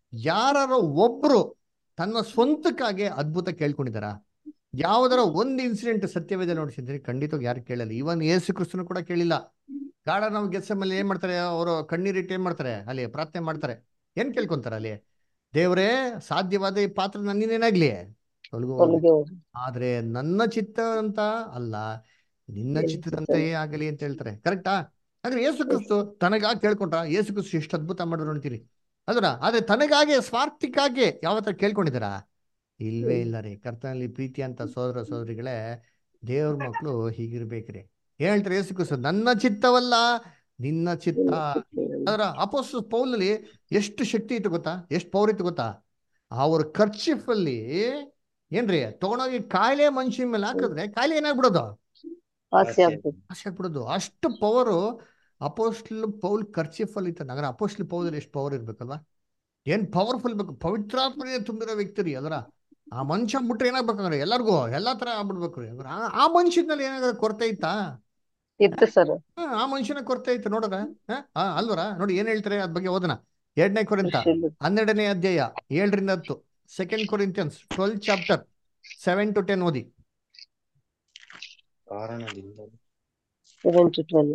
Speaker 1: ಯಾರು ಒಬ್ರು ತನ್ನ ಸ್ವಂತಕ್ಕಾಗಿ ಅದ್ಭುತ ಕೇಳ್ಕೊಂಡಿದಾರ ಯಾವ್ದಾರ ಒಂದು ಇನ್ಸಿಡೆಂಟ್ ಸತ್ಯವೇದ ನೋಡಿಸಿದ್ರೆ ಖಂಡಿತವಾಗಿ ಯಾರು ಕೇಳಲ್ಲ ಇವನ್ ಯೇಸು ಕ್ರಿಸ್ತನು ಕೂಡ ಕೇಳಿಲ್ಲ ಗಾಢ ನಾವು ಗೆಸ್ಸಮಲ್ಲಿ ಏನ್ ಮಾಡ್ತಾರೆ ಅವರು ಕಣ್ಣೀರಿಟ್ಟು ಏನ್ ಮಾಡ್ತಾರೆ ಅಲ್ಲಿ ಪ್ರಾರ್ಥನೆ ಮಾಡ್ತಾರೆ ಏನ್ ಕೇಳ್ಕೊಂತಾರೆ ಅಲ್ಲಿ ದೇವರೇ ಸಾಧ್ಯವಾದ ಈ ಪಾತ್ರ ನನ್ನಿನೇನಾಗ್ಲಿ ತೊಲಗು
Speaker 7: ತೊಲಗಿ
Speaker 1: ಆದ್ರೆ ನನ್ನ ಚಿತ್ತ ಅಂತ ಅಲ್ಲ ನಿನ್ನ
Speaker 7: ನಿನ್ನ
Speaker 1: ಚಿತ್ತದಂತೆಯೇ ಆಗಲಿ ಅಂತ ಹೇಳ್ತಾರೆ ಕರೆಕ್ಟಾ ಅಂದ್ರೆ ಯೇಸು ಕ್ರಿಸ್ತು ತನಗಾಗಿ ಕೇಳ್ಕೊಂಡ್ರ ಯೇಸು ಕ್ರಿಸ್ತು ಎಷ್ಟು ಅದ್ಭುತ ಮಾಡಿದ್ರು ಅಂತೀರಿ ಅಲ್ವರ ಆದ್ರೆ ತನಗಾಗಿ ಸ್ವಾರ್ಥಕ್ಕಾಗಿ ಯಾವತ್ತ ಕೇಳ್ಕೊಂಡಿದಾರ ಇಲ್ವೇ ಇಲ್ಲ ರೀ ಕರ್ತನಲ್ಲಿ ಪ್ರೀತಿ ಅಂತ ಸೋದರ ಸೋದರಿಗಳೇ ದೇವ್ರ ಮಕ್ಕಳು ಹೀಗಿರ್ಬೇಕ್ರಿ ಹೇಳ್ತಾರೆ ಯೇಸು ಕ್ರಿಸ್ತು ನನ್ನ ಚಿತ್ತವಲ್ಲ ನಿನ್ನ ಚಿತ್ತ ಅದರ ಅಪೋಸ್ ಪೌಲಲ್ಲಿ ಎಷ್ಟು ಶಕ್ತಿ ಇತ್ತು ಗೊತ್ತಾ ಎಷ್ಟು ಪವರ್ ಇತ್ತು ಗೊತ್ತಾ ಅವ್ರ ಖರ್ಚಿಫ್ ಅಲ್ಲಿ ಏನ್ರಿ ತಗೊಂಡೋಗಿ ಕಾಯಿಲೆ ಮನುಷ್ಯನ ಮೇಲೆ ಹಾಕಿದ್ರೆ ಕಾಯಿಲೆ ಏನಾಗ್ಬಿಡೋದು
Speaker 7: ಆಸೆ ಆಗ್ತದೆ
Speaker 1: ಆಸೆ ಆಗ್ಬಿಡೋದು ಅಷ್ಟು ಪವರು ಅಪೋಸ್ಟ್ಲ್ ಪೌಲ್ ಖರ್ಚಿಫ್ ಅಲ್ಲಿ ಇತ್ತು ಅಂದ್ರೆ ಅಪೋಸ್ಟ್ಲ್ ಪೌಲ್ ಎಷ್ಟು ಪವರ್ ಇರ್ಬೇಕಲ್ವಾ ಏನ್ ಪವರ್ಫುಲ್ ಬೇಕು ಪವಿತ್ರಾತ್ಮನೇ ತುಂಬಿರೋ ವ್ಯಕ್ತಿ ರೀ ಅದರ ಆ ಮನುಷ್ಯ ಮುಟ್ರೆ ಏನಾಗ್ಬೇಕಂದ್ರೆ ಎಲ್ಲರಿಗೂ ಎಲ್ಲಾ ತರ ಆಗ್ಬಿಡ್ಬೇಕು ರೀ ಅಂದ್ರೆ ಆ- ಆ ಮನುಷ್ಯನಲ್ಲಿ ಏನಾದ್ರು ಕೊರತೆ ಇತ್ತಾ
Speaker 7: ಇತ್ತು ಸರ್
Speaker 1: ಹಾ, ಆ ಮನುಷ್ಯನ ಕೊರತೆ ಇತ್ತು ನೋಡ್ರ ಹಾ ಅಲ್ವರ ನೋಡಿ ಏನ್ ಹೇಳ್ತಾರೆ ಅದ್ ಬಗ್ಗೆ ಓದನ ಎರಡನೇ ಕೊರಿಂತ ಹನ್ನೆರಡನೇ ಅಧ್ಯಾಯ ಏಳರಿಂದ ಹತ್ತು second Corinthians twelve chapter seven to ten ಓದಿ
Speaker 6: ಕಾರಣದಿಂದ
Speaker 7: ಸೆವೆನ್ ಟು ಟ್ವೆಲ್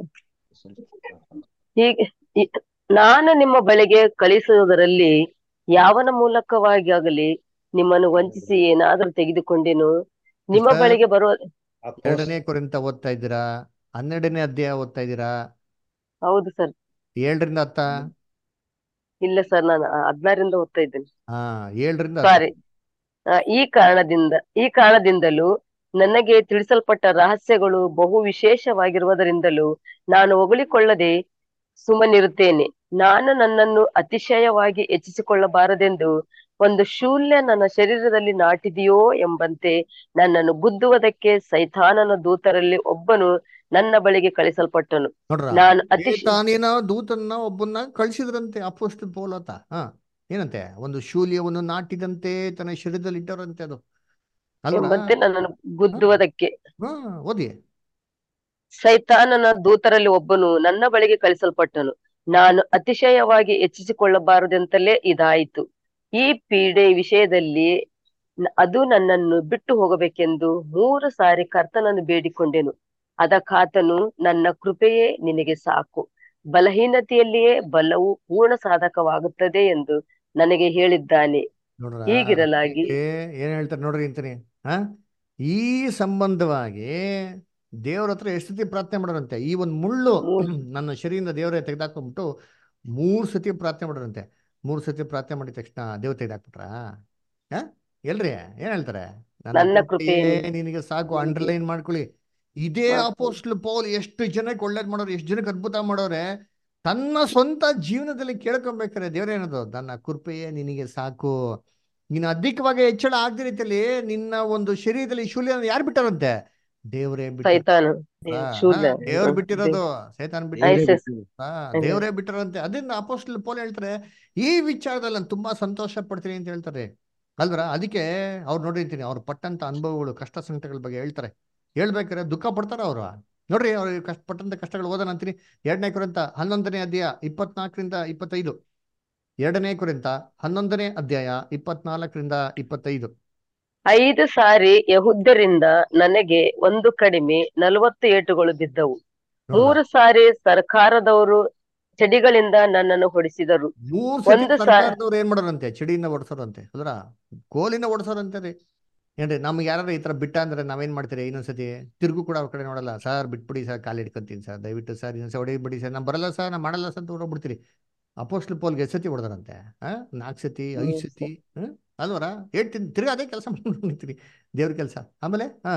Speaker 7: ಹೀಗೆ ಈ- ನಾನು ನಿಮ್ಮ ಬಳಿಗೆ ಕಳಿಸುವುದರಲ್ಲಿ ಯಾವನ ಮೂಲಕವಾಗಿ ಆಗಲಿ ನಿಮ್ಮನ್ನು ವಂಚಿಸಿ ಏನಾದರೂ ತೆಗೆದುಕೊಂಡೇನು ನಿಮ್ಮ
Speaker 1: Sister,
Speaker 7: ಬಳಿಗೆ ಬರುವ
Speaker 6: ಅಪೋಸ್
Speaker 1: ಎರಡನೇ ಕೊರಿಂತ ಓದ್ತಾ ಇದ್ದೀರಾ ಹನ್ನೆರಡನೇ ಅಧ್ಯಾಯ ಓದ್ತಾ ಇದ್ದೀರಾ
Speaker 7: ಹೌದು ಸರ್
Speaker 1: ಏಳರಿಂದ ಹತ್ತ
Speaker 7: ಇಲ್ಲ ಸರ್ ನಾನು ಹದಿನಾರಿಂದ ಓದ್ತಾ ಇದ್ದೇನೆ
Speaker 1: ಹಾ ಏಳರಿಂದ ಹತ್ತು.
Speaker 7: ಸಾರಿ ಈ ಕಾರಣದಿಂದ ಈ ಕಾರಣದಿಂದಲೂ ನನಗೆ ತಿಳಿಸಲ್ಪಟ್ಟ ರಹಸ್ಯಗಳು ಬಹು ವಿಶೇಷವಾಗಿರುವುದರಿಂದಲೂ ನಾನು ಹೊಗಳಿಕೊಳ್ಳದೆ ಸುಮ್ಮನಿರುತ್ತೇನೆ ನಾನು ನನ್ನನ್ನು ಅತಿಶಯವಾಗಿ ಹೆಚ್ಚಿಸಿಕೊಳ್ಳಬಾರದೆಂದು ಒಂದು ಶೂಲ್ಯ ನನ್ನ ಶರೀರದಲ್ಲಿ ನಾಟಿದೆಯೋ ಎಂಬಂತೆ ನನ್ನನ್ನು ಗುದ್ದುವುದಕ್ಕೆ ಸೈತಾನನ ದೂತರಲ್ಲಿ ಒಬ್ಬನು ನನ್ನ ಬಳಿಗೆ ಕಳಿಸಲ್ಪಟ್ಟನು
Speaker 1: ನೋಡ್ರ
Speaker 7: ನಾನು ಅತಿ
Speaker 1: ಶೇತಾನಿನ ದೂತನ್ನ ಒಬ್ಬನ್ನ ಕಳ್ಸಿದ್ರಂತೆ ಅಪೋಸ್ಟ್ ಪೌಲತ ಹಾ ಏನಂತೆ ಒಂದು ಶೂಲ್ಯವನ್ನು ನಾಟಿದಂತೆ ತನ್ನ ಶರೀರದಲ್ಲಿ ಇಟ್ಟರಂತೆ ಅದು ಅಲ್ವಾ
Speaker 7: ಎಂಬಂತೆ ನನ್ನನ್ನು ಗುದ್ದುವುದಕ್ಕೆ
Speaker 1: ಹಾ ಓದಿ
Speaker 7: ಸೈತಾನನ ದೂತರಲ್ಲಿ ಒಬ್ಬನು ನನ್ನ ಬಳಿಗೆ ಕಳಿಸಲ್ಪಟ್ಟನು ನಾನು ಅತಿಶಯವಾಗಿ ಹೆಚ್ಚಿಸಿಕೊಳ್ಳಬಾರದೆಂತಲೇ ಇದಾಯಿತು ಈ ಪೀಡೆ ವಿಷಯದಲ್ಲಿ ನ- ಅದು ನನ್ನನ್ನು ಬಿಟ್ಟು ಹೋಗಬೇಕೆಂದು ಮೂರು ಸಾರಿ ಕರ್ತನನ್ನು ಬೇಡಿಕೊಂಡೆನು ಅದಕ್ಕಾತನು ನನ್ನ ಕೃಪೆಯೇ ನಿನಗೆ ಸಾಕು ಬಲಹೀನತೆಯಲ್ಲಿಯೇ ಬಲವು ಪೂರ್ಣ ಸಾಧಕವಾಗುತ್ತದೆ ಎಂದು ನನಗೆ ಹೇಳಿದ್ದಾನೆ
Speaker 1: ನೋಡ್ರ
Speaker 7: ಹೀಗಿರಲಾಗಿ
Speaker 1: ಅದಕ್ಕೆ ಏನ್ ಹೇಳ್ತಾರೆ ನೋಡ್ರಿ ಅಂತೀನಿ ಹಾ ಈ ಸಂಬಂಧವಾಗಿ ದೇವ್ರ ಹತ್ರ ಎಷ್ಟು ಸತಿ ಪ್ರಾರ್ಥನೆ ಮಾಡೋರಂತೆ ಈ ಒಂದು ಮುಳ್ಳು
Speaker 7: ಮೂರ್
Speaker 1: ನನ್ನ ಶರೀರದಿಂದ ದೇವರೇ ತೆಗೆದಾಕೊಂಡ್ಬಿಟ್ಟು ಮೂರ್ ಸತಿ ಪ್ರಾರ್ಥನೆ ಮಾಡೋರಂತೆ ಮೂರ್ ಸತಿ ಪ್ರಾರ್ಥನೆ ಮಾಡಿದ ತಕ್ಷಣ ದೇವ್ರ ತೆಗೆದಾಕ್ಬಿಟ್ರ ಹಾ ಎಲ್ರಿ ಏನ್ ಹೇಳ್ತಾರೆ
Speaker 7: ನನ್ನ
Speaker 1: ಕೃಪೆಯೇ
Speaker 7: ಕೃಪೆಯೇ
Speaker 1: ನಿನಗೆ ಸಾಕು ಅಂಡರ್ಲೈನ್ ಮಾಡ್ಕೊಳ್ಳಿ ಇದೇ ಅಪೋಸ್ಟ್ಲ್ ಪೌಲ್ ಎಷ್ಟು ಜನಕ್ಕೆ ಒಳ್ಳೇದ್ ಮಾಡೋರು ಎಷ್ಟು ಜನಕ್ಕೆ ಅದ್ಭುತ ಮಾಡೋರೆ ತನ್ನ ಸ್ವಂತ ಜೀವನದಲ್ಲಿ ಕೇಳ್ಕೊಬೇಕಾರೆ ದೇವ್ರೇನದು ನನ್ನ ಕೃಪೆಯೇ ನಿನಗೆ ಸಾಕು ನೀನು ಅಧಿಕವಾಗಿ ಹೆಚ್ಚಳ ಆಗದ ರೀತಿಯಲ್ಲಿ ನಿನ್ನ ಒಂದು ಶರೀರದಲ್ಲಿ ಶೂಲ್ಯ ಯಾರು ಬಿಟ್ಟಾರಂತೆ ದೇವರೇ ಬಿಟ್ಟಾರ
Speaker 7: ಸೈತಾನ ಶೂಲ್ಯ
Speaker 1: ದೇವ್ರು ಬಿಟ್ಟಿರೋದು ಸೈತಾನ್
Speaker 7: ಐ
Speaker 1: ಬಿಟ್ಟಿರೋದು
Speaker 7: ಸೆಸ್
Speaker 1: ಹಾ ದೇವರೇ ಬಿಟ್ಟಿರೋಂತೆ ಅದನ್ನ ಅಪೋಸ್ಟಲ್ ಪೌಲ್ ಹೇಳ್ತಾರೆ ಈ ವಿಚಾರದಲ್ಲಿ ನಾನು ತುಂಬಾ ಸಂತೋಷ ಪಡ್ತೀನಿ ಅಂತ ಹೇಳ್ತಾರೆ ಅಲ್ವರ ಅದಕ್ಕೆ ಅವ್ರು ನೋಡಿರ್ತೀನಿ ಅವ್ರು ಪಟ್ಟಂತ ಅನುಭವಗಳು ಕಷ್ಟ ಸಂಕಟಗಳ ಬಗ್ಗೆ ಹೇಳ್ತಾರೆ ಹೇಳ್ಬೇಕಾರೆ ದುಃಖ ಪಡ್ತಾರ ಅವ್ರು ನೋಡ್ರಿ ಅವ್ರಿಗೆ ಕಷ್ಟ ಪಟ್ಟಂತ ಕಷ್ಟಗಳು ಓದೋಣ ಅಂತೀನಿ ಎರಡನೇ ಕುರಿತ ಹನ್ನೊಂದನೇ ಅಧ್ಯಾಯ ಇಪ್ಪತ್ನಾಲ್ಕರಿಂದ ಇಪ್ಪತ್ತೈದು ಎರಡನೇ ಕುರಿತ ಹನ್ನೊಂದನೇ ಅಧ್ಯಾಯ ಇಪ್ಪತ್ನಾಲ್ಕರಿಂದ ಇಪ್ಪತ್ತೈದು
Speaker 7: ಐದು ಸಾರಿ ಯಹುದ್ಯರಿಂದ ನನಗೆ ಒಂದು ಕಡಿಮೆ ನಲವತ್ತು ಏಟುಗಳು ಬಿದ್ದವು
Speaker 1: ನೋಡ್ರ
Speaker 7: ಮೂರು ಸಾರಿ ಸರ್ಕಾರದವರು ಚಡಿಗಳಿಂದ ನನ್ನನ್ನು ಹೊಡಿಸಿದರು
Speaker 1: ಮೂರ್ ಸತಿ
Speaker 7: ಒಂದು ಸಾರಿ
Speaker 1: ಸರ್ಕಾರದವ್ರು ಏನ್ ಮಾಡೋರಂತೆ ಚಡಿಯಿಂದ ಓಡಿಸೋರಂತೆ ಅಲ್ರ ಕೋಲಿನ ಓಡಿಸೋರಂತೆ ರೀ ಏನ್ರಿ ನಮ್ಗೆ ಯಾರು ಈ ತರ ಬಿಟ್ಟ ಅಂದ್ರೆ ನಾವೇನ್ ಮಾಡ್ತೀರಿ ಇನ್ನೊಂದ್ಸತಿ ತಿರುಗು ಕೂಡ ಅವ್ರ ಕಡೆ ನೋಡಲ್ಲ ಸರ್ ಬಿಟ್ಬಿಡಿ ಸರ್ ಕಾಲು ಹಿಡ್ಕೊಂತೀನಿ ಸರ್ ದಯವಿಟ್ಟು ಸರ್ ಇನ್ನೊಂದ್ಸತಿ ಹೊಡಿಬಿಡಿ ಸರ್ ನಾನು ಬರಲ್ಲ ಸರ್ ನಾ ಮಾಡಲ್ಲ ಸರ್ ಅಂತ ಹೊಡೋಗ್ಬಿಡ್ತೀರಿ ಅಪೋಸ್ಟ್ಲ್ ಪೋಲ್ಗೆ ಎಷ್ಟು ಸತಿ ಹೊಡೆದಾರಂತೆ ಹಾ ನಾಲ್ಕು ಸತಿ ಐದು
Speaker 7: ಹ್ಮ್
Speaker 1: ಸತಿ ಹ್ಮ್ ಅಲ್ವರ ಹೇಳ್ತೀನಿ ತಿರ್ಗಾ ಅದೇ ಕೆಲಸ ಮಾಡ್ತೀನಿ ದೇವ್ರ ಕೆಲಸ ಆಮೇಲೆ ಹಾ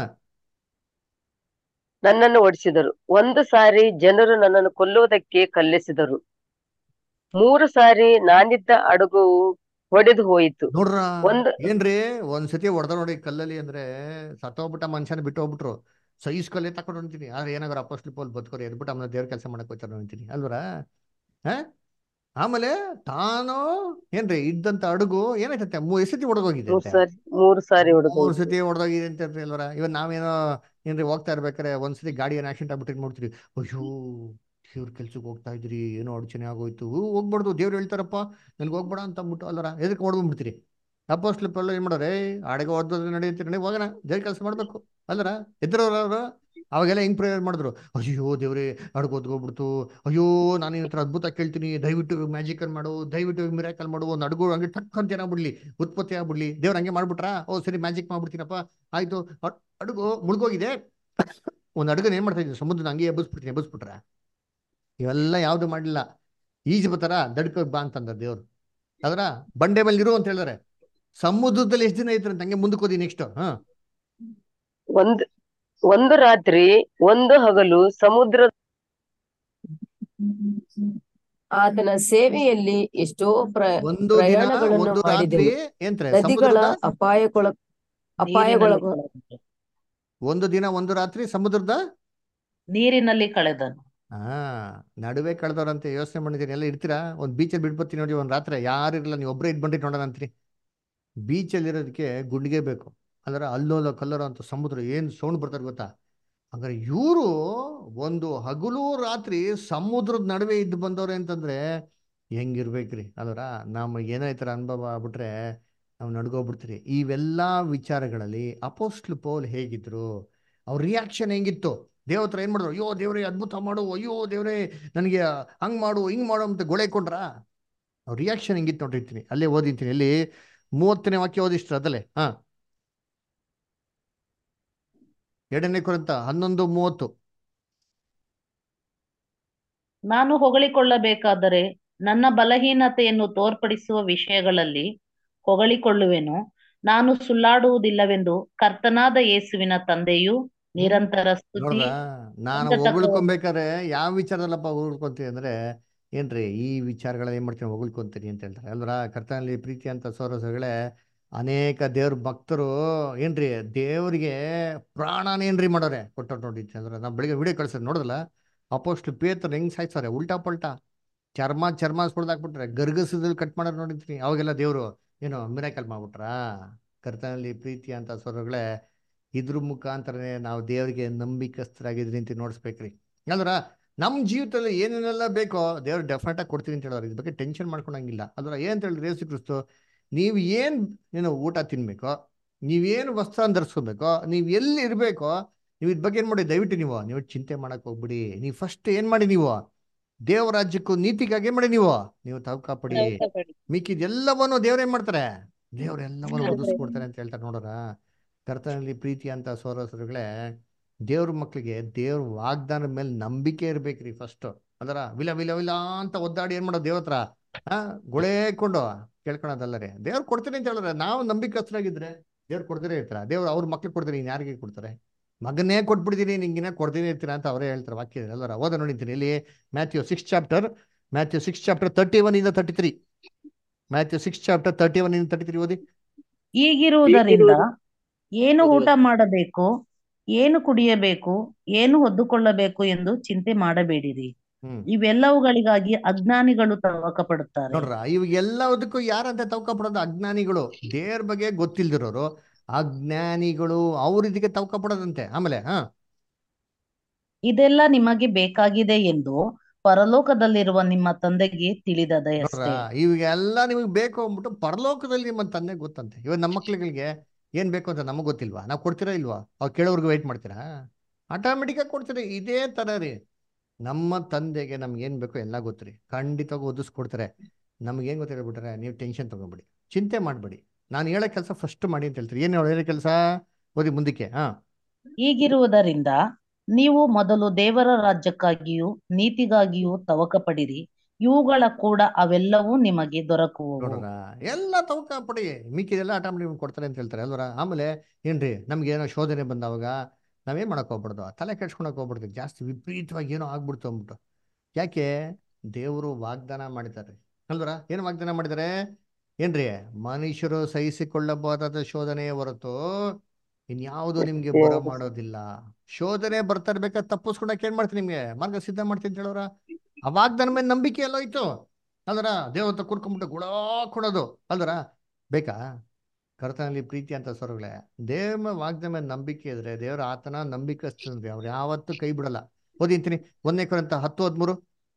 Speaker 7: ನನ್ನನ್ನು ಓಡಿಸಿದರು ಒಂದು ಸಾರಿ ಜನರು ನನ್ನನ್ನು ಕೊಲ್ಲುವುದಕ್ಕೆ ಕಲ್ಲೆಸೆದರು ಮೂರು ಸಾರಿ ನಾನಿದ್ದ ಹಡಗು ಒಡೆದು ಹೋಯಿತು
Speaker 1: ನೋಡ್ರ
Speaker 7: ಒಂದು
Speaker 1: ಏನ್ರಿ ಒಂದ್ ಸತಿ ಹೊಡೆದ ನೋಡಿ ಕಲ್ಲಲ್ಲಿ ಅಂದ್ರೆ ಸತ್ತೋಗ್ಬಿಟ್ಟ ಮನುಷ್ಯನ ಬಿಟ್ಟು ಹೋಗ್ಬಿಟ್ರು ಸೈಸ್ ಕಲ್ಲೇ ತಕೊಂಡು ಅಂತೀನಿ ಆದ್ರೆ ಏನಾದ್ರು ಅಪೋಸ್ಟ್ಲ್ ಪೋಲ್ ಬದುಕೋರು ಎದ್ಬಿಟ್ಟು ಆಮೇಲೆ ದೇವ್ರ ಕೆಲಸ ಮಾಡಕ್ ಹೋಗ್ತಾರ ಅಂತೀನಿ ಅಲ್ವರ ಹಾ ಆಮೇಲೆ ತಾನು ಏನ್ರಿ ಇದ್ದಂತ ಅಡುಗು ಏನಾಯ್ತಂತೆ ಮೂ ಎಷ್ಟ್ ಸತಿ ಹೊಡೆದೋಗಿದೆ
Speaker 7: ಮೂರು
Speaker 1: ಅಂತೆ
Speaker 7: ಸಾರಿ ಮೂರು ಸಾರಿ ಹೊಡೆದು
Speaker 1: ಮೂರ್
Speaker 7: ಹೋಯಿತು
Speaker 1: ಸತಿ ಹೊಡೆದೋಗಿದೆ ಅಂತ ಹೇಳ್ರಿ ಅಲ್ವರ ಇವನ್ ನಾವೇನೋ ಏನ್ರಿ ಹೋಗ್ತಾ ಇರ್ಬೇಕಾರೆ ಒಂದ್ಸತಿ ಗಾಡಿ ಏನ್ ಆಕ್ಸಿಡೆಂಟ್ ಆಗ್ಬಿಟ್ಟು ನೋಡ್ತೀರಿ ಅಯ್ಯೋ ದೇವ್ರ ಕೆಲ್ಸಕ್ಕೆ ಹೋಗ್ತಾ ಇದ್ರಿ ಏನೋ ಅಡಚಣೆ ಆಗೋಯ್ತು ಹೂ, ಹೋಗ್ಬಾರ್ದು ದೇವ್ರು ಹೇಳ್ತಾರಪ್ಪ ನನ್ಗೆ ಹೋಗ್ಬೇಡ ಅಂತ ಅಂದ್ಬಿಟ್ಟು ಅಲ್ಲರ ಎದಕ್ಕೆ ಹೊಡ್ಕೊಂಡ್ಬಿಡ್ತೀರಿ ಅಪೋಸ್ಟ್ಲ್ ಎಲ್ಲ ಏನ್ ಮಾಡೋರೆ ಅಡಗ ಹೊಡೆದ್ರೆ ನಡೆಯುತ್ತೀರಿ ನಡಿ ಹೋಗೋಣ ದೇವ್ರ ಕೆಲಸ ಮಾಡ್ಬೇಕು ಅಲ್ಲರ ಎದ್ರವ್ರ ಅವ್ರು ಅವಾಗೆಲ್ಲ ಹೆಂಗ್ ಪ್ರೇಯರ್ ಮಾಡಿದ್ರು ಅಯ್ಯೋ ದೇವ್ರೇ ಅಡಗ ಒದ್ಗೋಗ್ಬಿಡ್ತು ಅಯ್ಯೋ ನಾನು ನಿನ್ನ ಹತ್ರ ಅದ್ಭುತ ಕೇಳ್ತೀನಿ ದಯವಿಟ್ಟು ಮ್ಯಾಜಿಕ್ ಮಾಡು ದಯವಿಟ್ಟು ಮಿರಾಕಲ್ ಮಾಡು ಒಂದು ಅಡುಗು ಹಂಗೆ ಟಕ್ ಅಂತ ಏನಾಗ್ಬಿಡ್ಲಿ ಉತ್ಪತ್ತಿ ಆಗ್ಬಿಡ್ಲಿ ದೇವ್ರ ಹಂಗೆ ಮಾಡ್ಬಿಟ್ರಾ ಓ ಸರಿ ಮ್ಯಾಜಿಕ್ ಮಾಡ್ಬಿಡ್ತೀನಪ್ಪ ಆಯ್ತು ಅಡ್- ಅಡುಗು ಮುಳುಗೋಗಿದೆ ಒಂದು ಅಡುಗನ ಏನ್ ಮಾಡ್ತಾ ಇದ್ದೀನಿ ಸಮುದ್ರನ ಹಂಗೆ ಎಬ್ಬಿಸ್ಬಿಡ್ತೀನಿ ಎಬ್ಬಿಸ್ಬಿಟ್ರ ಇವೆಲ್ಲ ಯಾವ್ದು ಮಾಡಲಿಲ್ಲ ಈಜು ತರ ದಡ್ಕೋಗ್ ಬಾ ಅಂತಂದ ದೇವ್ರು ಅದ್ರ ಬಂಡೆ ಮೇಲೆ ಇರು ಅಂತ ಹೇಳಿದಾರೆ ಸಮುದ್ರದಲ್ಲಿ ಎಷ್ಟು ದಿನ ಐತ್ರಂತ ಹಂಗೆ ಮುಂದಕ್ಕೆ ಹೋದಿ ನೆಕ್ಸ್ಟ್ ಹಾ
Speaker 7: ಒಂದು ಒಂದು ರಾತ್ರಿ ಒಂದು ಹಗಲು ಸಮುದ್ರ
Speaker 10: ಆತನ ಸೇವೆಯಲ್ಲಿ ಎಷ್ಟೋ ಪ್ರ
Speaker 1: ಒಂದು ದಿನ
Speaker 10: ಪ್ರಯಾಣಗಳನ್ನು
Speaker 1: ಒಂದು ರಾತ್ರಿ
Speaker 10: ಮಾಡಿದೆವು
Speaker 1: ಏನ್ತ್ರೆ
Speaker 10: ನದಿಗಳ
Speaker 1: ಸಮುದ್ರದ
Speaker 10: ಅಪಾಯಕ್ಕೊಳ ಅಪಾಯಗೊಳಗ
Speaker 5: ನೀರಿನಲ್ಲಿ
Speaker 1: ಒಂದು ದಿನ ಒಂದು ರಾತ್ರಿ ಸಮುದ್ರದ
Speaker 5: ನೀರಿನಲ್ಲಿ ಕಳೆದನು
Speaker 1: ಹಾ ನಡುವೆ ಕಳೆದವ್ರಂತೆ ಯೋಚನೆ ಮಾಡಿದ್ದೀನಿ ಎಲ್ಲ ಇರ್ತೀರಾ ಒಂದ್ ಬೀಚಲ್ಲಿ ಬಿಟ್ಬರ್ತೀನಿ ನೋಡಿ ಒಂದ್ ರಾತ್ರಿ ಯಾರು ಇರಲ್ಲ ನೀವು ಒಬ್ಬರೇ ಇದ್ ಬಂದ್ರಿ ನೋಡೋಣ ಅಂತೀರಿ ಬೀಚಲ್ಲಿ ಇರೋದಕ್ಕೆ ಗುಂಡಿಗೆ ಬೇಕು ಅಂದ್ರೆ ಅಲ್ಲೋಲ ಕಲ್ಲರ ಅಂತ ಸಮುದ್ರ ಏನ್ ಸೌಂಡ್ ಬರ್ತಾರೆ ಗೊತ್ತಾ ಹಂಗಾರೆ ಇವರು ಒಂದು ಹಗಲು ರಾತ್ರಿ ಸಮುದ್ರದ ನಡುವೆ ಇದ್ದು ಬಂದವ್ರೆ ಅಂತಂದ್ರೆ ಹೆಂಗಿರ್ಬೇಕ್ರಿ ಅಲ್ವರ ನಮಗೆ ಏನೋ ಈ ಥರ ಅನುಭವ ಆಗ್ಬಿಟ್ರೆ ನಾವು ನಡ್ಗೋಗ್ಬಿಡ್ತೀರಿ ಇವೆಲ್ಲ ವಿಚಾರಗಳಲ್ಲಿ ಅಪೋಸ್ಟ್ಲ್ ಪೌಲ್ ಹೇಗಿದ್ರು ಅವ್ರ ರಿಯಾಕ್ಷನ್ ಹೆಂಗಿತ್ತು ದೇವ್ರ ಹತ್ರ ಏನ್ ಮಾಡಿದ್ರು ಅಯ್ಯೋ ದೇವ್ರೇ ಅದ್ಭುತ ಮಾಡು ಅಯ್ಯೋ ದೇವ್ರೇ ನನಗೆ ಹಂಗ್ ಮಾಡು ಹಿಂಗ್ ಮಾಡು ಅಂತ ಗೊಳೆ ಕೊಂಡ್ರ ಅವ್ರ ರಿಯಾಕ್ಷನ್ ಹೆಂಗಿತ್ತು ನೋಡಿರ್ತೀನಿ ಅಲ್ಲೇ ಓದಿರ್ತೀನಿ ಅಲ್ಲಿ ಮೂವತ್ತನೇ ವಾಕ್ಯ ಓದಿಸ್ತ್ರ ಅದಲ್ಲೇ ಹಾ ಎರಡನೇ ಕುರಿತ ಹನ್ನೊಂದು ಮೂವತ್ತು
Speaker 5: ನಾನು ಹೊಗಳಿಕೊಳ್ಳಬೇಕಾದರೆ ನನ್ನ ಬಲಹೀನತೆಯನ್ನು ತೋರ್ಪಡಿಸುವ ವಿಷಯಗಳಲ್ಲಿ ಹೊಗಳಿಕೊಳ್ಳುವೆನು ನಾನು ಸುಳ್ಳಾಡುವುದಿಲ್ಲವೆಂದು ಕರ್ತನಾದ ಯೇಸುವಿನ ತಂದೆಯು ನಿರಂತರ ಸ್ತುತಿ
Speaker 1: ನೋಡ್ರ ನಾನು
Speaker 5: ಸಂಕಟ
Speaker 1: ಹೊಗಳ್ಕೊಬೇಕಾದ್ರೆ ಯಾವ ವಿಚಾರದಲ್ಲಪ್ಪ ಹೊಗಳ್ಕೊಂತೀವಿ ಅಂದ್ರೆ ಏನ್ರಿ ಈ ವಿಚಾರಗಳ ಏನ್ ಮಾಡ್ತೀನಿ ಹೊಗಳ್ಕೊಂತೀನಿ ಅಂತ ಹೇಳ್ತಾರೆ ಅಲ್ವರ ಕರ್ತನಲ್ಲಿ ಪ್ರೀತಿ ಅಂತ ಸೋರಸಗಳೇ ಅನೇಕ ದೇವ್ರ ಭಕ್ತರು ಏನ್ರಿ ದೇವ್ರಿಗೆ ಪ್ರಾಣನೇನ್ರಿ ಮಾಡೋರೆ ಕೊಟ್ಟು ನೋಡಿ ಅಂದ್ರೆ ನಾವು ಬೆಳಿಗ್ಗೆ ವಿಡಿಯೋ ಕಳ್ಸೋದು ನೋಡಿದ್ಲ ಅಪೋಸ್ಟ್ ಪೇತ್ರ ಹೆಂಗ್ ಸಾಯ್ತಾರೆ ಉಲ್ಟಾ ಪಲ್ಟಾ ಚರ್ಮ ಚರ್ಮ ಸುಳ್ದಾಕ್ಬಿಟ್ರೆ ಗರ್ಗಸದಲ್ಲಿ ಕಟ್ ಮಾಡೋರು ನೋಡಿರ್ತೀನಿ ಅವಾಗೆಲ್ಲ ದೇವ್ರು ಏನು ಮಿರಾಕಲ್ ಮಾಡ್ಬಿಟ್ರಾ ಕರ್ತನಲ್ಲಿ ಪ್ರೀತಿ ಅಂತ ಸ್ವರಗಳೇ ಇದ್ರ ಮುಖಾಂತರನೇ ನಾವು ದೇವರಿಗೆ ನಂಬಿಕಸ್ಥರಾಗಿದ್ರಿ ಅಂತ ನೋಡಿಸ್ಬೇಕ್ರಿ ಅಲ್ವರ ನಮ್ಮ ಜೀವಿತದಲ್ಲಿ ಏನೇನೆಲ್ಲ ಬೇಕೋ ದೇವ್ರು ಡೆಫಿನೆಟ್ ಆಗಿ ಕೊಡ್ತೀನಿ ಅಂತ ಹೇಳೋರು ಇದ್ರ ಬಗ್ಗೆ ಟೆನ್ಷನ್ ಮಾಡ್ಕೊಳಂಗಿಲ್ಲ ಅದ್ರ ಏನ್ ಹೇಳಿದ್ರೆ ಯೇಸು ಕ್ರಿಸ್ತು ನೀವು ಏನ್ ಏನು ಊಟ ತಿನ್ಬೇಕೋ ನೀವೇನು ವಸ್ತ್ರ ಧರಿಸ್ಕೋಬೇಕೋ ನೀವು ಎಲ್ಲಿ ಇರಬೇಕೋ ನೀವು ಇದ್ರ ಬಗ್ಗೆ ಏನ್ ಮಾಡಿ ದಯವಿಟ್ಟು ನೀವು ನೀವು ಚಿಂತೆ ಮಾಡಕ್ ಹೋಗ್ಬಿಡಿ ನೀವು ಫಸ್ಟ್ ಏನ್ ಮಾಡಿ ನೀವು ದೇವ ರಾಜ್ಯಕ್ಕೂ ನೀತಿಗಾಗಿ ಏನ್ ಮಾಡಿ ನೀವು ನೀವು ತವಕಾಪಡಿ ಮಿಕ್ಕಿದೆಲ್ಲವನ್ನು ದೇವ್ರು ಏನ್ ಮಾಡ್ತಾರೆ ದೇವ್ರೆಲ್ಲವನ್ನು ಒದಗಿಸ್ಕೊಡ್ತಾರೆ ಅಂತ ಹೇಳ್ತಾರೆ ನೋಡೋರ ಕರ್ತನಲ್ಲಿ ಪ್ರೀತಿ ಅಂತ ಸೋರಸರುಗಳೇ ದೇವ್ರ ಮಕ್ಳಿಗೆ ದೇವ್ರ ವಾಗ್ದಾನದ ಮೇಲೆ ನಂಬಿಕೆ ಇರ್ಬೇಕ್ರಿ ಫಸ್ಟ್ ಅಂದ್ರ ವಿಲ ವಿಲ ವಿಲ ಅಂತ ಒದ್ದಾಡಿ ಏನ್ ಮಾಡೋದು ದೇವ್ರ ಹತ್ರ ಆ ಗೊಳೇಕೊಂಡು ಕೇಳ್ಕೊಳೋದಲ್ಲ ರೀ ದೇವ್ರು ಕೊಡ್ತೀನಿ ಅಂತ ಹೇಳಿದ್ರೆ ನಾವು ನಂಬಿಕಸ್ಥರಾಗಿದ್ರೆ ದೇವ್ರು ಕೊಡ್ತೀರಿ ಇರ್ತಾರ ದೇವ್ರು ಅವ್ರ ಮಕ್ಳಿಗೆ ಕೊಡ್ತೀರಿ ಇನ್ ಯಾರಿಗೆ ಕೊಡ್ತಾರೆ ಮಗನೇ ಕೊಟ್ಬಿಡ್ತೀನಿ ನಿಂಗಿನ ಕೊಡ್ತೀನಿ ಇರ್ತೀರಾ ಅಂತ ಅವರೇ ಹೇಳ್ತಾರೆ ವಾಕ್ಯ ಎಲ್ಲರ ಓದ ನೋಡಿದ್ದೀನಿ ಇಲ್ಲಿ Matthew six chapter Matthew six chapter thirty one ಇಂದ thirty three Matthew six chapter thirty one ಇಂದ ತರ್ಟಿ ತ್ರೀ ಓದಿ
Speaker 5: ಹೀಗಿರುವುದರಿಂದ ಏನು ಊಟ ಮಾಡಬೇಕು ಏನು ಕುಡಿಯಬೇಕು ಏನು ಹೊದ್ದುಕೊಳ್ಳಬೇಕು ಎಂದು ಚಿಂತೆ ಮಾಡಬೇಡಿರಿ
Speaker 1: ಹ್ಮ್
Speaker 5: ಇವೆಲ್ಲವುಗಳಿಗಾಗಿ ಅಜ್ಞಾನಿಗಳು ತವಕ ಪಡುತ್ತಾರೆ
Speaker 1: ನೋಡ್ರ ಇವಾಗೆಲ್ಲದಕ್ಕೂ ಯಾರಂತ ತವಕ ಪಡೋದು ಅಜ್ಞಾನಿಗಳು ದೇವ್ರ ಬಗ್ಗೆ ಗೊತ್ತಿಲ್ದಿರೋರು ಅಜ್ಞಾನಿಗಳು ಅವ್ರ ಇದಕ್ಕೆ ತವಕ ಪಡೋದಂತೆ ಆಮೇಲೆ ಹಾ
Speaker 5: ಇದೆಲ್ಲ ನಿಮಗೆ ಬೇಕಾಗಿದೆ ಎಂದು ಪರಲೋಕದಲ್ಲಿರುವ ನಿಮ್ಮ ತಂದೆಗೆ ತಿಳಿದದೆ
Speaker 1: ನೋಡ್ರ
Speaker 5: ಅಷ್ಟೇ
Speaker 1: ಇವಾಗೆಲ್ಲ ನಿಮಗೆ ಬೇಕು ಅಂದ್ಬಿಟ್ಟು ಪರಲೋಕದಲ್ಲಿ ನಿಮ್ಮ ತಂದೆ ಗೊತ್ತಂತೆ ಇವಾಗ ನಮ್ಮ ಮಕ್ಳುಗಳಿಗೆ ಏನ್ ಬೇಕು ಅಂತ ನಮಗ್ ಗೊತ್ತಿಲ್ವಾ ನಾವು ಕೊಡ್ತೀರಾ ಇಲ್ವಾ ಅವ್ರು ಕೇಳೋರ್ಗು ವೆಯ್ಟ್ ಮಾಡ್ತೀರಾ ಆಟೋಮೆಟಿಕ್ ಆಗಿ ಕೊಡ್ತೀರಿ ಇದೇ ತರ ರೀ ನಮ್ಮ ತಂದೆಗೆ ನಮ್ಗೆ ಏನ್ ಬೇಕೋ ಎಲ್ಲ ಗೊತ್ತ್ರಿ ಖಂಡಿತವಾಗಿ ಓದಿಸ್ಕೊಡ್ತಾರೆ ನಮ್ಗೆ ಏನ್ ಗೊತ್ತ ಹೇಳ್ಬಿಟ್ರೆ ನೀವು ಟೆನ್ಷನ್ ತಗೋಬೇಡಿ ಚಿಂತೆ ಮಾಡಬೇಡಿ ನಾನು ಹೇಳೋ ಕೆಲಸ ಫಸ್ಟ್ ಮಾಡಿ ಅಂತ ಹೇಳ್ತೀರಿ ಏನು ಹೇಳೋ ಕೆಲಸ ಓದಿ ಮುಂದಕ್ಕೆ ಹಾ
Speaker 5: ಹೀಗಿರುವುದರಿಂದ ನೀವು ಮೊದಲು ದೇವರ ರಾಜ್ಯಕ್ಕಾಗಿಯೂ ನೀತಿಗಾಗಿಯೂ ತವಕ ಪಡಿರಿ ಇವುಗಳ ಕೂಡ ಅವೆಲ್ಲವೂ ನಿಮಗೆ ದೊರಕುವವು
Speaker 1: ನೋಡ್ರ ಎಲ್ಲ ತವಕ ಪಡಿ ಮಿಕ್ಕಿದೆಲ್ಲ ಆಟೋಮೆಟಿಕ್ ಕೊಡ್ತಾರೆ ಅಂತ ಹೇಳ್ತಾರೆ ಅಲ್ವರ ಆಮೇಲೆ ಏನ್ರಿ ನಮ್ಗೆ ಏನೋ ಶೋಧನೆ ಬಂದವಾಗ ನಾವೇನ್ ಮಾಡಕ್ ಹೋಗ್ಬಾರ್ದು ತಲೆ ಕೆಡ್ಸ್ಕೊಳಕ್ ಹೋಗ್ಬಾರ್ದು ಜಾಸ್ತಿ ವಿಪರೀತವಾಗಿ ಏನೋ ಆಗ್ಬಿಡ್ತು ಅಂದ್ಬಿಟ್ಟು ಯಾಕೆ ದೇವರು ವಾಗ್ದಾನ ಮಾಡಿದ್ದಾರೆ ಅಲ್ವರ ಏನು ವಾಗ್ದಾನ ಮಾಡಿದ್ದಾರೆ ಏನ್ರಿ ಮನುಷ್ಯರು ಸಹಿಸಿಕೊಳ್ಳಬಹುದಾದ ಶೋಧನೆಯೇ ಹೊರತು ಇನ್ಯಾವುದು ನಿಮ್ಗೆ ಬರ ಮಾಡೋದಿಲ್ಲ ಶೋಧನೆ ಬರ್ತಾ ಇರ್ಬೇಕಾದ್ರೆ ತಪ್ಪಿಸ್ಕೊಳಕ್ ಏನ್ ಮಾಡ್ತೀನಿ ನಿಮ್ಗೆ ಮಾರ್ಗ ಸಿದ್ಧ ಮಾಡ್ತೀನಿ ಅಂತ ಹೇಳೋರ ಆ ವಾಗ್ದಾನ ಮೇಲೆ ನಂಬಿಕೆ ಎಲ್ಲ ಹೋಯ್ತು ಅಲ್ವರ ದೇವತ ಕುಡ್ಕೊಂಡ್ಬಿಟ್ಟು ಗುಳ ಕೊಡೋದು ಅಲ್ವರ ಬೇಕಾ ಕರ್ತನಲ್ಲಿ ಪ್ರೀತಿ ಅಂತ ಸ್ವರಗಳೇ ದೇವ ವಾಗ್ದಾನ ಮೇಲೆ ನಂಬಿಕೆ ಇದ್ರೆ ದೇವರ ಆತನ ನಂಬಿಕಸ್ತಂದ್ರೆ ಅವ್ರು ಯಾವತ್ತೂ ಕೈ ಬಿಡಲ್ಲ ಓದಿಂತೀನಿ ಒಂದನೇ ಕೊರಂತ ಹತ್ತು ಹದ್ಮೂರು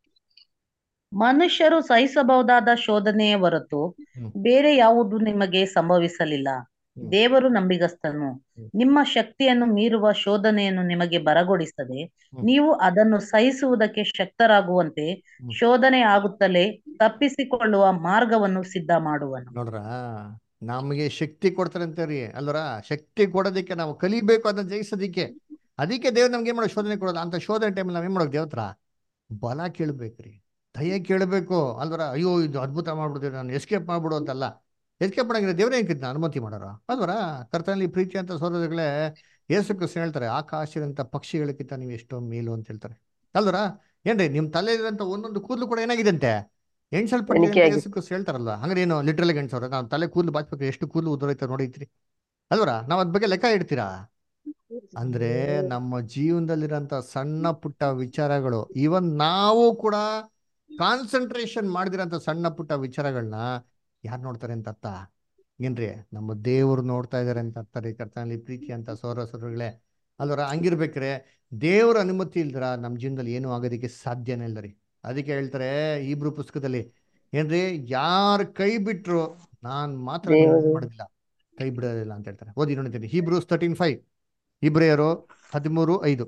Speaker 5: ಮನುಷ್ಯರು ಸಹಿಸಬಹುದಾದ ಶೋಧನೆಯ ಹೊರತು
Speaker 1: ಹ್ಮ್.
Speaker 5: ಬೇರೆ ಯಾವುದು ನಿಮಗೆ ಸಂಭವಿಸಲಿಲ್ಲ
Speaker 1: ಹ್ಮ್.
Speaker 5: ದೇವರು ನಂಬಿಗಸ್ತನು
Speaker 1: ಹ್ಮ್.
Speaker 5: ನಿಮ್ಮ ಶಕ್ತಿಯನ್ನು ಮೀರುವ ಶೋಧನೆಯನ್ನು ನಿಮಗೆ ಬರಗೊಡಿಸದೆ
Speaker 1: ಹ್ಮ್.
Speaker 5: ನೀವು ಅದನ್ನು ಸಹಿಸುವುದಕ್ಕೆ ಶಕ್ತರಾಗುವಂತೆ
Speaker 1: ಹ್ಮ್.
Speaker 5: ಶೋಧನೆ ಆಗುತ್ತಲೇ ತಪ್ಪಿಸಿಕೊಳ್ಳುವ ಮಾರ್ಗವನ್ನು ಸಿದ್ಧ ಮಾಡುವನು
Speaker 1: ನೋಡ್ರ ನಮಗೆ ಶಕ್ತಿ ಕೊಡ್ತಾರೆ ಅಂತೀರಿ ಅಲ್ವರ ಶಕ್ತಿ ಕೊಡೋದಕ್ಕೆ ನಾವು ಕಲಿಬೇಕು ಅದನ್ನ ಜಯಿಸೋದಿಕ್ಕೆ ಅದಕ್ಕೆ ದೇವ್ರು ನಮ್ಗೆ ಏನ್ ಮಾಡೋ ಶೋಧನೆ ಕೊಡೋದು ಅಂತ ಶೋಧನೆ ಟೈಮಲ್ಲಿ ನಾವ್ ಏನ್ ಮಾಡೋದು ದೇವ್ರ ಹತ್ರ ಬಲ ಕೇಳ್ಬೇಕ್ರಿ ದಯ ಕೇಳಬೇಕು ಅಲ್ವರ ಅಯ್ಯೋ ಇದು ಅದ್ಭುತ ಮಾಡ್ಬಿಡ್ತೀವಿ ನಾನು ಎಸ್ಕೇಪ್ ಮಾಡ್ಬಿಡು ಅಂತಲ್ಲ ಎಸ್ಕೇಪ್ ಮಾಡಂಗಿಲ್ಲ ದೇವ್ರೇ ಏನ್ಕಿದ್ನ ಅನುಮತಿ ಮಾಡೋರು ಅಲ್ವರ ಕರ್ತನಲ್ಲಿ ಪ್ರೀತಿ ಅಂತ ಸೋದರಗಳೇ ಯೇಸು ಕ್ರಿಸ್ತ ಹೇಳ್ತಾರೆ ಆಕಾಶದಂತ ಪಕ್ಷಿಗಳಕ್ಕಿಂತ ನೀವು ಎಷ್ಟೋ ಮೇಲು ಅಂತ ಹೇಳ್ತಾರೆ ಅಲ್ವರ ಏನ್ರಿ ನಿಮ್ ತಲೆ ಇರೋಂಥ ಒಂದೊಂದು ಕೂದಲು ಕೂಡ ಏನಾಗಿದೆ ಅಂತೆ ಎಣ್ಸಲ್ಪಟ್ಟಿದೆ ಅಂತ
Speaker 7: ಎಣಿಕೆಯಾಗಿದೆ.
Speaker 1: ಯೇಸು ಕ್ರಿಸ್ತ ಹೇಳ್ತಾರಲ್ವ ಹಂಗಾರೆ ಏನು ಲಿಟ್ರಲ್ ಎಣ್ಸವ್ರೆ ನಾವು ತಲೆ ಕೂದಲು ಬಾಚ್ಬೇಕು ಎಷ್ಟು ಕೂದಲು ಉದುರೈತೆ ನೋಡಿದ್ರಿ ಅಲ್ವರ ನಾವ್ ಅದ್ ಬಗ್ಗೆ ಲೆಕ್ಕ ಇಡ್ತೀರಾ ಅಂದ್ರೆ ನಮ್ಮ ಜೀವನದಲ್ಲಿರೋಂಥ ಸಣ್ಣ ಪುಟ್ಟ ವಿಚಾರಗಳು ಇವನ್ ನಾವು ಕೂಡ ಕಾನ್ಸಂಟ್ರೇಷನ್ ಮಾಡಿದಿರೋಂಥ ಸಣ್ಣ ಪುಟ್ಟ ವಿಚಾರಗಳನ್ನ ಯಾರು ನೋಡ್ತಾರೆ ಅಂತ ಅರ್ಥ ಏನ್ರಿ ನಮ್ಮ ದೇವ್ರು ನೋಡ್ತಾ ಇದಾರೆ ಅಂತ ಅರ್ಥ ರೀ ಕರ್ತನಲ್ಲಿ ಪ್ರೀತಿ ಅಂತ ಸೌರ ಸೌರಗಳೇ ಅಲ್ವರ ಹಂಗಿರ್ಬೇಕ್ರೆ ದೇವ್ರ ಅನುಮತಿ ಇಲ್ದ್ರ ನಮ್ಮ ಜೀವನದಲ್ಲಿ ಏನೂ ಆಗೋದಕ್ಕೆ ಸಾಧ್ಯನೇ ಇಲ್ಲ ರೀ ಅದಕ್ಕೆ ಹೇಳ್ತಾರೆ ಇಬ್ರು ಪುಸ್ತಕದಲ್ಲಿ ಏನ್ರಿ ಯಾರು ಕೈ ಬಿಟ್ರು ನಾನ್ ಮಾತ್ರ ನಿಮ್ಮನ್ನ
Speaker 7: ದೇವರು
Speaker 1: ಮಾಡೋದಿಲ್ಲ ಕೈ ಬಿಡೋದಿಲ್ಲ ಅಂತ ಹೇಳ್ತಾರೆ ಓದಿ ನೋಡಿದ್ದೀನಿ ಹೀಬ್ರೂಸ್ ತರ್ಟೀನ್ ಫೈವ್ ಇಬ್ರಿಯರು ಹದಿಮೂರು ಐದು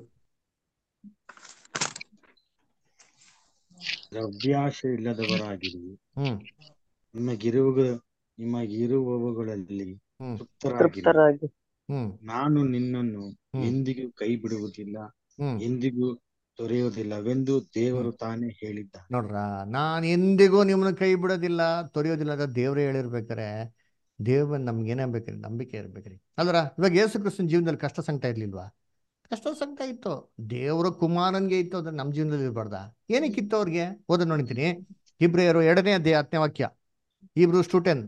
Speaker 11: ದ್ರವ್ಯಾಶೆ ಇಲ್ಲದವರಾಗಿರಿ
Speaker 1: ಹ್ಮ್
Speaker 11: ನಿಮಗಿರುವ ನಿಮಗಿರುವವುಗಳಲ್ಲಿ
Speaker 1: ಹ್ಮ್
Speaker 11: ತೃಪ್ತರಾಗಿರಿ
Speaker 7: ತೃಪ್ತರಾಗಿ
Speaker 1: ಹ್ಮ್
Speaker 11: ನಾನು ನಿನ್ನನ್ನು
Speaker 1: ಹ್ಮ್
Speaker 11: ಎಂದಿಗೂ ಕೈ ಬಿಡುವುದಿಲ್ಲ
Speaker 1: ಹ್ಮ್
Speaker 11: ಎಂದಿಗೂ ತೊರೆಯುವುದಿಲ್ಲವೆಂದು ದೇವರು ತಾನೇ ಹೇಳಿದ್ದಾನೆ
Speaker 1: ನೋಡ್ರ ನಾನ್ ಎಂದಿಗೂ ನಿಮ್ಮನ್ನ ಕೈ ಬಿಡೋದಿಲ್ಲ ತೊರೆಯೋದಿಲ್ಲ ಅಂತ ದೇವ್ರೇ ಹೇಳಿರ್ಬೇಕಾರೆ ದೇವ್ರ ನಮ್ಗೆ ಏನೇ ಬೇಕ್ರಿ ನಂಬಿಕೆ ಇರ್ಬೇಕ್ರಿ ಅಲ್ರ ಇವಾಗ ಯೇಸು ಕ್ರಿಸ್ತನ ಜೀವನದಲ್ಲಿ ಕಷ್ಟ ಸಂಕಟ ಇರ್ಲಿಲ್ವಾ ಕಷ್ಟ ಸಂಕಟ ಇತ್ತು ದೇವರ ಕುಮಾರನ್ಗೆ ಇತ್ತು ಅಂದ್ರೆ ನಮ್ಮ ಜೀವನದಲ್ಲಿ ಇರಬಾರ್ದ ಏನಕ್ಕೆ ಇತ್ತು ಅವ್ರಿಗೆ ಓದ ನೋಡಿದ್ದೀನಿ ಇಬ್ರಿಯರು ಎರಡನೇ ಅಧ್ಯಾಯ ಹತ್ತನೇ ವಾಕ್ಯ ಇಬ್ರು ಸ್ಟೂಡೆಂಟ್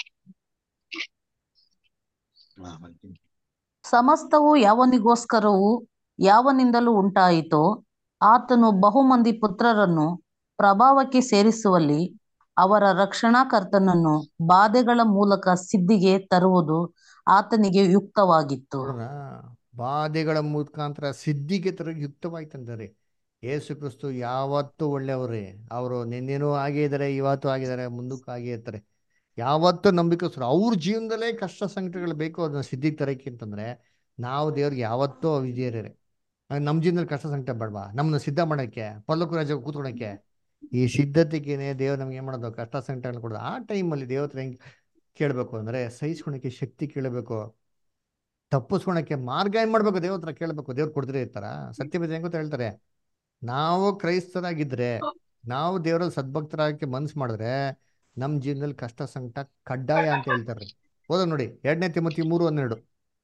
Speaker 5: ಸಮಸ್ತವು ಯಾವನಿಗೋಸ್ಕರವೂ ಯಾವನಿಂದಲೂ ಉಂಟಾಯಿತೋ ಆತನು ಬಹುಮಂದಿ ಪುತ್ರರನ್ನು ಪ್ರಭಾವಕ್ಕೆ ಸೇರಿಸುವಲ್ಲಿ ಅವರ ರಕ್ಷಣಾಕರ್ತನನ್ನು ಬಾಧೆಗಳ ಮೂಲಕ ಸಿದ್ಧಿಗೆ ತರುವುದು ಆತನಿಗೆ ಯುಕ್ತವಾಗಿತ್ತು
Speaker 1: ನೋಡೋಣ ಬಾಧೆಗಳ ಮುಖಾಂತರ ಸಿದ್ಧಿಗೆ ತರ ಯುಕ್ತವಾಯ್ತಂದರೆ ಯೇಸು ಕ್ರಿಸ್ತು ಯಾವತ್ತೂ ಒಳ್ಳೆಯವ್ರೆ ಅವರು ನಿನ್ನೆನೂ ಹಾಗೆ ಇದ್ದಾರೆ ಇವತ್ತು ಆಗಿದ್ದಾರೆ ಮುಂದಕ್ಕೂ ಹಾಗೆ ಇರ್ತಾರೆ ಯಾವತ್ತೂ ನಂಬಿಕಸ್ತರು ಅವ್ರ ಜೀವನದಲ್ಲೇ ಕಷ್ಟ ಸಂಕಟಗಳು ಬೇಕು ಅದನ್ನ ಸಿದ್ಧಿಗೆ ತರಕ್ಕೆ ಅಂತಂದ್ರೆ ನಾವು ದೇವ್ರಿಗೆ ಯಾವತ್ತೂ ವಿಜಯರೇ ನಮ್ಮ ಜೀವನದಲ್ಲಿ ಕಷ್ಟ ಸಂಕಟ ಬೇಡವಾ ನಮ್ಮನ್ನ ಸಿದ್ಧ ಮಾಡೋಕ್ಕೆ ಪಲ್ಲಕ್ಕು ರಾಜ ಕೂತ್ಕೊಳಕ್ಕೆ ಈ ಸಿದ್ಧತೆಗೇನೆ ದೇವ್ರು ನಮ್ಗೆ ಏನ್ ಮಾಡೋದು ಕಷ್ಟ ಸಂಕಟಗಳು ಕೊಡೋದು ಆ ಟೈಮಲ್ಲಿ ದೇವ್ರ ಹತ್ರ ಹೆಂಗ್ ಕೇಳಬೇಕು ಅಂದ್ರೆ ಸಹಿಸ್ಕೊಳಕ್ಕೆ ಶಕ್ತಿ ಕೇಳಬೇಕು ತಪ್ಪಿಸ್ಕೊಳಕ್ಕೆ ಮಾರ್ಗ ಏನ್ ಮಾಡ್ಬೇಕು ದೇವ್ರ ಹತ್ರ ಕೇಳಬೇಕು ದೇವ್ರು ಕೊಡದ್ರೆ ಇರ್ತಾರ ಸತ್ಯವೇದ ಹೆಂಗ್ ಗೊತ್ತಾ ಹೇಳ್ತಾರೆ ನಾವು ಕ್ರೈಸ್ತರಾಗಿದ್ರೆ ನಾವು ದೇವರ ಸದ್ಭಕ್ತರಾಗಕ್ಕೆ ಮನ್ಸು ಮಾಡಿದ್ರೆ ನಮ್ಮ ಜೀವನದಲ್ಲಿ ಕಷ್ಟ ಸಂಕಟ ಕಡ್ಡಾಯ ಅಂತ ಹೇಳ್ತಾರೆ ಓದ ನೋಡಿ ಎರಡನೇ ತಿಮ್ಮತಿ ಮೂರು ಹನ್ನೆರಡು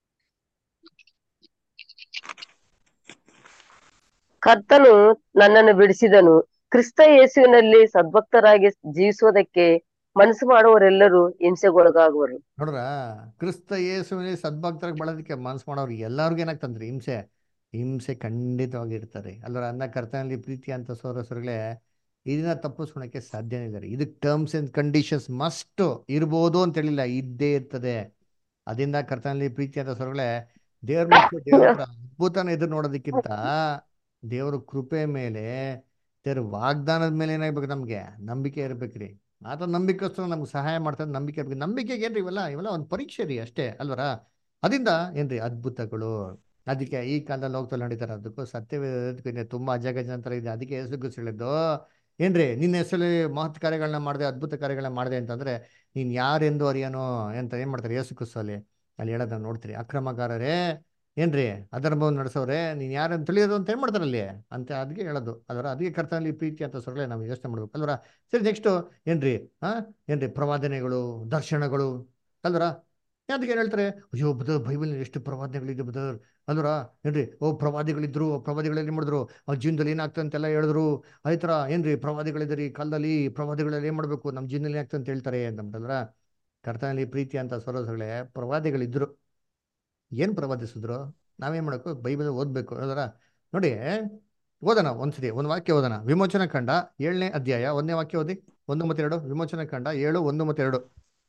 Speaker 7: ಕರ್ತನು ನನ್ನನ್ನು ಬಿಡಿಸಿದನು ಕ್ರಿಸ್ತ ಯೇಸುವಿನಲ್ಲಿ ಸದ್ಭಕ್ತರಾಗಿ ಜೀವಿಸುವುದಕ್ಕೆ ಮನಸ್ಸು ಮಾಡುವವರೆಲ್ಲರೂ ಹಿಂಸೆಗೊಳಗಾಗುವರು
Speaker 1: ನೋಡ್ರ ಕ್ರಿಸ್ತ ಯೇಸುವಿನಲ್ಲಿ ಸದ್ಭಕ್ತರಾಗಿ ಬಳೋದಕ್ಕೆ ಮನ್ಸು ಮಾಡೋರು ಎಲ್ಲರಿಗೂ ಏನಾಗ್ತಂದ್ರಿ ಹಿಂಸೆ ಹಿಂಸೆ ಖಂಡಿತವಾಗಿ ಇರ್ತಾರೆ ಅಲ್ಲರ ಅನ್ನ ಕರ್ತನಲ್ಲಿ ಪ್ರೀತಿ ಅಂತ ಸೋರಸರುಗಳೇ ಇದನ್ನ ತಪ್ಪಿಸ್ಕೊಳಕ್ಕೆ ಸಾಧ್ಯನೇ ಇಲ್ಲ ರೀ ಇದಕ್ಕೆ ಟರ್ಮ್ಸ್ ಅಂಡ್ ಕಂಡೀಷನ್ಸ್ ಮಸ್ಟ್ ಇರ್ಬೋದು ಅಂತ ಹೇಳಿಲ್ಲ ಇದ್ದೇ ಇರ್ತದೆ ಅದರಿಂದ ಕರ್ತನಲ್ಲಿ ಪ್ರೀತಿ ಅಂತ ಸ್ವರಗಳೇ ದೇವ್ರ ಮಕ್ಕಳು ದೇವ್ರ ಹತ್ರ ಅದ್ಭುತನ ಎದುರು ನೋಡೋದಕ್ಕಿಂತ ದೇವ್ರ ಕೃಪೆ ಮೇಲೆ ದೇವ್ರ ವಾಗ್ದಾನದ ಮೇಲೆ ಏನಾಗ್ಬೇಕು ನಮ್ಗೆ ನಂಬಿಕೆ ಇರ್ಬೇಕ್ರಿ ಆತ ನಂಬಿಕಸ್ತರು ನಮ್ಗೆ ಸಹಾಯ ಮಾಡ್ತಾರೆ ನಂಬಿಕೆ ಇರ್ಬೇಕು ನಂಬಿಕೆಗೆ ಏನ್ರಿ ಇವೆಲ್ಲ ಇವೆಲ್ಲ ಒಂದು ಪರೀಕ್ಷೆ ರೀ ಅಷ್ಟೇ ಅಲ್ವರ ಅದರಿಂದ ಏನ್ರಿ ಅದ್ಭುತಗಳು ಅದಕ್ಕೆ ಈ ಕಾಲದಲ್ಲಿ ಹೋಗ್ತಲ್ಲ ನಡೀತಾರೆ ಅದಕ್ಕೂ ಸತ್ಯವೇದಕ್ಕೂ ತುಂಬಾ ಅಜಗಜಾಂತರ ಇದೆ ಅದಕ್ಕೆ ಹೆಸರು ಹೇಳಿದ್ದು ಏನ್ರಿ ನಿನ್ನ ಹೆಸರಲ್ಲಿ ಮಹತ್ ಕಾರ್ಯಗಳನ್ನ ಮಾಡಿದೆ ಅದ್ಭುತ ಕಾರ್ಯಗಳನ್ನ ಮಾಡಿದೆ ಅಂತಂದ್ರೆ ನೀನ್ ಯಾರೆಂದು ಅರಿಯನೋ ಅಂತ ಏನ್ ಮಾಡ್ತಾರೆ ಯೇಸು ಕ್ರಿಸ್ತಲ್ಲಿ ಅಲ್ಲಿ ಹೇಳೋದನ್ನ ನೋಡ್ತೀರಿ ಅಕ್ರಮಗಾರರೇ ಏನ್ರಿ ಅಧರ್ಮವನ್ನು ನಡೆಸೋರೆ ನೀನ್ ಯಾರನ್ನು ತಿಳಿಯೋದು ಅಂತ ಏನ್ ಮಾಡ್ತಾರೆ ಅಲ್ಲಿ ಅಂತ ಅದಕ್ಕೆ ಹೇಳೋದು ಅದರ ಅದಕ್ಕೆ ಕರ್ತನಲ್ಲಿ ಪ್ರೀತಿ ಅಂತ ಸೊರಳೆ ನಾವು ಯೋಚನೆ ಮಾಡ್ಬೇಕು ಅಲ್ವರ ಸರಿ ನೆಕ್ಸ್ಟ್ ಏನ್ರಿ ಹಾ ಏನ್ರಿ ಪ್ರವಾದನೆಗಳು ದರ್ಶನಗಳು ಅಲ್ವರ ಅದಕ್ಕೆ ಏನ್ ಹೇಳ್ತಾರೆ ಅಯ್ಯೋ ಬದರ್ ಬೈಬಲ್ ಎಷ್ಟು ಪ್ರವಾದನೆಗಳಿದೆ ಬದರ್ ಅಲ್ವರ ಏನ್ರಿ ಓ ಪ್ರವಾದಿಗಳಿದ್ರು ಪ್ರವಾದಿಗಳು ಏನ್ ಮಾಡಿದ್ರು ಅವ್ರ ಜೀವನದಲ್ಲಿ ಏನಾಗ್ತದೆ ಅಂತೆಲ್ಲ ಹೇಳಿದ್ರು ಅದೇ ಥರ ಏನ್ರಿ ಪ್ರವಾದಿಗಳಿದ್ರಿ ಕಾಲದಲ್ಲಿ ಪ್ರವಾದಿಗಳಲ್ಲಿ ಏನ್ ಮಾಡ್ಬೇಕು ನಮ್ಮ ಜೀವನದಲ್ಲಿ ಏನಾಗ್ತದೆ ಅಂತ ಹೇಳ್ತಾರೆ ಅಂತಂದ್ರ ಕರ್ತನಲ್ಲಿ ಪ್ರೀತಿ ಅಂತ ಸರೋಸಗಳೇ ಪ್ರವಾದಿಗಳಿದ್ರು ಏನ್ ಪ್ರವಾದಿಸಿದ್ರು ನಾವೇನ್ ಮಾಡಬೇಕು ಬೈಬಲ್ ಓದ್ಬೇಕು ಅದರ ನೋಡಿ ಓದೋಣ ಒಂದ್ಸತಿ ಒಂದು ವಾಕ್ಯ ಓದೋಣ ವಿಮೋಚನ ಕಂಡ ಏಳನೇ ಅಧ್ಯಾಯ ಒಂದನೇ ವಾಕ್ಯ ಓದಿ ಒಂದು ಮತ್ತೆ ಎರಡು ವಿಮೋಚನ ಕಂಡ ಏಳು ಒಂದು ಮತ್ತೆ ಎರಡು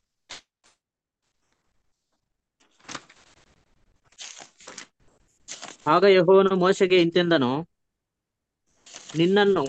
Speaker 4: ಆಗ ಯೆಹೋವನು ಮೋಶೆಗೆ ಇಂತೆಂದನು ನಿನ್ನನ್ನು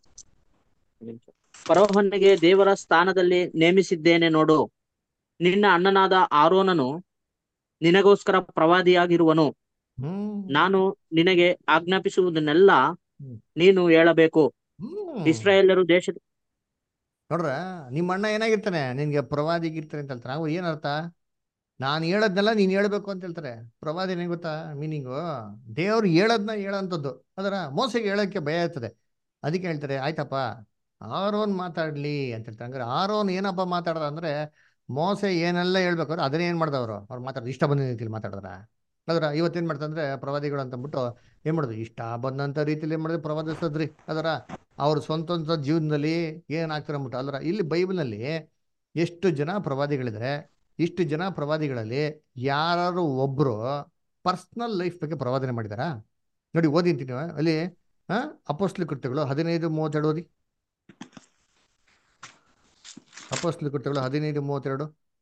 Speaker 4: ಫರೋಹನಿಗೆ ದೇವರ ಸ್ಥಾನದಲ್ಲಿ ನೇಮಿಸಿದ್ದೇನೆ ನೋಡು ನಿನ್ನ ಅಣ್ಣನಾದ ಆರೋನನು ನಿನಗೋಸ್ಕರ ಪ್ರವಾದಿಯಾಗಿರುವನು
Speaker 1: ಹ್ಮ್
Speaker 4: ನಾನು ನಿನಗೆ ಆಜ್ಞಾಪಿಸುವುದನ್ನೆಲ್ಲ
Speaker 1: ಹ್ಮ್.
Speaker 4: ನೀನು ಹೇಳಬೇಕು
Speaker 1: ಹ್ಮ್
Speaker 4: ಇಸ್ರಾಯೇಲರು ದೇಶದ
Speaker 1: ನೋಡ್ರ ನಿಮ್ಮ ಅಣ್ಣ ಏನಾಗಿರ್ತಾನೆ ನಿನ್ಗೆ ಪ್ರವಾದಿಗಿರ್ತಾನೆ ಅಂತ ಹೇಳ್ತಾರೆ ಅವು ಏನರ್ಥ ನಾನು ಹೇಳದ್ನೆಲ್ಲ ನೀನು ಹೇಳ್ಬೇಕು ಅಂತ ಹೇಳ್ತಾರೆ ಪ್ರವಾದಿ ಏನ್ ಗೊತ್ತಾ ಮೀನಿಂಗು ದೇವ್ರು ಹೇಳದ್ನ ಹೇಳೋಂಥದ್ದು ಅದರ ಮೋಸಗೆ ಹೇಳೋಕ್ಕೆ ಭಯ ಇರ್ತದೆ ಅದಕ್ಕೆ ಹೇಳ್ತಾರೆ ಆಯ್ತಪ್ಪ ಆರೋನ್ ಮಾತಾಡ್ಲಿ ಅಂತ ಹೇಳ್ತಾರೆ ಹಂಗಾರೆ ಆರೋನ್ ಏನಪ್ಪ ಮಾತಾಡ್ದ ಅಂದ್ರೆ ಮೋಸೆ ಏನೆಲ್ಲ ಹೇಳ್ಬೇಕಾದ್ರೆ ಅದನ್ನೇ ಏನ್ ಮಾಡ್ದವ್ರು ಅವ್ರು ಮಾತಾಡೋದು ಇಷ್ಟ ಬಂದ ರೀತಿಲಿ ಮಾತಾಡಿದ್ರ ಅದರ ಇವತ್ತೇನ್ ಮಾಡ್ತಂದ್ರೆ ಪ್ರವಾದಿಗಳು ಅಂತ ಅಂದ್ಬಿಟ್ಟು ಏನ್ ಮಾಡೋದು ಇಷ್ಟ ಬಂದಂತ ರೀತಿಲಿ ಏನ್ ಮಾಡಿದ್ರು ಪ್ರವಾದಿಸೋದ್ರಿ ಅದರ ಅವ್ರ ಸ್ವಂತ ಸ್ವಂತ ಜೀವನದಲ್ಲಿ ಏನಾಗ್ತಾರೆ ಅಂದ್ಬಿಟ್ಟು ಅಲ್ರ ಇಲ್ಲಿ ಬೈಬಲ್ನಲ್ಲಿ ಎಷ್ಟು ಜನ ಪ್ರವಾದಿಗಳಿದ್ರೆ ಇಷ್ಟು ಜನ ಪ್ರವಾದಿಗಳಲ್ಲಿ ಯಾರು ಒಬ್ರು ಪರ್ಸ್ನಲ್ ಲೈಫ್ ಬಗ್ಗೆ ಪ್ರವಾದನೆ ಮಾಡಿದಾರಾ ನೋಡಿ ಓದಿಂತೀನಿ ಅಲ್ಲಿ ಹಾ ಅಪೋಸ್ಲಿ ಕೃತ್ಯಗಳು ಹದಿನೈದು ಮೂವತ್ತೆರಡು ಓದಿ ಅಪೋಸ್ಲಿ ಕೃತ್ಯಗಳು ಹದಿನೈದು ಮೂವತ್ತೆರಡು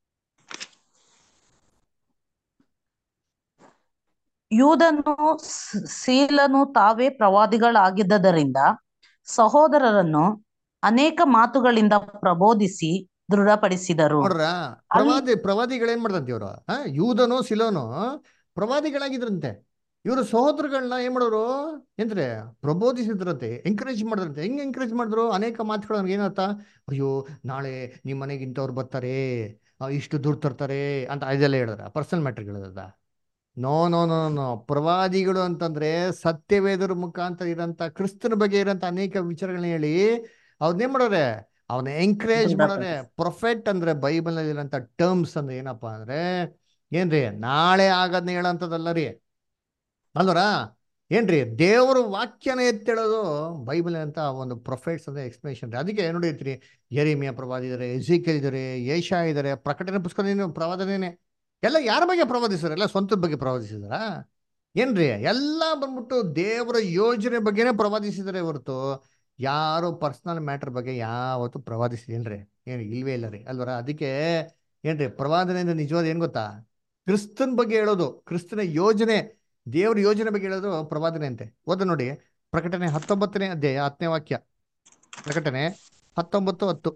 Speaker 5: ಯೂದನು ಸ್- ಸೀಲನು ತಾವೇ ಪ್ರವಾದಿಗಳಾಗಿದ್ದರಿಂದ ಸಹೋದರರನ್ನು ಅನೇಕ ಮಾತುಗಳಿಂದ ಪ್ರಬೋಧಿಸಿ ದೃಢಪಡಿಸಿದರು
Speaker 1: ನೋಡ್ರ ಪ್ರವಾದಿ ಪ್ರವಾದಿಗಳು ಏನ್ ಮಾಡ್ದಂತೆ ಇವರು ಹಾ ಯೂದನು ಸಿಲೋನು ಪ್ರವಾದಿಗಳಾಗಿದ್ರಂತೆ ಇವರು ಸಹೋದರಗಳನ್ನ ಏನ್ ಮಾಡೋರು ಎಂದ್ರೆ ಪ್ರಬೋಧಿಸಿದ್ರಂತೆ ಎಂಕರೇಜ್ ಮಾಡಿದ್ರಂತೆ ಹೆಂಗ್ ಎಂಕರೇಜ್ ಮಾಡಿದ್ರು ಅನೇಕ ಮಾತುಗಳು ಅವ್ರಿಗೆ ಏನರ್ಥ ಅಯ್ಯೋ ನಾಳೆ ನಿಮ್ಮ ಮನೆಗೆ ಇಂಥವ್ರು ಬರ್ತಾರೆ ಆ, ಇಷ್ಟು ದುಡ್ಡು ತರ್ತಾರೆ ಅಂತ ಇದೆಲ್ಲ ಹೇಳಿದ್ರ ಪರ್ಸನಲ್ ಮ್ಯಾಟ್ರ್ ಹೇಳಿದ ನೋ ನೋ ನೋ ನೋ ಪ್ರವಾದಿಗಳು ಅಂತಂದ್ರೆ ಸತ್ಯವೇದರ ಮುಖಾಂತರ ಇರೋಂಥ ಕ್ರಿಸ್ತನ ಬಗ್ಗೆ ಇರೋಂಥ ಅನೇಕ ವಿಚಾರಗಳನ್ನ ಹೇಳಿ ಅವ್ರನ್ನೇನ್ ಮಾಡೋರೆ ಅವನ ಎಂಕರೇಜ್ ಮಾಡೋರೆ ಪ್ರೊಫೆಟ್ ಅಂದ್ರೆ ಬೈಬಲ್ ನಲ್ಲಿ ಇರೋಂಥ ಟರ್ಮ್ಸ್ ಅಂದ್ರೆ ಏನಪ್ಪಾ ಅಂದ್ರೆ ಏನ್ರಿ ನಾಳೆ ಆಗದ್ನ ಹೇಳೋಂಥದ್ದಲ್ಲ ರೀ ಅಲ್ವರ ಏನ್ರಿ ದೇವರ ವಾಕ್ಯನ ಎತ್ತೇಳೋದು ಬೈಬಲ್ ಅಂತ ಒಂದು ಪ್ರೊಫೆಟ್ಸ್ ಅಂದ್ರೆ ಎಕ್ಸ್ಪ್ಲನೇಷನ್ ರೀ ಅದಕ್ಕೆ ನೋಡಿರ್ತೀರಿ ಎರಿಮಿಯ ಪ್ರವಾದಿ ಇದಾರೆ ಎಜಿಕಲ್ ಇದಾರೆ ಏಷಾ ಇದಾರೆ ಪ್ರಕಟಣೆ ಪುಸ್ತಕದ ಪ್ರವಾದನೇನೆ ಎಲ್ಲ ಯಾರ ಬಗ್ಗೆ ಪ್ರವಾದಿಸಿದಾರೆ ಎಲ್ಲ ಸ್ವಂತದ ಬಗ್ಗೆ ಪ್ರವಾದಿಸಿದಾರಾ ಏನ್ರಿ ಎಲ್ಲ ಬಂದ್ಬಿಟ್ಟು ದೇವರ ಯೋಜನೆ ಬಗ್ಗೆನೇ ಪ್ರವಾದಿಸಿದಾರೆ ಹೊರತು ಯಾರು ಪರ್ಸನಲ್ ಮ್ಯಾಟರ್ ಬಗ್ಗೆ ಯಾವತ್ತು ಪ್ರವಾದಿಸಿದೇನ್ರಿ ಏನು ಇಲ್ವೇ ಇಲ್ಲ ರೀ ಅಲ್ವರ ಅದಕ್ಕೆ ಏನ್ರಿ ಪ್ರವಾದನೆಯಿಂದ ನಿಜವಾದ ಏನ್ ಗೊತ್ತಾ ಕ್ರಿಸ್ತನ್ ಬಗ್ಗೆ ಹೇಳೋದು ಕ್ರಿಸ್ತನ ಯೋಜನೆ ದೇವ್ರ ಯೋಜನೆ ಬಗ್ಗೆ ಹೇಳೋದು ಪ್ರವಾದನೆ ಅಂತೆ ಓದ ನೋಡಿ ಪ್ರಕಟಣೆ ಹತ್ತೊಂಬತ್ತನೇ ಅಧ್ಯಾಯ ಹತ್ತನೇ ವಾಕ್ಯ ಪ್ರಕಟಣೆ ಹತ್ತೊಂಬತ್ತು ಹತ್ತು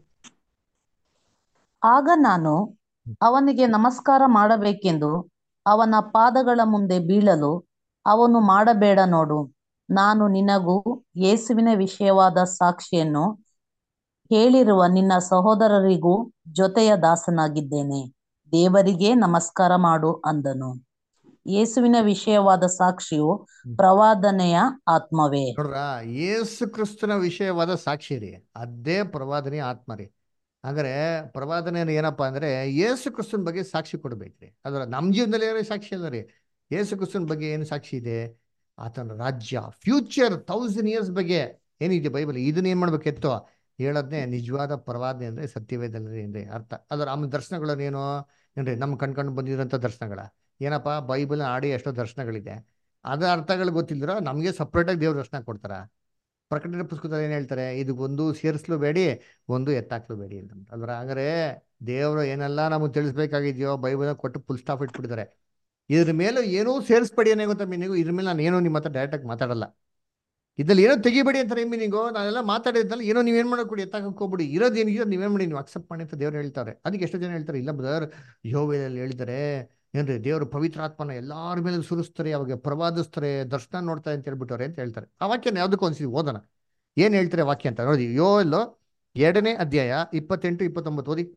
Speaker 5: ಆಗ ನಾನು ಅವನಿಗೆ ನಮಸ್ಕಾರ ಮಾಡಬೇಕೆಂದು ಅವನ ಪಾದಗಳ ಮುಂದೆ ಬೀಳಲು ಅವನು ಮಾಡಬೇಡ ನೋಡು ನಾನು ನಿನಗೂ ಯೇಸುವಿನ ವಿಷಯವಾದ ಸಾಕ್ಷಿಯನ್ನು ಹೇಳಿರುವ ನಿನ್ನ ಸಹೋದರರಿಗೂ ಜೊತೆಯ ದಾಸನಾಗಿದ್ದೇನೆ ದೇವರಿಗೆ ನಮಸ್ಕಾರ ಮಾಡು ಅಂದನು ಯೇಸುವಿನ ವಿಷಯವಾದ ಸಾಕ್ಷಿಯು ಪ್ರವಾದನೆಯ ಆತ್ಮವೇ
Speaker 1: ನೋಡ್ರ ಯೇಸು ಕ್ರಿಸ್ತನ ವಿಷಯವಾದ ಸಾಕ್ಷಿ ರೀ ಅದೇ ಪ್ರವಾದನೆ ಆತ್ಮ ರೀ ಹಾಗಾದ್ರೆ ಪ್ರವಾದನೆ ಏನಪ್ಪಾ ಅಂದ್ರೆ ಯೇಸು ಕ್ರಿಸ್ತನ ಬಗ್ಗೆ ಸಾಕ್ಷಿ ಕೊಡ್ಬೇಕ್ರಿ ಅದರ ನಮ್ಮ ಜೀವನದಲ್ಲಿ ಏನೋ ಸಾಕ್ಷಿ ಅಲ್ಲ ರೀ ಯೇಸು ಕ್ರಿಸ್ತನ ಬಗ್ಗೆ ಏನು ಸಾಕ್ಷಿ ಇದೆ ಆತನ ರಾಜ್ಯ ಫ್ಯೂಚರ್ ತೌಸಂಡ್ ಇಯರ್ಸ್ ಬಗ್ಗೆ ಏನಿದೆ ಬೈಬಲ್ ಇದನ್ನ ಏನ್ ಮಾಡ್ಬೇಕಿತ್ತು ಹೇಳೋದ್ನೇ ನಿಜವಾದ ಪ್ರವಾದನೆ ಅಂದ್ರೆ ಸತ್ಯವೇದಲ್ಲಿ ಏನ್ರಿ ಅರ್ಥ ಅದರ ಆಮೇಲೆ ದರ್ಶನಗಳನ್ನೇನು ಏನ್ರಿ ನಮ್ ಕಣ್ಕಂಡು ಬಂದಿರೋಂಥ ದರ್ಶನಗಳ ಏನಪ್ಪಾ ಬೈಬಲ್ ಆಡಿ ಎಷ್ಟೋ ದರ್ಶನಗಳಿದೆ ಅದ ಅರ್ಥಗಳು ಗೊತ್ತಿಲ್ದಿರೋ ನಮಗೆ ಸಪ್ರೇಟಾಗಿ ದೇವ್ರ ದರ್ಶನ ಕೊಡ್ತಾರ ಪ್ರಕಟಣೆ ಪುಸ್ತಕದಲ್ಲಿ ಏನ್ ಹೇಳ್ತಾರೆ ಇದು ಒಂದು ಸೇರಿಸ್ಲು ಬೇಡಿ ಒಂದು ಎತ್ತಾಕ್ಲು ಬೇಡಿ ಅಂತ ಅಲ್ವರ ಹಂಗಾರೆ ದೇವರು ಏನೆಲ್ಲ ನಮಗೆ ತಿಳಿಸ್ಬೇಕಾಗಿದೆಯೋ ಬೈಬಲ್ ಕೊಟ್ಟು ಫುಲ್ ಸ್ಟಾಪ್ ಇಟ್ಬಿಟ್ಟಿದ್ದಾರೆ ಇದ್ರ ಮೇಲೆ ಏನೂ ಸೇರಿಸ್ಬೇಡಿ ಅನ್ನೋ ಗೊತ್ತಾ ಮೀನಿಂಗು ಇದ್ರ ಮೇಲೆ ನಾನು ಏನೋ ನಿಮ್ಮ ಹತ್ರ ಡೈರೆಕ್ಟಾಗಿ ಮಾತಾಡಲ್ಲ ಇದ್ರಲ್ಲಿ ಏನೋ ತೆಗಿಬೇಡಿ ಅಂತಾರೆ ಮೀನಿಂಗು ನಾನೆಲ್ಲ ಮಾತಾಡಿದ್ನಲ್ಲ ಏನೋ ನೀವೇನ್ ಮಾಡಕೊಡಿ ಎತ್ತಾಕಕ್ಕೆ ಹೋಗ್ಬಿಡಿ ಇರೋದು ಏನಿದೆ ನೀವೇನ್ ಮಾಡಿ ನೀವು ಅಕ್ಸೆಪ್ಟ್ ಮಾಡಿ ಅಂತ ದೇವ್ರು ಹೇಳ್ತಾರೆ ಅದಕ್ಕೆ ಎಷ್ಟೋ ಜನ ಹೇಳ್ತಾರೆ ಇಲ್ಲ ಬ್ರದರ್ ಯೋವೇಲಲ್ಲಿ ಹೇಳಿದ್ದಾರೆ ಏನ್ರಿ ದೇವರು ಪವಿತ್ರಾತ್ಮನ ಎಲ್ಲಾರ ಮೇಲೆ ಸುರಿಸ್ತಾರೆ ಅವಾಗ ಪ್ರವಾದಿಸ್ತಾರೆ ದರ್ಶನ ನೋಡ್ತಾರೆ ಅಂತ ಹೇಳ್ಬಿಟ್ಟವ್ರೆ ಅಂತ ಹೇಳ್ತಾರೆ ಆ ವಾಕ್ಯನ ಯಾವ್ದಕ್ಕೂ ಅನ್ಸಿದ್ವಿ ಓದೋಣ ಏನ್ ಹೇಳ್ತಾರೆ ವಾಕ್ಯ ಅಂತ ನೋಡಿ ಯೋಲ್ಲೋ ಎರಡನೇ ಅಧ್ಯಾಯ ಇಪ್ಪತ್ತೆಂಟು ಇಪ್ಪತ್ತೊಂಬತ್ತು ಓದಿ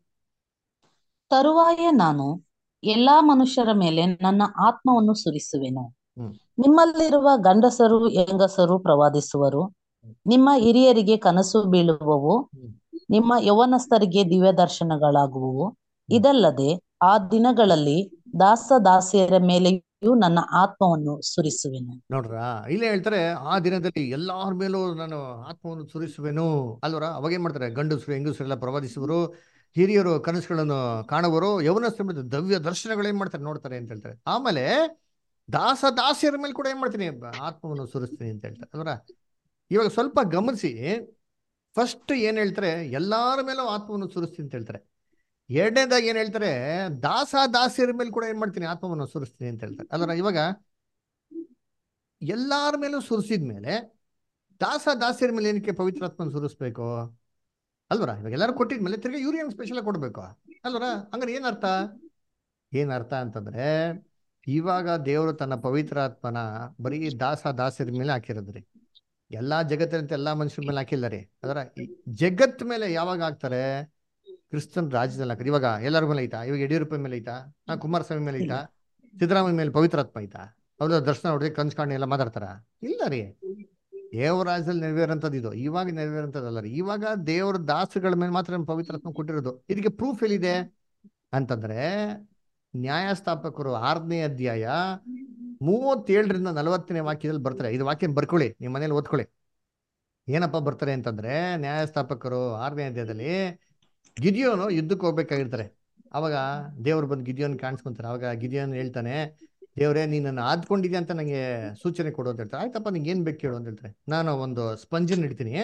Speaker 5: ತರುವಾಯ ನಾನು ಎಲ್ಲಾ ಮನುಷ್ಯರ ಮೇಲೆ ನನ್ನ ಆತ್ಮವನ್ನು ಸುರಿಸುವೆನು
Speaker 1: ಹ್ಮ್
Speaker 5: ನಿಮ್ಮಲ್ಲಿರುವ ಗಂಡಸರು ಹೆಂಗಸರು ಪ್ರವಾದಿಸುವರು ನಿಮ್ಮ ಹಿರಿಯರಿಗೆ ಕನಸು ಬೀಳುವವು ನಿಮ್ಮ ಯೌವನಸ್ಥರಿಗೆ ದಿವ್ಯ ದರ್ಶನಗಳಾಗುವವು ಇದಲ್ಲದೆ ಆ ದಿನಗಳಲ್ಲಿ ದಾಸ ದಾಸಿಯರ ಮೇಲೆಯೂ ನನ್ನ ಆತ್ಮವನ್ನು ಸುರಿಸುವೆನು
Speaker 1: ನೋಡ್ರ ಇಲ್ಲೇ ಹೇಳ್ತಾರೆ ಆ ದಿನದಲ್ಲಿ ಎಲ್ಲಾರ ಮೇಲೂ ನಾನು ಆತ್ಮವನ್ನು ಸುರಿಸುವೆನು ಅಲ್ವರ ಅವಾಗ ಏನ್ ಮಾಡ್ತಾರೆ ಗಂಡಸರು ಹೆಂಗಸರು ಎಲ್ಲ ಪ್ರವಾದಿಸುವರು ಹಿರಿಯರು ಕನಸುಗಳನ್ನು ಕಾಣುವರು ಯವನಸ್ಥರ ಮೇಲೆ ದವ್ಯ ದರ್ಶನಗಳು ಏನ್ ಮಾಡ್ತಾರೆ ನೋಡ್ತಾರೆ ಅಂತ ಹೇಳ್ತಾರೆ ಆಮೇಲೆ ದಾಸ ದಾಸಿಯರ ಮೇಲೆ ಕೂಡ ಏನ್ ಮಾಡ್ತೀನಿ ಆತ್ಮವನ್ನು ಸುರಿಸ್ತೀನಿ ಅಂತ ಹೇಳ್ತಾರೆ ಅಲ್ವರ ಇವಾಗ ಸ್ವಲ್ಪ ಗಮನಿಸಿ ಫಸ್ಟ್ ಏನ್ ಹೇಳ್ತಾರೆ ಎಲ್ಲಾರ ಮೇಲೂ ಆತ್ಮವನ್ನು ಸುರಿಸ್ತೀನಿ ಅಂತ ಹೇಳ್ತಾರೆ ಎರಡನೇದಾಗಿ ಏನ್ ಹೇಳ್ತಾರೆ ದಾಸ ದಾಸಿಯರ ಮೇಲೆ ಕೂಡ ಏನ್ ಮಾಡ್ತೀನಿ ಆತ್ಮವನ್ನು ಸುರಿಸ್ತೀನಿ ಅಂತ ಹೇಳ್ತಾರೆ ಅಲ್ವರ ಇವಾಗ ಎಲ್ಲಾರ ಮೇಲೂ ಸುರಿಸಿದ ಮೇಲೆ ದಾಸ ದಾಸಿಯರ ಮೇಲೆ ಏನಕ್ಕೆ ಪವಿತ್ರಾತ್ಮನ ಸುರಿಸ್ಬೇಕು ಅಲ್ವರ ಇವಾಗ ಎಲ್ಲರೂ ಕೊಟ್ಟಿದ್ಮೇಲೆ ತಿರ್ಗಿ ಇವ್ರು ಏನು ಸ್ಪೆಷಲ್ ಕೊಡ್ಬೇಕು ಅಲ್ವರ ಹಂಗಾರೆ ಏನ್ ಅರ್ಥ ಏನ್ ಅರ್ಥ ಅಂತಂದ್ರೆ ಇವಾಗ ದೇವರು ತನ್ನ ಪವಿತ್ರಾತ್ಮನ ಬರೀ ದಾಸ ದಾಸರ ಮೇಲೆ ಹಾಕಿರೋದ್ರಿ ಎಲ್ಲಾ ಜಗತ್ತಿನಂತ ಎಲ್ಲಾ ಮನುಷ್ಯರ ಮೇಲೆ ಹಾಕಿಲ್ಲ ರೀ ಅದರ ಜಗತ್ ಮೇಲೆ ಯಾವಾಗ ಹಾಕ್ತಾರೆ ಕ್ರಿಸ್ತನ್ ರಾಜ್ಯದಲ್ಲಿ ಹಾಕಿದ್ರೆ ಇವಾಗ ಎಲ್ಲರ ಮೇಲೆ ಐತಾ ಇವಾಗ ಯಡಿಯೂರಪ್ಪ ಮೇಲೆ ಐತಾ ಹಾ ಕುಮಾರಸ್ವಾಮಿ ಮೇಲೆ ಐತಾ ಸಿದ್ದರಾಮಯ್ಯ ಮೇಲೆ ಪವಿತ್ರಾತ್ಮ ಐತಾ ಅವ್ರ ದರ್ಶನ ಹೊಡೆದು ಕನ್ಸ್ ಕಾಣಿ ಎಲ್ಲ ಮಾತಾಡ್ತಾರ ಇಲ್ಲ ರೀ ದೇವರ ರಾಜ್ಯದಲ್ಲಿ ನೆರವೇರಂತದ್ದು ಇದು ಇವಾಗ ನೆರವೇರಂತದಲ್ಲ ರೀ ಇವಾಗ ದೇವರ ದಾಸಗಳ ಮೇಲೆ ಮಾತ್ರ ಪವಿತ್ರಾತ್ಮ ಕೊಟ್ಟಿರೋದು ಇದಕ್ಕೆ ಪ್ರೂಫ್ ಎಲ್ಲಿದೆ ಅಂತಂದ್ರೆ ನ್ಯಾಯಸ್ಥಾಪಕರು ಆರನೇ ಅಧ್ಯಾಯ ಮೂವತ್ತೇಳರಿಂದ ನಲವತ್ತನೇ ವಾಕ್ಯದಲ್ಲಿ ಬರ್ತಾರೆ ಇದು ವಾಕ್ಯ ಬರ್ಕೊಳ್ಳಿ ನಿಮ್ಮ ಮನೇಲಿ ಓದ್ಕೊಳ್ಳಿ ಏನಪ್ಪ ಬರ್ತಾರೆ ಅಂತಂದ್ರೆ ನ್ಯಾಯಸ್ಥಾಪಕರು ಆರನೇ ಅಧ್ಯಾಯದಲ್ಲಿ ಗಿದಿಯೋನು ಯುದ್ಧಕ್ಕೆ ಹೋಗ್ಬೇಕಾಗಿರ್ತಾರೆ ಅವಾಗ ದೇವ್ರು ಬಂದು ಗಿದಿಯೋನ್ ಕಾಣಿಸ್ಕೊಂತಾರೆ ಅವಾಗ ಗಿದಿಯೋನ್ ಹೇಳ್ತಾನೆ ದೇವ್ರೇ ನೀನನ್ನು ಆದ್ಕೊಂಡಿದ್ಯಾ ಅಂತ ನಂಗೆ ಸೂಚನೆ ಕೊಡು ಅಂತ ಹೇಳ್ತಾರೆ ಆಯ್ತಪ್ಪ ನಿಂಗೆ ಏನ್ ಬೇಕು ಕೇಳು ಅಂತ ಹೇಳ್ತಾರೆ ನಾನು ಒಂದು ಸ್ಪಂಜನ್ ಇಡ್ತೀನಿ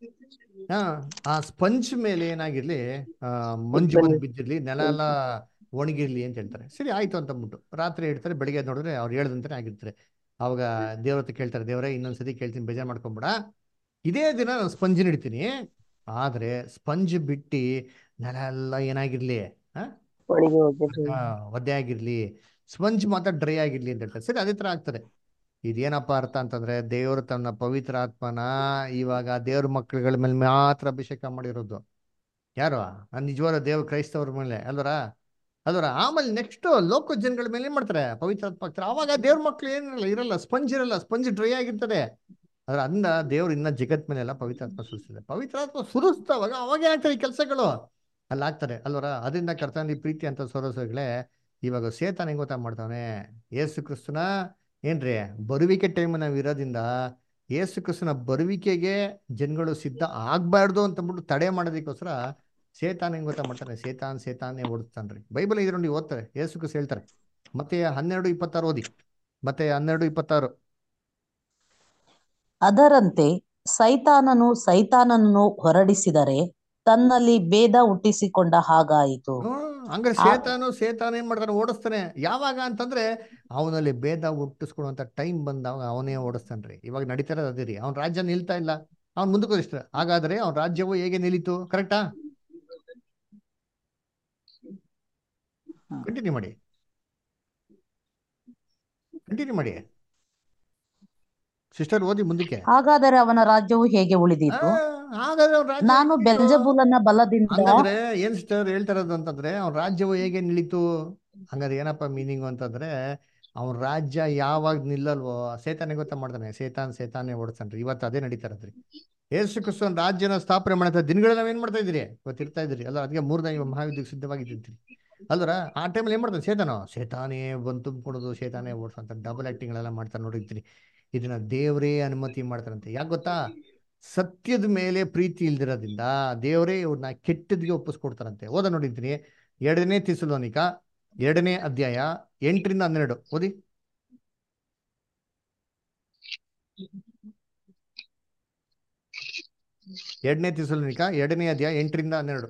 Speaker 1: ಹಾ ಆ ಸ್ಪಂಜ್ ಮೇಲೆ ಏನಾಗಿರ್ಲಿ ಆ ಮಂಜು ಬಂದು ಬಿದ್ದಿರ್ಲಿ ನೆಲ ಎಲ್ಲ ಒಣಗಿರ್ಲಿ ಅಂತ ಹೇಳ್ತಾರೆ ಸರಿ ಆಯ್ತು ಅಂತ ಅಂದ್ಬಿಟ್ಟು ರಾತ್ರಿ ಇಡ್ತಾರೆ ಬೆಳಿಗ್ಗೆ ನೋಡಿದ್ರೆ ಅವ್ರು ಹೇಳ್ದಂತಾನೆ ಆಗಿರ್ತಾರೆ ಅವಾಗ ದೇವ್ರ ಹತ್ರ ಕೇಳ್ತಾರೆ ದೇವ್ರೇ ಇನ್ನೊಂದ್ಸತಿ ಕೇಳ್ತೀನಿ ಬೇಜಾರ್ ಮಾಡ್ಕೊಂಬಿಡ ಇದೇ ದಿನ ನಾನು ಸ್ಪಂಜನ್ ಇಡ್ತೀನಿ ಆದ್ರೆ ಸ್ಪಂಜ್ ಬಿಟ್ಟು ನೆಲ ಎಲ್ಲ ಏನಾಗಿರ್ಲಿ ಹಾ
Speaker 7: ಒಣಗಿ ಹೋಗ್ಬಿಟ್ರಿ
Speaker 1: ಆ, ಒದ್ದೆ ಆಗಿರ್ಲಿ ಸ್ಪಂಜ್ ಮಾತ್ರ ಡ್ರೈ ಆಗಿರ್ಲಿ ಅಂತ ಹೇಳ್ತಾರೆ ಸರಿ ಅದೇ ತರ ಆಗ್ತದೆ ಇದೇನಪ್ಪ ಅರ್ಥ ಅಂತಂದ್ರೆ ದೇವರು ತನ್ನ ಪವಿತ್ರ ಆತ್ಮನ ಇವಾಗ ದೇವ್ರ ಮಕ್ಕಳುಗಳ ಮೇಲೆ ಮಾತ್ರ ಅಭಿಷೇಕ ಮಾಡಿರೋದು ಯಾರು ಆ ನಿಜವಾದ ದೇವ್ರ ಕ್ರೈಸ್ತವ್ರ ಮೇಲೆ ಅಲ್ವರ ಅಲ್ವರ ಆಮೇಲೆ ನೆಕ್ಸ್ಟ್ ಲೋಕ ಜನಗಳ ಮೇಲೆ ಏನ್ ಮಾಡ್ತಾರೆ ಪವಿತ್ರಾತ್ಮ ಹಾಕ್ತಾರೆ ಅವಾಗ ದೇವ್ರ ಮಕ್ಳು ಏನಿರಲ್ಲ ಇರಲ್ಲ ಸ್ಪಂಜ್ ಇರಲ್ಲ ಸ್ಪಂಜ್ ಡ್ರೈ ಆಗಿರ್ತದೆ ಅದ್ರ ಅಂದ ದೇವ್ರು ಇನ್ನ ಜಗತ್ ಮೇಲೆಲ್ಲ ಪವಿತ್ರಾತ್ಮ ಸುರಿಸ್ತದೆ ಪವಿತ್ರಾತ್ಮ ಸುರಿಸ್ತಾವಾಗ ಅವಾಗ ಏನಾಗ್ತಾರೆ ಈ ಕೆಲಸಗಳು ಅಲ್ಲಿ ಆಗ್ತಾರೆ ಅಲ್ವರ ಅದರಿಂದ ಕರ್ತನಲ್ಲಿ ಪ್ರೀತಿ ಅಂತ ಸೊರಸಗಳೇ ಇವಾಗ ಸೇತಾನ ಹೆಂಗ್ ಗೊತ್ತಾ ಮಾಡ್ತಾವನೆ ಯೇಸು ಕ್ರಿಸ್ತನ ಏನ್ರಿ ಬರುವಿಕೆ ಟೈಮ್ ನಾವು ಇರೋದ್ರಿಂದ ಯೇಸು ಕ್ರಿಸ್ತನ ಬರುವಿಕೆಗೆ ಜನಗಳು ಸಿದ್ಧ ಆಗ್ಬಾರ್ದು ಅಂತಂದ್ಬಿಟ್ಟು ತಡೆ ಮಾಡೋದಕ್ಕೋಸ್ಕರ ಸೇತಾನ್ ಹೆಂಗ್ ಗೊತ್ತಾ ಮಾಡ್ತಾನೆ ಸೇತಾನ್ ಸೇತಾನೇ ಓಡಿಸ್ತಾನ್ರಿ ಬೈಬಲ್ ಇದ್ರ ನೋಡಿ ಓದ್ತಾರೆ ಯೇಸು ಕ್ರಿಸ್ತ ಹೇಳ್ತಾರೆ ಮತ್ತೆ ಹನ್ನೆರಡು ಇಪ್ಪತ್ತಾರು ಓದಿ ಮತ್ತೆ ಹನ್ನೆರಡು ಇಪ್ಪತ್ತಾರು
Speaker 5: ಅದರಂತೆ ಸೈತಾನನು ಸೈತಾನನನ್ನು ಹೊರಡಿಸಿದರೆ ತನ್ನಲ್ಲಿ ಭೇದ ಹುಟ್ಟಿಸಿಕೊಂಡ ಹಾಗಾಯಿತು
Speaker 1: ಹ್ಮ್ ಹಂಗಾರೆ
Speaker 5: ಆ-
Speaker 1: ಸೇತಾನು ಸೇತಾನ ಏನ್ ಮಾಡ್ತಾನೆ ಓಡಿಸ್ತಾನೆ ಯಾವಾಗ ಅಂತಂದ್ರೆ ಅವನಲ್ಲಿ ಭೇದ ಹುಟ್ಟಿಸ್ಕೊಡುವಂತ ಟೈಮ್ ಬಂದಾಗ ಅವನೇ ಓಡಿಸ್ತಾನ್ರಿ ಇವಾಗ ನಡೀತಾ ಇರೋದು ಅದೇ ರೀ ಅವ್ನ ರಾಜ್ಯ ನಿಲ್ತಾ ಇಲ್ಲ ಅವ್ನ್ ಮುಂದಕ್ಕೆ ಇಷ್ಟ ಹಾಗಾದ್ರೆ ಅವ್ನ ರಾಜ್ಯವು ಹೇಗೆ ನಿಲ್ಲಿತು ಕರೆಕ್ಟಾ ಕಂಟಿನ್ಯೂ ಮಾಡಿ ಕಂಟಿನ್ಯೂ ಮಾಡಿ ಸಿಸ್ಟರ್ ಓದಿ ಮುಂದಕ್ಕೆ
Speaker 5: ಹಾಗಾದರೆ ಅವನ ರಾಜ್ಯವು ಹೇಗೆ
Speaker 1: ಆ,
Speaker 5: ಉಳಿದೀತು
Speaker 1: ಹಾಗಾದ್ರೆ ಅವ್ನ ರಾಜ್ಯ
Speaker 5: ನಾನು
Speaker 1: ಹೇಗೆ ನಿಲ್ತು?
Speaker 5: ಬೆಲ್ಜಬೂಲನ ಬಲದಿಂದ
Speaker 1: ಹಂಗಂದ್ರೆ ಏನ್ ಸಿಸ್ಟರ್ ಹೇಳ್ತಾ ಇರೋದು ಅಂತಂದ್ರೆ ಅವ್ನ ರಾಜ್ಯವು ಹೇಗೆ ನಿಲ್ಲಿತು ಹಂಗಾದ್ರೆ ಏನಪ್ಪ ಮೀನಿಂಗ್ ಅಂತಂದ್ರೆ ಅವ್ನ ರಾಜ್ಯ ಯಾವಾಗ ನಿಲ್ಲಲ್ವೋ ಸೇತಾನೆ ಗೊತ್ತಾ ಮಾಡ್ತಾನೆ ಸೇತಾನ್ ಸೇತಾನೆ ಓಡಿಸ್ತಾನ್ರಿ ಇವತ್ತು ಅದೇ ನಡೀತಾ ಇರೋದ್ರಿ ಯೇಸು ಕ್ರಿಸ್ತನ ರಾಜ್ಯನ ಸ್ಥಾಪನೆ ಮಾಡ್ತಾ ದಿನಗಳು ನಾವೇನ್ ಮಾಡ್ತಾ ಇದ್ರಿ ಇವತ್ತು ಇರ್ತಾ ಇದ್ರಿ ಅಲ್ಲ ಅದಕ್ಕೆ ಮೂರನೇ ಮಹಾಯುದ್ಧಕ್ಕೆ ಸಿದ್ಧವಾಗಿದ್ದಿರಿ ಅಲ್ವರ ಆ ಟೈಮಲ್ಲಿ ಏನ್ ಮಾಡ್ತಾನೆ ಸೇತಾನೋ ಸೇತಾನೇ ಬಂದು ತುಂಬಿಕೊಡೋದು ಸೇತಾನೇ ಓಡಿಸೋಂತ ಡಬಲ್ ಆಕ್ಟಿಂಗ್ಗಳೆಲ್ಲ ಮಾಡ್ತಾ ನೋಡಿರ್ತೀನಿ ಇದನ್ನ ದೇವರೇ ಅನುಮತಿ ಮಾಡ್ತಾರಂತೆ ಯಾಕೆ ಗೊತ್ತಾ ಸತ್ಯದ ಮೇಲೆ ಪ್ರೀತಿ ಇಲ್ದಿರೋದ್ರಿಂದ ದೇವರೇ ಇವ್ರನ್ನ ಕೆಟ್ಟದ್ಗೆ ಒಪ್ಪಿಸ್ಕೊಡ್ತಾರಂತೆ ಓದ ನೋಡಿದ್ದೀನಿ ಎರಡನೇ ತಿಸುಲೋನಿಕ ಎರಡನೇ ಅಧ್ಯಾಯ ಎಂಟರಿಂದ ಹನ್ನೆರಡು ಓದಿ ಎರಡನೇ ತಿಸುಲೋನಿಕ ಎರಡನೇ ಅಧ್ಯಾಯ ಎಂಟರಿಂದ ಹನ್ನೆರಡು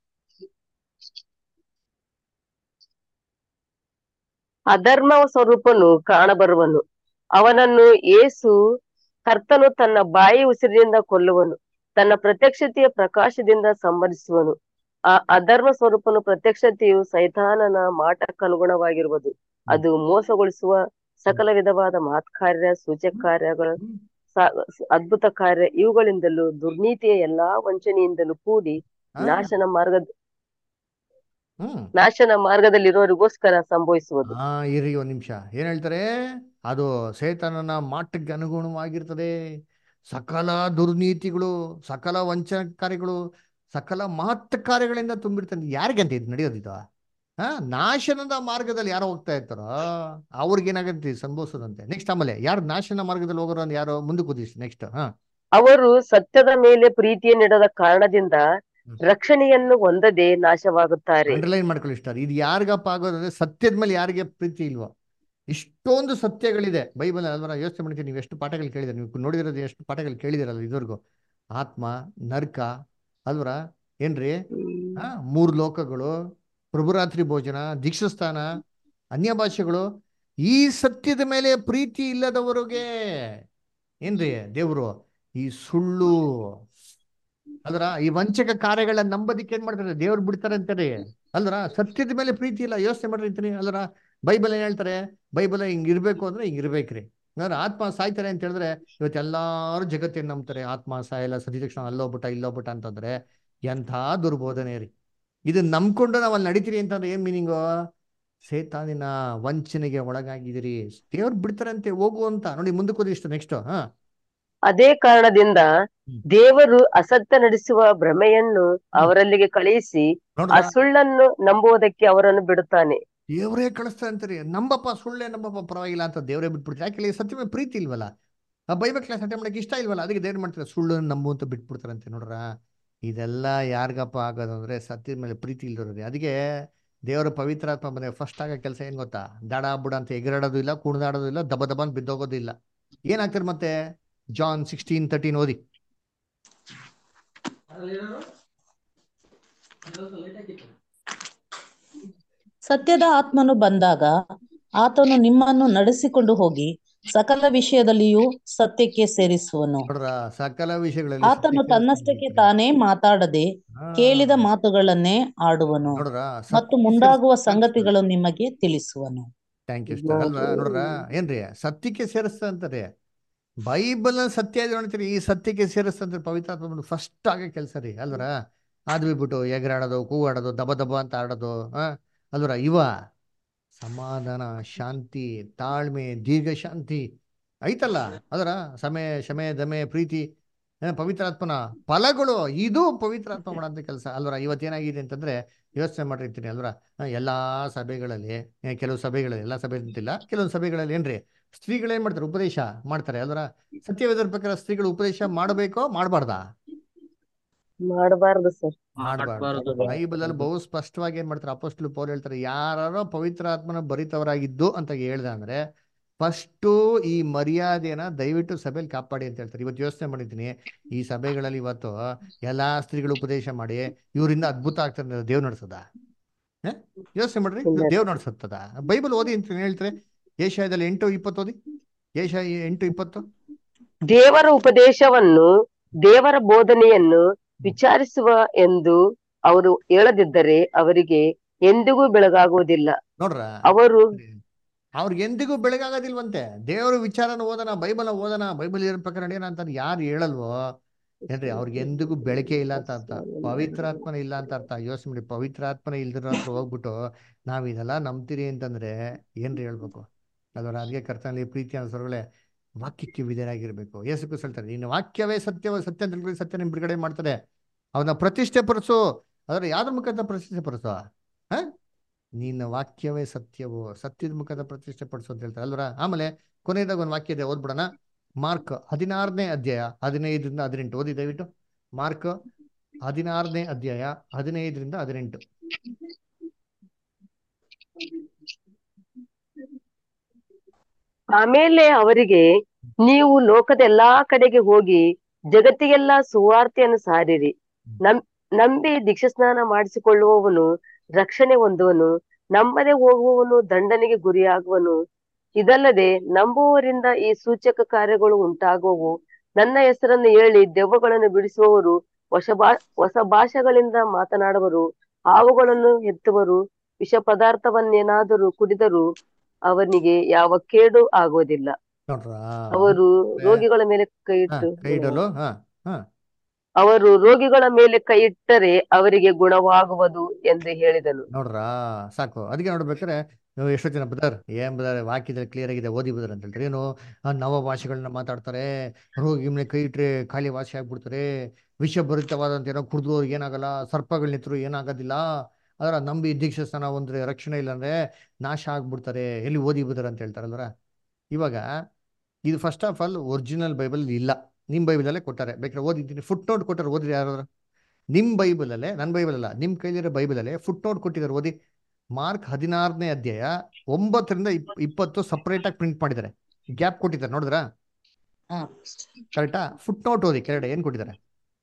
Speaker 7: ಅಧರ್ಮ ಸ್ವರೂಪನು ಕಾಣಬರುವನು ಅವನನ್ನು ಏಸು ಕರ್ತನು ತನ್ನ ಬಾಯಿ ಉಸಿರಿನಿಂದ ಕೊಲ್ಲುವನು ತನ್ನ ಪ್ರತ್ಯಕ್ಷತೆಯ ಪ್ರಕಾಶದಿಂದ ಸಂಹರಿಸುವನು ಆ ಅಧರ್ಮ ಸ್ವರೂಪನು ಪ್ರತ್ಯಕ್ಷತೆಯು ಸೈತಾನನ ಮಾಟಕ್ಕನುಗುಣವಾಗಿರುವುದು ಅದು ಮೋಸಗೊಳಿಸುವ ಸಕಲ ವಿಧವಾದ ಮಹತ್ಕಾರ್ಯ ಸೂಚಕ ಕಾರ್ಯಗಳು ಸ- ಅದ್ಭುತ ಕಾರ್ಯ ಇವುಗಳಿಂದಲೂ ದುರ್ನೀತಿಯ ಎಲ್ಲಾ ವಂಚನೆಯಿಂದಲೂ ಕೂಡಿ
Speaker 1: ಆ,
Speaker 7: ನಾಶನ ಮಾರ್ಗದ
Speaker 1: ಹ್ಮ್
Speaker 7: ನಾಶನ ಮಾರ್ಗದಲ್ಲಿರೋರಿಗೋಸ್ಕರ ಸಂಭವಿಸುವುದು
Speaker 1: ಹಾ ಇರಿ ಒಂದ್ ನಿಮಿಷ ಏನ್ ಹೇಳ್ತಾರೆ ಅದು ಸೇತನನ ಮಾಟಕ್ಕೆ ಅನುಗುಣವಾಗಿರ್ತದೆ ಸಕಲ ದುರ್ನೀತಿಗಳು ಸಕಲ ವಂಚನಕಾರಿಗಳು ಸಕಲ ಮಹತ್ ಕಾರ್ಯಗಳಿಂದ ತುಂಬಿರ್ತಾನೆ ಯಾರಿಗೆ ಅಂತ ಇದು ನಡೆಯೋದಿದು ಹಾ ನಾಶನದ ಮಾರ್ಗದಲ್ಲಿ ಯಾರು ಹೋಗ್ತಾ ಇರ್ತಾರೋ ಅವ್ರಿಗೇನಾಗತ್ತೆ ಸಂಭವಿಸೋದಂತೆ ನೆಕ್ಸ್ಟ್ ಆಮೇಲೆ ಯಾರು ನಾಶನ ಮಾರ್ಗದಲ್ಲಿ ಹೋಗೋರು ಅಂತ ಯಾರು ಮುಂದಕ್ಕೆ ಓದಿಸಿ ನೆಕ್ಸ್ಟ್ ಹಾ
Speaker 7: ಅವರು ಸತ್ಯದ ಮೇಲೆ ಪ್ರೀತಿಯನ್ನಿಡದ ಕಾರಣದಿಂದ ರಕ್ಷಣೆಯನ್ನು ಹೊಂದದೆ ನಾಶವಾಗುತ್ತಾರೆ
Speaker 1: ಅಂಡರ್ಲೈನ್ ಮಾಡ್ಕೊಳ್ಳಿ ಇಷ್ಟ ಇದು ಯಾರಿಗಪ್ಪ ಆಗೋದಂದ್ರೆ ಸತ್ಯದ ಮೇಲೆ ಯಾರಿಗೆ ಪ್ರೀತಿ ಇಲ್ವೋ ಇಷ್ಟೊಂದು ಸತ್ಯಗಳಿದೆ ಬೈಬಲ್ ಅಲ್ವರ ಯೋಚನೆ ಮಾಡ್ತೀನಿ ನೀವು ಎಷ್ಟು ಪಾಠಗಳು ಕೇಳಿದ್ರೆ ನೀವು ನೋಡಿದಿರೋದು ಎಷ್ಟು ಪಾಠಗಳು ಕೇಳಿದಿರಲ್ಲ ಇದುವರೆಗೂ ಆತ್ಮ ನರ್ಕ ಅಲ್ವರ ಏನ್ರಿ ಆ ಮೂರು ಲೋಕಗಳು ಪ್ರಭುರಾತ್ರಿ ಭೋಜನ ದೀಕ್ಷಾಸ್ಥಾನ ಅನ್ಯ ಭಾಷೆಗಳು ಈ ಸತ್ಯದ ಮೇಲೆ ಪ್ರೀತಿ ಇಲ್ಲದವರಿಗೆ ಏನ್ರಿ ದೇವರು ಈ ಸುಳ್ಳು ಅಲ್ರ ಈ ವಂಚಕ ಕಾರ್ಯಗಳನ್ನ ನಂಬೋದಿಕ್ಕೆ ಏನ್ ಮಾಡ್ತಾರೆ ದೇವ್ರು ಬಿಡ್ತಾರೆ ಅಂತಾರೆ ಅಲ್ರ ಸತ್ಯದ ಮೇಲೆ ಪ್ರೀತಿ ಇಲ್ಲ ಯೋಚನೆ ಮಾಡಿರ್ತೀನಿ ಅಲ್ರ ಬೈಬಲ್ ಏನ್ ಹೇಳ್ತಾರೆ ಬೈಬಲ್ ಹಿಂಗ್ ಇರ್ಬೇಕು ಅಂದ್ರೆ ಹಿಂಗ್ ಇರ್ಬೇಕ್ರಿ ಅಂದ್ರೆ ಆತ್ಮ ಸಾಯ್ತಾರೆ ಅಂತ ಹೇಳಿದ್ರೆ ಇವತ್ತೆಲ್ಲಾರು ಜಗತ್ತೇನ್ ನಂಬ್ತಾರೆ ಆತ್ಮ ಸಾಯಲ್ಲ ಸತಿ ತಕ್ಷಣ ಅಲ್ಲೋಗ್ಬಿಟ್ಟ ಇಲ್ಲೋಗ್ಬಿಟ್ಟ ಅಂತಂದ್ರೆ ಎಂಥ ದುರ್ಬೋಧನೆ ರೀ ಇದು ನಂಬ್ಕೊಂಡು ನಾವ್ ಅಲ್ಲಿ ನಡೀತೀರಿ ಅಂತಂದ್ರೆ ಏನ್ ಮೀನಿಂಗು ಸೇತಾನಿನ ವಂಚನೆಗೆ ಒಳಗಾಗಿದ್ದೀರಿ ದೇವ್ರು ಬಿಡ್ತಾರಂತೆ ಹೋಗು ಅಂತ ನೋಡಿ ಮುಂದಕ್ಕೆ ಓದಿ ಇಷ್ಟು ನೆಕ್ಸ್ಟ್ ಹಾ
Speaker 7: ಅದೇ ಕಾರಣದಿಂದ ದೇವರು ಅಸತ್ಯ ನಡೆಸುವ ಭ್ರಮೆಯನ್ನು ಅವರಲ್ಲಿಗೆ ಕಳುಹಿಸಿ ಆ
Speaker 1: ನೋಡ್ರಾ
Speaker 7: ಸುಳ್ಳನ್ನು ನಂಬುವುದಕ್ಕೆ ಅವರನ್ನು ಬಿಡುತ್ತಾನೆ
Speaker 1: ದೇವರೇ ಕಳಿಸ್ತಾ ಅಂತಾರೆ ನಂಬಪ್ಪ ಸುಳ್ಳೆ ನಂಬಪ್ಪ ಪರವಾಗಿಲ್ಲ ಅಂತ ದೇವರೇ ಬಿಟ್ಬಿಡ್ತಾರೆ ಯಾಕೆ ಇಲ್ಲಿ ಸತ್ಯ ಮೇಲೆ ಪ್ರೀತಿ ಇಲ್ವಲ್ಲ ಆ ಬೈಬಲ್ ಕ್ಲಾಸ್ ಅಟೆಂಡ್ ಮಾಡಕ್ಕೆ ಇಷ್ಟ ಇಲ್ವಲ್ಲ ಅದಕ್ಕೆ ದೇವ್ರು ಮಾಡ್ತಾರೆ ಸುಳ್ಳು ನಂಬು ಅಂತ ಬಿಟ್ಬಿಡ್ತಾರಂತೆ ನೋಡ್ರ ಇದೆಲ್ಲ ಯಾರಿಗಪ್ಪ ಆಗೋದು ಅಂದ್ರೆ ಸತ್ಯದ ಮೇಲೆ ಪ್ರೀತಿ ಇಲ್ದಿರೋದು ಅದಕ್ಕೆ ದೇವರ ಪವಿತ್ರಾತ್ಮ ಬಂದ್ರೆ ಫಸ್ಟ್ ಆಗೋ ಕೆಲಸ ಏನ್ ಗೊತ್ತಾ ದಡ ಬುಡ ಅಂತ ಎಗರಾಡೋದು ಇಲ್ಲ ಕುಣಿದಾಡೋದು ಇಲ್ಲ ದಬ ದಬ ಅಂತ ಬಿದ್ದೋಗೋದು ಇಲ್ಲ ಏನಾಗ್ತಾರೆ ಮತ್ತೆ ಜಾನ್ ಸಿಕ್ಸ್ಟೀನ್ ತರ್ಟೀನ್ ಓದಿ
Speaker 5: ಸತ್ಯದ ಆತ್ಮನು ಬಂದಾಗ ಆತನು ನಿಮ್ಮನ್ನು ನಡೆಸಿಕೊಂಡು ಹೋಗಿ ಸಕಲ ವಿಷಯದಲ್ಲಿಯೂ ಸತ್ಯಕ್ಕೆ ಸೇರಿಸುವನು
Speaker 1: ನೋಡ್ರ ಸಕಲ ವಿಷಯಗಳಲ್ಲಿ
Speaker 5: ಆತನು
Speaker 1: ಸತ್ಯಕ್ಕೆ
Speaker 5: ತನ್ನಷ್ಟಕ್ಕೆ
Speaker 1: ಸೇರಿಸ್ತಾನೆ.
Speaker 5: ತಾನೇ ಮಾತಾಡದೆ
Speaker 1: ಹಾ.
Speaker 5: ಕೇಳಿದ ಮಾತುಗಳನ್ನೇ ಆಡುವನು
Speaker 1: ನೋಡ್ರ
Speaker 5: ಮತ್ತು
Speaker 1: ಸತ್ಯಕ್ಕೆ
Speaker 5: ಮುಂದಾಗುವ
Speaker 1: ಸೇರಿಸ್ತಾನೆ.
Speaker 5: ಸಂಗತಿಗಳು ನಿಮಗೆ ತಿಳಿಸುವನು
Speaker 1: ಥ್ಯಾಂಕ್ ಯು ಸ್ಟಾರ್ ಅಲ್ವಾ ನೋಡ್ರ ಏನ್ರಿ ಸತ್ಯಕ್ಕೆ ಸೇರಿಸ್ತಾ ಅಂತಾರೆ ಬೈಬಲ್ ಸತ್ಯ ಇದೆ ನೋಡ್ತೀರಿ ಈ ಸತ್ಯಕ್ಕೆ ಸೇರಿಸ್ತಂತಾರೆ ಪವಿತ್ರಾತ್ಮ ಬಂದು ಫಸ್ಟ್ ಆಗ ಕೆಲಸ ರೀ ಅಲ್ವರ ಅದು ಬಿಟ್ಬಿಟ್ಟು ಎಗರಾಡೋದು ಕೂಗಾಡೋದು ದಬ ದಬ ಅಂತ ಆಡೋದು ಆ ಅಲ್ವರ ಇವ ಸಮಾಧಾನ ಶಾಂತಿ ತಾಳ್ಮೆ ದೀರ್ಘ ಶಾಂತಿ ಐತಲ್ಲ ಅದರ ಸಮಯ ಶಮೆ ದಮೆ ಪ್ರೀತಿ ಆ, ಪವಿತ್ರಾತ್ಮನ ಫಲಗಳು ಇದು ಪವಿತ್ರಾತ್ಮ ಮಾಡೋಂಥ ಕೆಲಸ ಅಲ್ವರ ಇವತ್ತೇನಾಗಿದೆ ಅಂತಂದ್ರೆ ಯೋಚನೆ ಮಾಡಿರ್ತೀನಿ ಅಲ್ವರ ಎಲ್ಲಾ ಸಭೆಗಳಲ್ಲಿ ಏ, ಕೆಲವು ಸಭೆಗಳಲ್ಲಿ ಎಲ್ಲಾ ಸಭೆ ಅಂತಿಲ್ಲ ಕೆಲವೊಂದು ಸಭೆಗಳಲ್ಲಿ ಏನ್ರಿ ಸ್ತ್ರೀಗಳು ಏನ್ ಮಾಡ್ತಾರೆ ಉಪದೇಶ ಮಾಡ್ತಾರೆ ಅಲ್ವರ ಸತ್ಯವೇದರ ಪ್ರಕಾರ ಸ್ತ್ರೀಗಳು ಉಪದೇಶ ಮಾಡಬೇಕೋ ಮಾಡಬಾರ್ದಾ
Speaker 7: ಮಾಡಬಾರದು ಸರ್
Speaker 1: ಮಾಡಬಾರ್ದು
Speaker 4: ಮಾಡ್ಬಾರ್ದು.
Speaker 1: ಬೈಬಲ್ ಅಲ್ಲಿ ಬಹು ಸ್ಪಷ್ಟವಾಗಿ ಏನ್ ಮಾಡ್ತಾರೆ ಅಪೋಸ್ಟಲ್ ಪೌಲ್ ಹೇಳ್ತಾರೆ ಯಾರೋ ಪವಿತ್ರ ಆತ್ಮನ ಭರಿತವರಾಗಿದ್ದು ಅಂತ ಹೇಳ್ದ ಅಂದ್ರೆ ಫಸ್ಟು ಈ ಮರ್ಯಾದೆನ ದಯವಿಟ್ಟು ಸಭೆಯಲ್ಲಿ ಕಾಪಾಡಿ ಅಂತ ಹೇಳ್ತಾರೆ ಇವತ್ತು ಯೋಚನೆ ಮಾಡಿದ್ದೀನಿ ಈ ಸಭೆಗಳಲ್ಲಿ ಇವತ್ತು ಎಲ್ಲಾ ಸ್ತ್ರೀಗಳು ಉಪದೇಶ ಮಾಡಿ ಇವರಿಂದ ಅದ್ಭುತ ಆಗ್ತಾರೆ ದೇವ್ ನಡೆಸದ ಯೋಚನೆ ಮಾಡ್ರಿ
Speaker 7: ಇಲ್ಲ.
Speaker 1: ದೇವ್ ನಡೆಸತ್ತದ ಬೈಬಲ್ ಓದಿ ಅಂತ ಹೇಳ್ತಾರೆ ಏಷ್ಯಾದಲ್ಲಿ ಎಂಟು ಇಪ್ಪತ್ತು ಓದಿ ಏಷ್ಯಾ ಎಂಟು ಇಪ್ಪತ್ತು
Speaker 7: ದೇವರ ಉಪದೇಶವನ್ನು ದೇವರ ಬೋಧನೆಯನ್ನು ವಿಚಾರಿಸುವ ಎಂದು ಅವರು ಹೇಳದಿದ್ದರೆ ಅವರಿಗೆ ಎಂದಿಗೂ ಬೆಳಗಾಗುವುದಿಲ್ಲ
Speaker 1: ನೋಡ್ರ
Speaker 7: ಅವರು
Speaker 1: ಅವ್ರಿಗೆ ಎಂದಿಗೂ ಬೆಳಗಾಗೋದಿಲ್ವಂತೆ ದೇವರ ವಿಚಾರನ ಓದೋಣ ಬೈಬಲ್ನ ಓದೋಣ ಬೈಬಲ್ ಇರೋ ಪ್ರಕಾರ ನಡೆಯೋಣ ಅಂತ ಯಾರು ಹೇಳಲ್ವೋ ಏನ್ರಿ ಅವ್ರಿಗೆ ಎಂದಿಗೂ ಬೆಳಕೆ ಇಲ್ಲ ಅಂತ ಅರ್ಥ ಪವಿತ್ರಾತ್ಮನ ಇಲ್ಲ ಅಂತ ಅರ್ಥ ಯೋಚನೆ ಮಾಡಿ ಪವಿತ್ರಾತ್ಮನ ಇಲ್ದಿರೋ ಹತ್ರ ಹೋಗ್ಬಿಟ್ಟು ನಾವ್ ಇದೆಲ್ಲ ನಂಬ್ತೀರಿ ಅಂತಂದ್ರೆ ಏನ್ರಿ ಹೇಳ್ಬೇಕು ಅದರ ಅದಕ್ಕೆ ಕರ್ತನಲ್ಲಿ ಪ್ರೀತಿ ಅನ್ಸೋರ್ಗಳೇ ವಾಕ್ಯಕ್ಕೆ ವಿಧೇಯರಾಗಿರ್ಬೇಕು ಯೇಸು ಕ್ರಿಸ್ತ ಹೇಳ್ತಾರೆ ನಿನ್ನ ವಾಕ್ಯವೇ ಸತ್ಯ ಸತ್ಯ ಅಂತ ತಿಳ್ಕೊಂಡು ಸತ್ಯ ನಿಮ್ ಬಿಡುಗಡೆ ಮಾಡ್ತಾರೆ ಅವನ್ನ ಪ್ರತಿಷ್ಠೆ ಪಡಿಸು ಅದರ ಯಾವ್ದ್ರ ಮುಖಾಂತರ ಪ್ರತಿಷ್ಠೆ ಪಡಿಸು ಹ ನಿನ್ನ ವಾಕ್ಯವೇ ಸತ್ಯವು ಸತ್ಯದ ಮುಖದ ಪ್ರತಿಷ್ಠೆ ಪಡಿಸು ಅಂತ ಹೇಳ್ತಾರೆ ಅಲ್ವರ ಆಮೇಲೆ ಕೊನೆಯದಾಗ ಒಂದು ವಾಕ್ಯ ಇದೆ ಓದ್ಬಿಡೋಣ ಮಾರ್ಕ್ ಹದಿನಾರನೇ ಅಧ್ಯಾಯ ಹದಿನೈದರಿಂದ ಹದಿನೆಂಟು ಓದಿ ದಯವಿಟ್ಟು ಮಾರ್ಕ್ ಹದಿನಾರನೇ ಅಧ್ಯಾಯ ಹದಿನೈದರಿಂದ ಹದಿನೆಂಟು
Speaker 7: ಆಮೇಲೆ ಅವರಿಗೆ ನೀವು ಲೋಕದ ಎಲ್ಲಾ ಕಡೆಗೆ ಹೋಗಿ ಜಗತ್ತಿಗೆಲ್ಲ ಸುವಾರ್ತೆಯನ್ನು ಸಾರಿರಿ ನಂ ನಂಬಿ ದೀಕ್ಷಾಸ್ನಾನ ಮಾಡಿಸಿಕೊಳ್ಳುವವನು ರಕ್ಷಣೆ ಹೊಂದುವನು ನಂಬದೆ ಹೋಗುವವನು ದಂಡನೆಗೆ ಗುರಿಯಾಗುವನು ಇದಲ್ಲದೆ ನಂಬುವವರಿಂದ ಈ ಸೂಚಕ ಕಾರ್ಯಗಳು ಉಂಟಾಗುವವು ನನ್ನ ಹೆಸರನ್ನು ಹೇಳಿ ದೆವ್ವಗಳನ್ನು ಬಿಡಿಸುವವರು ಹೊಸ ಭಾ ಹೊಸ ಭಾಷೆಗಳಿಂದ ಮಾತನಾಡುವರು ಹಾವುಗಳನ್ನು ಎತ್ತುವರು ವಿಷ ಪದಾರ್ಥವನ್ನೇನಾದರೂ ಕುಡಿದರೂ ಅವನಿಗೆ ಯಾವ ಕೇಡು ಆಗೋದಿಲ್ಲ
Speaker 1: ನೋಡ್ರ
Speaker 7: ಅವರು ರೋಗಿಗಳ ಮೇಲೆ ಕೈ ಇಟ್ಟು
Speaker 1: ಕೈ ಇಡಲು ಹಾ ಹಾ
Speaker 7: ಅವರು ರೋಗಿಗಳ ಮೇಲೆ ಕೈ ಇಟ್ಟರೆ ಅವರಿಗೆ ಗುಣವಾಗುವುದು ಎಂದು ಹೇಳಿದನು
Speaker 1: ನೋಡ್ರಾ ಸಾಕು ಅದಕ್ಕೆ ನೋಡ್ಬೇಕಾದ್ರೆ ನೀವು ಎಷ್ಟೋ ಜನ ಬದರ್ ಏನ್ ಬದರ್ ವಾಕ್ಯದಲ್ಲಿ ಕ್ಲಿಯರ್ ಆಗಿದೆ ಓದಿ ಬದರ್ ಅಂತ ಹೇಳ್ತಾರೆ ಏನು ಆ ನವ ಭಾಷೆಗಳನ್ನ ಮಾತಾಡ್ತಾರೆ ರೋಗಿ ಮೇಲೆ ಕೈ ಇಟ್ರೆ ಖಾಲಿ ವಾಸಿ ಆಗ್ಬಿಡ್ತಾರೆ ವಿಷಭರಿತವಾದಂತ ಏನೋ ಕುಡಿದು ಏನಾಗಲ್ಲ ಸರ್ಪಗಳನ್ನಿತ್ರು ಏನಾಗೋದಿಲ್ಲ ಅದರ ನಂಬಿ ದೀಕ್ಷಾ ಸ್ಥಾನ ಒಂದ್ರೆ ರಕ್ಷಣೆ ಇಲ್ಲ ಅಂದ್ರೆ ನಾಶ ಆಗ್ಬಿಡ್ತಾರೆ ಎಲ್ಲಿ ಓದಿ ಬದರ್ ಅಂತ ಹೇಳ್ತಾರಲ್ವರ ಇವಾಗ ಇದು first of all original Bible ಇಲ್ಲ ನಿಮ್ ಬೈಬಲಲ್ಲೇ ಕೊಟ್ಟಾರೆ ಬೇಕಾದ್ರೆ ಓದಿದ್ದೀನಿ ಫುಟ್ ನೋಟ್ ಕೊಟ್ಟಾರೆ ಓದಿರಿ ಯಾರಾದ್ರು ನಿಮ್ ಬೈಬಲಲ್ಲೇ ನನ್ನ ಬೈಬಲ್ ಅಲ್ಲ ನಿಮ್ ಕೈಲಿರೋ ಬೈಬಲಲ್ಲೇ ಫುಟ್ ನೋಟ್ ಕೊಟ್ಟಿದ್ದಾರೆ ಓದಿ ಮಾರ್ಕ್ ಹದಿನಾರನೇ ಅಧ್ಯಾಯ ಒಂಬತ್ತರಿಂದ ಇಪ್ ಇಪ್ಪತ್ತು ಸಪರೇಟ್ ಆಗಿ ಪ್ರಿಂಟ್ ಮಾಡಿದ್ದಾರೆ ಗ್ಯಾಪ್ ಕೊಟ್ಟಿದ್ದಾರೆ ನೋಡಿದ್ರಾ ಕರೆಕ್ಟಾ ಫುಟ್ ನೋಟ್ ಓದಿ ಕೆಳಗಡೆ ಏನ್ ಕೊಟ್ಟಿದ್ದಾರೆ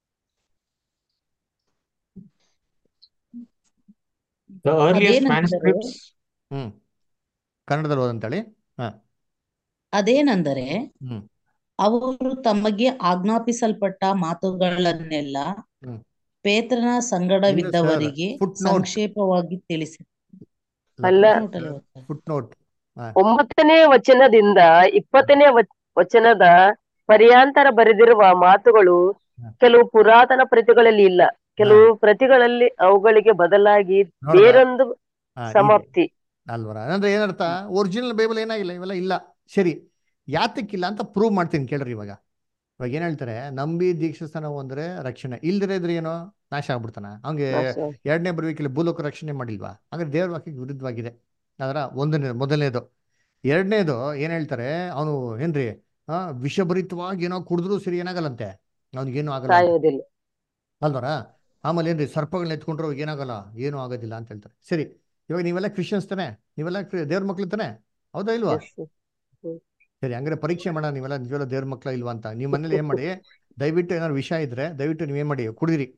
Speaker 3: The earliest
Speaker 12: ಅದೇನಂತಾರೆ
Speaker 3: manuscripts
Speaker 1: ಹ್ಮ್ ಕನ್ನಡದಲ್ಲಿ ಓದಂತೇಳಿ ಹಾ
Speaker 12: ಅದೇನೆಂದರೆ
Speaker 1: ಹ್ಮ್
Speaker 12: ಅವರು ತಮಗೆ ಆಜ್ಞಾಪಿಸಲ್ಪಟ್ಟ ಮಾತುಗಳನ್ನೆಲ್ಲ
Speaker 1: ಹ್ಮ್
Speaker 12: ಪೇತ್ರನ
Speaker 1: ಇಲ್ಲ ಸರ್
Speaker 12: ಸಂಗಡವಿದ್ದವರಿಗೆ
Speaker 1: ಫುಟ್ ನೋಟ್
Speaker 12: ಸಂಕ್ಷೇಪವಾಗಿ ತಿಳಿಸಿ
Speaker 7: ಅಲ್ಲ
Speaker 12: ಫುಟ್ನೋಟಲ್ಲಿ ಓದ್ತಾರೆ.
Speaker 1: ಫುಟ್ ನೋಟ್
Speaker 7: ಒಂಬತ್ತನೇ ವಚನದಿಂದ ಇಪ್ಪತ್ತನೇ ವಚ- ವಚನದ ಪರ್ಯಾಂತರ ಬರೆದಿರುವ ಮಾತುಗಳು ಕೆಲವು ಪುರಾತನ ಪ್ರತಿಗಳಲ್ಲಿ ಇಲ್ಲ ಕೆಲವು ಪ್ರತಿಗಳಲ್ಲಿ ಅವುಗಳಿಗೆ ಬದಲಾಗಿ
Speaker 1: ನೋಡ್ದ
Speaker 7: ಬೇರೊಂದು
Speaker 1: ಹಾ ಇದೆ
Speaker 7: ಸಮಾಪ್ತಿ
Speaker 1: ಅಲ್ವರ ಅಂದ್ರೆ ಏನರ್ಥ ಒರಿಜಿನಲ್ ಬೈಬಲ್ ಏನಾಗಿಲ್ಲ ಇವೆಲ್ಲ ಇಲ್ಲ ಸರಿ ಯಾತಕ್ಕಿಲ್ಲ ಅಂತ ಪ್ರೂವ್ ಮಾಡ್ತೀನಿ ಕೇಳ್ರಿ ಇವಾಗ ಇವಾಗ ಏನ್ ಹೇಳ್ತಾರೆ ನಂಬಿ ದೀಕ್ಷಾಸ್ಥಾನ ಅಂದ್ರೆ ರಕ್ಷಣೆ ಇಲ್ದಿರ ಇದ್ರೆ ಏನೋ ನಾಶ ಆಗ್ಬಿಡ್ತಾನ ಹಂಗೆ
Speaker 7: ನಾಶ.
Speaker 1: ಎರಡನೇ ಬರುವಿಕೆಯಲ್ಲಿ ಭೂಲೋಕ ರಕ್ಷಣೆ ಮಾಡಿಲ್ವಾ ಹಾಗಾದ್ರೆ ದೇವ್ರ ವಾಕ್ಯಕ್ಕೆ ವಿರುದ್ಧವಾಗಿದೆ ಅದರ ಒಂದನೇ ಮೊದಲನೇದು ಎರಡನೇದು ಏನ್ ಹೇಳ್ತಾರೆ ಅವನು ಏನ್ರಿ ಆ ವಿಷಭರಿತವಾಗಿ ಏನೋ ಕುಡಿದ್ರು ಸರಿ ಏನಾಗಲ್ಲಂತೆ ಅವ್ನಿಗೇನು ಆಗಲ್ಲ ಅಂತ
Speaker 7: ಸಾಯೋದಿಲ್ಲ
Speaker 1: ಅಲ್ವರ ಆಮೇಲೆ ಏನ್ರಿ ಸರ್ಪಗಳನ್ನ ಎತ್ಕೊಂಡ್ರು ಏನಾಗಲ್ಲ ಏನೂ ಆಗೋದಿಲ್ಲ ಅಂತ ಹೇಳ್ತಾರೆ ಸರಿ ಇವಾಗ ನೀವೆಲ್ಲ ಕ್ರಿಶ್ಚಿಯನ್ಸ್ ತಾನೆ ನೀವೆಲ್ಲ ಕ್ರಿ- ದೇವ್ರ ಮಕ್ಳು ತಾನೆ ಹೌದಾ ಇಲ್ವಾ
Speaker 7: Yes, sir. ಹ್ಮ್.
Speaker 1: ಸರಿ ಹಂಗಾರೆ ಪರೀಕ್ಷೆ ಮಾಡೋಣ ನೀವೆಲ್ಲ ನಿಜವಲ್ಲ ದೇವ್ರ ಮಕ್ಳ ಇಲ್ವಾ ಅಂತ ನಿಮ್ಮ ಮನೇಲಿ ಏನ್ ಮಾಡಿ ದಯವಿಟ್ಟು ಏನಾದ್ರು ವಿಷ ಇದ್ರೆ ದಯವಿಟ್ಟು ನೀವೇನ್ ಮಾಡಿ ಕುಡಿದಿರಿ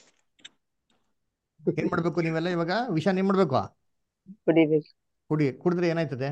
Speaker 1: ಏನ್ ಮಾಡ್ಬೇಕು ನೀವೆಲ್ಲ ಇವಾಗ ವಿಷ ಏನ್ ಮಾಡ್ಬೇಕು
Speaker 7: ಕುಡಿಬೇಕು
Speaker 1: ಕುಡಿ ಕುಡಿದ್ರೆ ಏನಾಯ್ತದೆ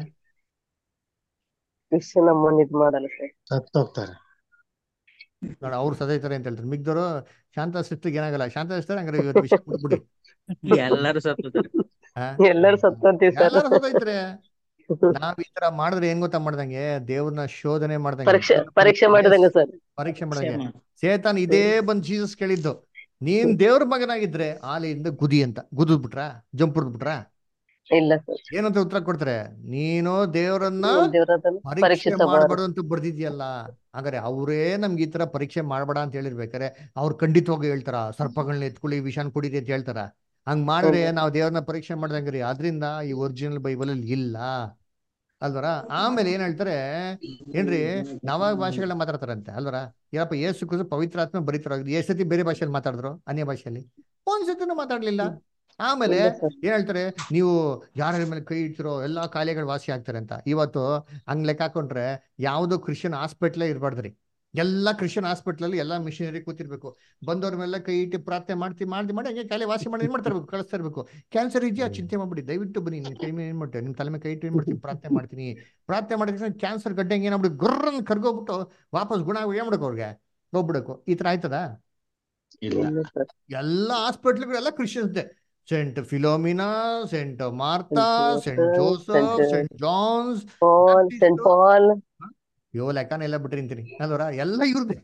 Speaker 7: ವಿಷ ನಮ್ಮನ್ನ ಇದ್ ಮಾಡಲ್ಲ ಸರ್
Speaker 11: ಸತ್ತೋಗ್ತಾರೆ
Speaker 1: ನೋಡ ಅವ್ರು ಸದೈತಾರೆ ಅಂತ ಹೇಳ್ತಾರೆ ಮಿಗ್ದವರು ಶಾಂತ ಶಿಸ್ತಿಗೆ ಏನಾಗಲ್ಲ ಶಾಂತ ಶಿಸ್ತಾರೆ ಹಂಗಾರೆ ಇವತ್ತು ವಿಷ ಕುಡ್ಬಿಡಿ
Speaker 4: ಎಲ್ಲರೂ ಸತ್ತೋತಾರೆ
Speaker 1: ಹಾ
Speaker 7: ಎಲ್ಲರೂ ಸತ್ತಂತೀವಿ ಸರ್
Speaker 1: ಎಲ್ಲರೂ ಸದೈತಾರೆ ನಾವ್ ಈ ತರ ಮಾಡಿದ್ರೆ ಏನ್ ಗೊತ್ತಾ ಮಾಡ್ದಂಗೆ ದೇವ್ರನ್ನ ಶೋಧನೆ ಮಾಡ್ದಂಗೆ
Speaker 7: ಪರೀಕ್ಷೆ
Speaker 1: ದೇವ್ರನ್ನ
Speaker 7: ಪರೀಕ್ಷೆ
Speaker 1: ಪರೀಕ್ಷೆ
Speaker 7: ಮಾಡಿದಂಗ ಸರ್
Speaker 1: ಪರೀಕ್ಷೆ ಮಾಡ್ದಂಗೆ ಸೇತಾನ್ ಇದೇ ಬಂದ್ ಜೀಸಸ್ ಕೇಳಿದ್ದು ನೀನ್ ದೇವ್ರ ಮಗನಾಗಿದ್ರೆ ಆಲೆಯಿಂದ ಗುದಿ ಅಂತ ಗುದ್ದು ಬಿಟ್ರ ಜಂಪ್ ಬಿಟ್ರ
Speaker 7: ಇಲ್ಲ ಸರ್
Speaker 1: ಏನಂತ ಉತ್ತರ ಕೊಡ್ತಾರೆ ನೀನು ದೇವರನ್ನ
Speaker 7: ದೇವರದನ್ನು
Speaker 1: ಪರೀಕ್ಷೆ
Speaker 7: ಪರೀಕ್ಷಿಸಬಾರದು
Speaker 1: ಮಾಡಬಾರ್ದು ಅಂತ ಬರ್ದಿದ್ಯಲ್ಲ ಹಾಗಾದ್ರೆ ಅವರೇ ನಮ್ಗೆ ಈ ತರ ಪರೀಕ್ಷೆ ಮಾಡಬೇಡ ಅಂತ ಹೇಳಿರ್ಬೇಕಾರೆ ಅವ್ರು ಖಂಡಿತವಾಗಿ ಹೇಳ್ತಾರ ಸರ್ಪಗಳನ್ನ ಎತ್ಕೊಳ್ಳಿ ವಿಷಾನ್ ಕುಡೀರಿ ಅಂತ ಹೇಳ್ತಾರ ಹಂಗ್ ಮಾಡಿದ್ರೆ
Speaker 7: ಹೌದು.
Speaker 1: ನಾವು ದೇವ್ರನ್ನ ಪರೀಕ್ಷೆ ಮಾಡ್ದಂಗ್ರಿ ಆದ್ರಿಂದ ಈ ಒರಿಜಿನಲ್ ಬೈಬಲ್ ಅಲ್ಲಿ ಇಲ್ಲ ಅಲ್ವರ ಆಮೇಲೆ ಏನ್ ಹೇಳ್ತಾರೆ ಏನ್ರಿ ನವ ಭಾಷೆಗಳನ್ನ ಮಾತಾಡ್ತಾರಂತೆ ಅಲ್ವರ ಏನಪ್ಪ ಏಸು ಕ್ರಿಸ್ತು ಪವಿತ್ರಾತ್ಮ ಬರೀತಾರ ಎಷ್ಟ್ ಸತಿ ಬೇರೆ ಭಾಷೆಯಲ್ಲಿ ಮಾತಾಡಿದ್ರು ಅನ್ಯ ಭಾಷೆಯಲ್ಲಿ ಒಂದ್ ಸತಿನೂ ಮಾತಾಡ್ಲಿಲ್ಲ ಆಮೇಲೆ
Speaker 7: ಇಲ್ಲ ಸರ್
Speaker 1: ಏನ್ ಹೇಳ್ತಾರೆ ನೀವು ಯಾರ ಮೇಲೆ ಕೈ ಇಡ್ತಿರೋ ಎಲ್ಲಾ ಕಾಯಿಲೆಗಳು ವಾಸಿ ಆಗ್ತಾರೆ ಅಂತ ಇವತ್ತು ಹಂಗ್ ಲೆಕ್ಕ ಹಾಕೊಂಡ್ರೆ ಯಾವ್ದು ಕ್ರಿಶ್ಚಿಯನ್ ಹಾಸ್ಪಿಟ್ಲೇ ಇರ್ಬಾರ್ದ್ರಿ ಎಲ್ಲಾ ಕ್ರಿಶ್ಚಿಯನ್ ಹಾಸ್ಪಿಟ್ಲಲ್ಲಿ ಎಲ್ಲಾ ಮಿಷನರಿ ಕೂತಿರ್ಬೇಕು ಬಂದವ್ರ ಮೇಲೆ ಕೈ ಇಟ್ಟು ಪ್ರಾರ್ಥನೆ ಮಾಡ್ತಿ ಮಾಡ್ತಿ ಮಾಡಿ ಹಂಗೆ ಕಾಯಿಲೆ ವಾಸಿ ಮಾಡಿ ಏನ್ ಮಾಡ್ತಾ ಇರ್ಬೇಕು ಕಳಿಸ್ತಾ ಇರ್ಬೇಕು ಕ್ಯಾನ್ಸರ್ ಇದೆಯಾ ಚಿಂತೆ ಮಾಡ್ಬಿಡಿ ದಯವಿಟ್ಟು ಬನ್ನಿ ನಿಮ್ ಕೈ ಮೇಲೆ ಏನ್ ಮಾಡ್ತೇವೆ ನಿಮ್ ತಲೆ ಮೇಲೆ ಕೈ ಇಟ್ಟು ಏನ್ ಮಾಡ್ತೀನಿ ಪ್ರಾರ್ಥನೆ ಮಾಡ್ತೀನಿ ಪ್ರಾರ್ಥನೆ ಮಾಡಿದ ತಕ್ಷಣ ಕ್ಯಾನ್ಸರ್ ಗಡ್ಡೆ ಹಂಗೆ ಏನಾಗ್ಬಿಟ್ಟು ಗುರ್ರನ್ ಕರ್ಗೋಗ್ಬಿಟ್ಟು ವಾಪಸ್ ಗುಣ ಆಗಿ ಏನ್ ಮಾಡ್ಬೇಕು ಅವ್ರಿಗೆ ಹೋಗ್ಬಿಡಕು ಈ ತರ ಆಯ್ತದ
Speaker 11: ಇಲ್ಲ
Speaker 7: ಇಲ್ಲ ಸರ್
Speaker 1: ಎಲ್ಲ ಹಾಸ್ಪಿಟ್ಲ್ಗಳು ಎಲ್ಲ Christians Saint Philomena Saint Martha Saint Joseph
Speaker 7: Saint-
Speaker 1: Saint John's
Speaker 7: Paul Saint Paul
Speaker 1: ಯೋ ಲೆಕ್ಕನ ಎಲ್ಲ ಬಿಟ್ಟಿರ್ತೀನಿ ಅಲ್ವರ ಎಲ್ಲ ಇವ್ರದ್ದೇ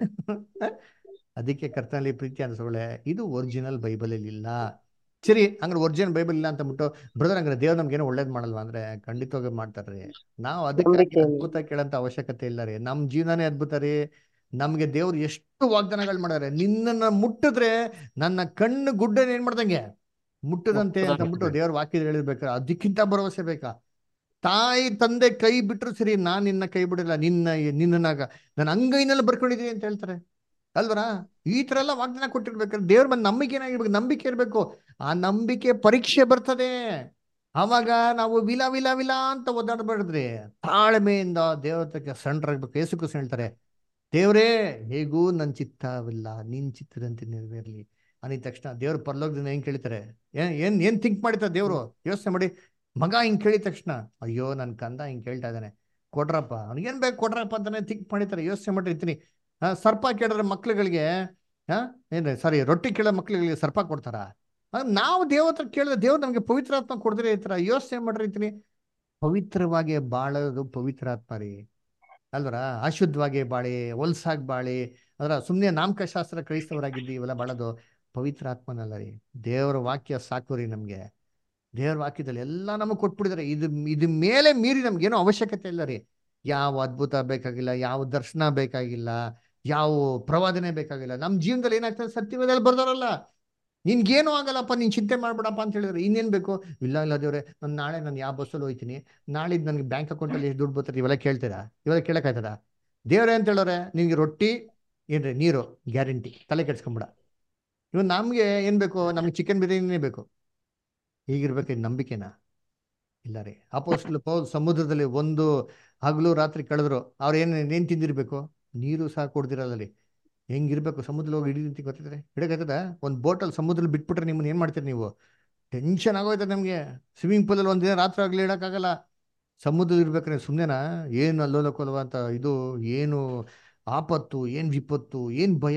Speaker 1: ಅದಕ್ಕೆ ಕರ್ತನಲ್ಲಿ ಪ್ರೀತಿ ಅನ್ಸೋಳೆ ಇದು ಒರಿಜಿನಲ್ ಬೈಬಲ್ ಅಲ್ಲಿ ಇಲ್ಲ ಸರಿ ಹಂಗಾರೆ ಒರಿಜಿನಲ್ ಬೈಬಲ್ ಇಲ್ಲ ಅಂತ ಬಿಟ್ಟು ಬ್ರದರ್ ಹಂಗಾರೆ ದೇವ್ರು ನಮ್ಗೇನು ಒಳ್ಳೇದ್ ಮಾಡಲ್ವಾ ಅಂದ್ರೆ ಖಂಡಿತವಾಗಿ ಮಾಡ್ತಾರ್ರಿ ನಾವು ಅದಕ್ಕೆ
Speaker 7: ನಂಬಿಕೆ ಇಲ್ಲ.
Speaker 1: ಅದ್ಭುತ ಕೇಳಂತ ಅವಶ್ಯಕತೆ ಇಲ್ಲ ರೀ ನಮ್ ಜೀವನನೇ ಅದ್ಭುತ ರೀ ನಮ್ಗೆ ದೇವ್ರು ಎಷ್ಟು ವಾಗ್ದಾನಗಳು ಮಾಡಾರೆ ನಿನ್ನನ್ನ ಮುಟ್ಟಿದ್ರೆ ನನ್ನ ಕಣ್ಣು ಗುಡ್ಡನ ಏನ್ ಮಾಡ್ದಂಗೆ ಮುಟ್ಟದಂತೆ ಅಂತ ಅಂದ್ಬಿಟ್ಟು ದೇವ್ರ ವಾಕ್ಯದಲ್ಲಿ ಹೇಳಿರ್ಬೇಕಾರೆ ಅದಕ್ಕಿಂತ ಭರವಸೆ ಬೇಕಾ ತಾಯಿ ತಂದೆ ಕೈ ಬಿಟ್ರು ಸರಿ ನಾನ್ ನಿನ್ನ ಕೈ ಬಿಡಿಲ್ಲ ನಿನ್ನ ನಿನ್ನನಾಗ ನನ್ನ ಅಂಗೈನಲ್ಲಿ ಬರ್ಕೊಂಡಿದೀನಿ ಅಂತ ಹೇಳ್ತಾರೆ ಅಲ್ವರ ಈ ತರ ಎಲ್ಲ ವಾಗ್ದಾನ ಕೊಟ್ಟಿರ್ಬೇಕಾದ್ರೆ ದೇವ್ರ ಬಂದ್ ನಂಬಿಕೆ ಏನಾಗಿರ್ಬೇಕು ನಂಬಿಕೆ ಇರ್ಬೇಕು ಆ ನಂಬಿಕೆ ಪರೀಕ್ಷೆ ಬರ್ತದೆ ಅವಾಗ ನಾವು ವಿಲ ವಿಲ ವಿಲ ಅಂತ ಒದ್ದಾಡಬಾರ್ದ್ರಿ ತಾಳ್ಮೆಯಿಂದ ದೇವತಕ್ಕೆ ಸಣ್ಣರಾಗ್ಬೇಕು ಯೇಸು ಕ್ರಿಸ್ತ ಹೇಳ್ತಾರೆ ದೇವ್ರೇ ಹೇಗೂ ನನ್ನ ಚಿತ್ತವಿಲ್ಲ ನಿನ್ ಚಿತ್ತದಂತೆ ನೆರವೇರ್ಲಿ ಅಂದಿದ ತಕ್ಷಣ ದೇವ್ರ ಪರಲೋಕದಿಂದ ಹೆಂಗ್ ಕೇಳ್ತಾರೆ ಏನ್ ಏನ್ ಏನ್ ಥಿಂಕ್ ಮಾಡಿರ್ತಾರೆ ದೇವ್ರು ಯೋಚನೆ ಮಾಡಿ ಮಗ ಹಿಂಗ್ ಕೇಳಿದ ತಕ್ಷಣ ಅಯ್ಯೋ ನನ್ ಕಂದ ಹಿಂಗ್ ಕೇಳ್ತಾ ಇದ್ದಾನೆ ಕೊಡ್ರಪ್ಪ ಅವ್ನಿಗೇನ್ ಬೇಕು ಕೊಡ್ರಪ್ಪ ಅಂತಾನೆ ಥಿಂಕ್ ಮಾಡಿರ್ತಾರೆ ಯೋಚನೆ ಮಾಡಿರ್ತೀನಿ ಆ, ಸರ್ಪ ಕೇಳಿದ್ರೆ ಮಕ್ಳುಗಳಿಗೆ ಹಾ ಏನ್ರಿ ಸಾರಿ ರೊಟ್ಟಿ ಕೇಳೋ ಮಕ್ಳುಗಳಿಗೆ ಸರ್ಪ ಕೊಡ್ತಾರ ಆ, ನಾವು ದೇವತ್ರ ಕೇಳಿದ್ರೆ ದೇವ್ರು ನಮ್ಗೆ ಪವಿತ್ರಾತ್ಮ ಕೊಡಿದ್ರೆ ಈ ತರ ಯೋಚನೆ ಮಾಡಿರ್ತೀನಿ ಪವಿತ್ರವಾಗಿ ಬಾಳೋದು ಪವಿತ್ರಾತ್ಮ ರೀ ಅಲ್ವರ ಅಶುದ್ಧವಾಗಿ ಬಾಳಿ ಹೊಲ್ಸಾಗಿ ಬಾಳಿ ಅದರ ಸುಮ್ಮನೆ ನಾಮಕಶಾಸ್ತ್ರ ಕ್ರೈಸ್ತವರಾಗಿದ್ದು ಇವೆಲ್ಲ ಬಾಳೋದು ಪವಿತ್ರ ಆತ್ಮನಲ್ಲ ರೀ ದೇವರ ವಾಕ್ಯ ಸಾಕು ರೀ ನಮ್ಗೆ ದೇವರ ವಾಕ್ಯದಲ್ಲಿ ಎಲ್ಲ ನಮಗೆ ಕೊಟ್ಬಿಟ್ಟಿದ್ದಾರೆ ಇದು ಇದು ಮೇಲೆ ಮೀರಿ ನಮ್ಗೇನೋ ಅವಶ್ಯಕತೆ ಇಲ್ಲ ರೀ ಯಾವ ಅದ್ಭುತ ಬೇಕಾಗಿಲ್ಲ ಯಾವ ದರ್ಶನ ಬೇಕಾಗಿಲ್ಲ ಯಾವ ಪ್ರವಾದನೆ ಬೇಕಾಗಿಲ್ಲ ನಮ್ಮ ಜೀವನದಲ್ಲಿ ಏನಾಗ್ತದೆ ಸತ್ಯವೇದಲ್ಲಿ ಬರ್ದಾರಲ್ಲ ನಿನ್ಗೇನು ಆಗಲ್ಲಪ್ಪ ನೀನ್ ಚಿಂತೆ ಮಾಡ್ಬೇಡಪ್ಪ ಅಂತ ಹೇಳಿದ್ರೆ ಇನ್ನೇನ್ ಬೇಕು ಇಲ್ಲ ಇಲ್ಲ ದೇವ್ರೆ ನಾನು ನಾಳೆ ನಾನು ಯಾವ ಬಸ್ಸಲ್ಲಿ ಹೋಗ್ತೀನಿ ನಾಳಿದ್ದು ನನಗೆ ಬ್ಯಾಂಕ್ ಅಕೌಂಟಲ್ಲಿ ಎಷ್ಟು ದುಡ್ಡು ಬರ್ತದೆ ಇವೆಲ್ಲ ಕೇಳ್ತೀರಾ ಇವೆಲ್ಲ ಕೇಳಕ್ಕಾಯ್ತದ ದೇವ್ರೆ ಅಂತ ಹೇಳೋರೆ ನಿನ್ಗೆ ರೊಟ್ಟಿ ಏನ್ರಿ ನೀರು ಗ್ಯಾರಂಟಿ ತಲೆ ಕೆಡ್ಸ್ಕೊಂಬಿಡ ಇವ್ ನಮ್ಗೆ ಏನ್ ಬೇಕು ನಮ್ಗೆ ಚಿಕನ್ ಬಿರಿಯಾನಿನೇ ಬೇಕು ಹೀಗಿರ್ಬೇಕು ಇದು ನಂಬಿಕೆನಾ ಇಲ್ಲ ರೀ ಅಪೋಸ್ಟ್ಲ್ ಪೌಲ್ ಸಮುದ್ರದಲ್ಲಿ ಒಂದು ಹಗಲು ರಾತ್ರಿ ಕಳೆದ್ರು ಅವ್ರು ಏನ್ ಏನ್ ತಿಂದಿರ್ಬೇಕು ನೀರು ಸಹ ಕೊಡ್ದಿರಲ್ಲ ರೀ ಹೆಂಗಿರ್ಬೇಕು ಸಮುದ್ರ ಹೋಗಿ ಹಿಡಿದಂತ ಗೊತ್ತಿದ್ರೆ ಹಿಡಕಾಯ್ತದ ಒಂದು ಬೋಟಲ್ಲಿ ಸಮುದ್ರದಲ್ಲಿ ಬಿಟ್ಬಿಟ್ರೆ ನಿಮ್ಮನ್ನ ಏನ್ ಮಾಡ್ತೀರಿ ನೀವು ಟೆನ್ಷನ್ ಆಗೋಯ್ತದೆ ನಮ್ಗೆ ಸ್ವಿಮ್ಮಿಂಗ್ ಪೂಲಲ್ಲಿ ಒಂದಿನ ರಾತ್ರಿ ಆಗ್ಲಿ ಇಡಕ್ಕಾಗಲ್ಲ ಸಮುದ್ರ ಇರ್ಬೇಕ್ರೆ ಸುಮ್ಮನೆನಾ ಏನು ಅಲ್ಲೋಲ ಕೊಲ್ವ ಅಂತ ಇದು ಏನು ಆಪತ್ತು ಏನ್ ವಿಪತ್ತು ಏನ್ ಭಯ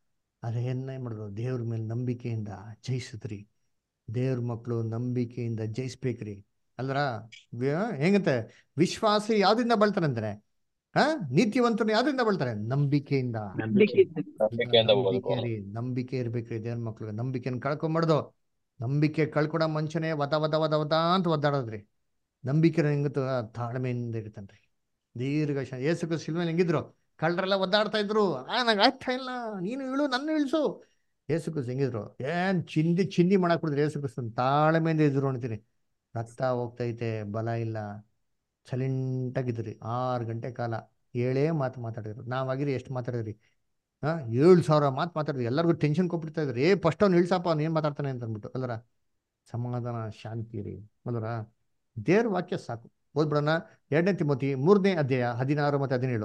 Speaker 1: ಅದೇನ ಮಾಡಿದ್ರು ದೇವ್ರ ಮೇಲೆ ನಂಬಿಕೆಯಿಂದ ಜಯಿಸಿದ್ರಿ ದೇವ್ರ ಮಕ್ಕಳು ನಂಬಿಕೆಯಿಂದ ಜಯಿಸ್ಬೇಕ್ರಿ ಅಲ್ರ ವ್ಯ- ಹೆಂಗಂತೆ ವಿಶ್ವಾಸ ಯಾವ್ದ್ರಿಂದ ಬಳ್ತಾರಂದ್ರೆ ಹಾ ನೀತಿವಂತರು ಯಾವ್ದ್ರಿಂದ ಬಳ್ತಾರೆ ನಂಬಿಕೆಯಿಂದ
Speaker 13: ನಂಬಿಕೆಯಿಂದ
Speaker 1: ನಂಬಿಕೆ
Speaker 13: ಬದುಕು
Speaker 1: ರೀ ನಂಬಿಕೆ ಇರ್ಬೇಕ್ರಿ ದೇವ್ರ ಮಕ್ಳು ನಂಬಿಕೆನ ಕಳ್ಕೊಂಬಾರ್ದು ನಂಬಿಕೆ ಕಳ್ಕೊಡೋ ಮನುಷ್ಯನೇ ವದ ವದ ವದ ವದ ಅಂತ ಒದ್ದಾಡೋದ್ರಿ ನಂಬಿಕೆ ಹೆಂಗತ್ತ ತಾಳ್ಮೆಯಿಂದ ಇರ್ತಾನ್ರಿ ದೀರ್ಘ ಶ- ಯೇಸು ಕ್ರಿಸ್ತ ಶಿಲ್ಮೇಲೆ ಹೆಂಗಿದ್ರು ಕಳ್ಳರೆಲ್ಲ ಒದ್ದಾಡ್ತಾ ಇದ್ರು ಆ ನಂಗೆ ಆಗ್ತಾ ಇಲ್ಲ ನೀನು ಇಳು ನನ್ನ ಇಳಿಸು ಯೇಸು ಕ್ರಿಸ್ತ ಹೆಂಗಿದ್ರು ಏನ್ ಚಿಂದಿ ಚಿಂದಿ ಮಾಡಕ್ ಬಿಡಿದ್ರು ಯೇಸು ಕ್ರಿಸ್ತನ್ ತಾಳ್ಮೆಯಿಂದ ಇದ್ರು ಅಂತೀನಿ ರಕ್ತ ಹೋಗ್ತೈತೆ ಬಲ ಇಲ್ಲ ಸೈಲೆಂಟಾಗಿದ್ರಿ ಆರು ಗಂಟೆ ಕಾಲ ಏಳೇ ಮಾತು ಮಾತಾಡಿದ್ರು ನಾವಾಗಿರಿ ಎಷ್ಟು ಮಾತಾಡಿದ್ರಿ ಹಾ ಏಳು ಸಾವಿರ ಮಾತು ಮಾತಾಡಿದ್ರಿ ಎಲ್ಲರಿಗೂ ಟೆನ್ಷನ್ ಕೊಟ್ಬಿಡ್ತಾ ಇದ್ರಿ ಏ ಫಸ್ಟ್ ಅವ್ನು ಇಳ್ಸಪ್ಪ ಅವ್ನು ಏನ್ ಮಾತಾಡ್ತಾನೆ ಅಂತ ಅಂದ್ಬಿಟ್ಟು ಅಲ್ರ ಸಮಾಧಾನ ಶಾಂತಿ ರೀ ಅಲ್ರ ದೇವ್ರ ವಾಕ್ಯ ಸಾಕು ಓದ್ಬಿಡೋಣ ಎರಡನೇ ತಿಮೋತಿ ಮೂರನೇ ಅಧ್ಯಾಯ ಹದಿನಾರು ಮತ್ತೆ ಹದಿನೇಳು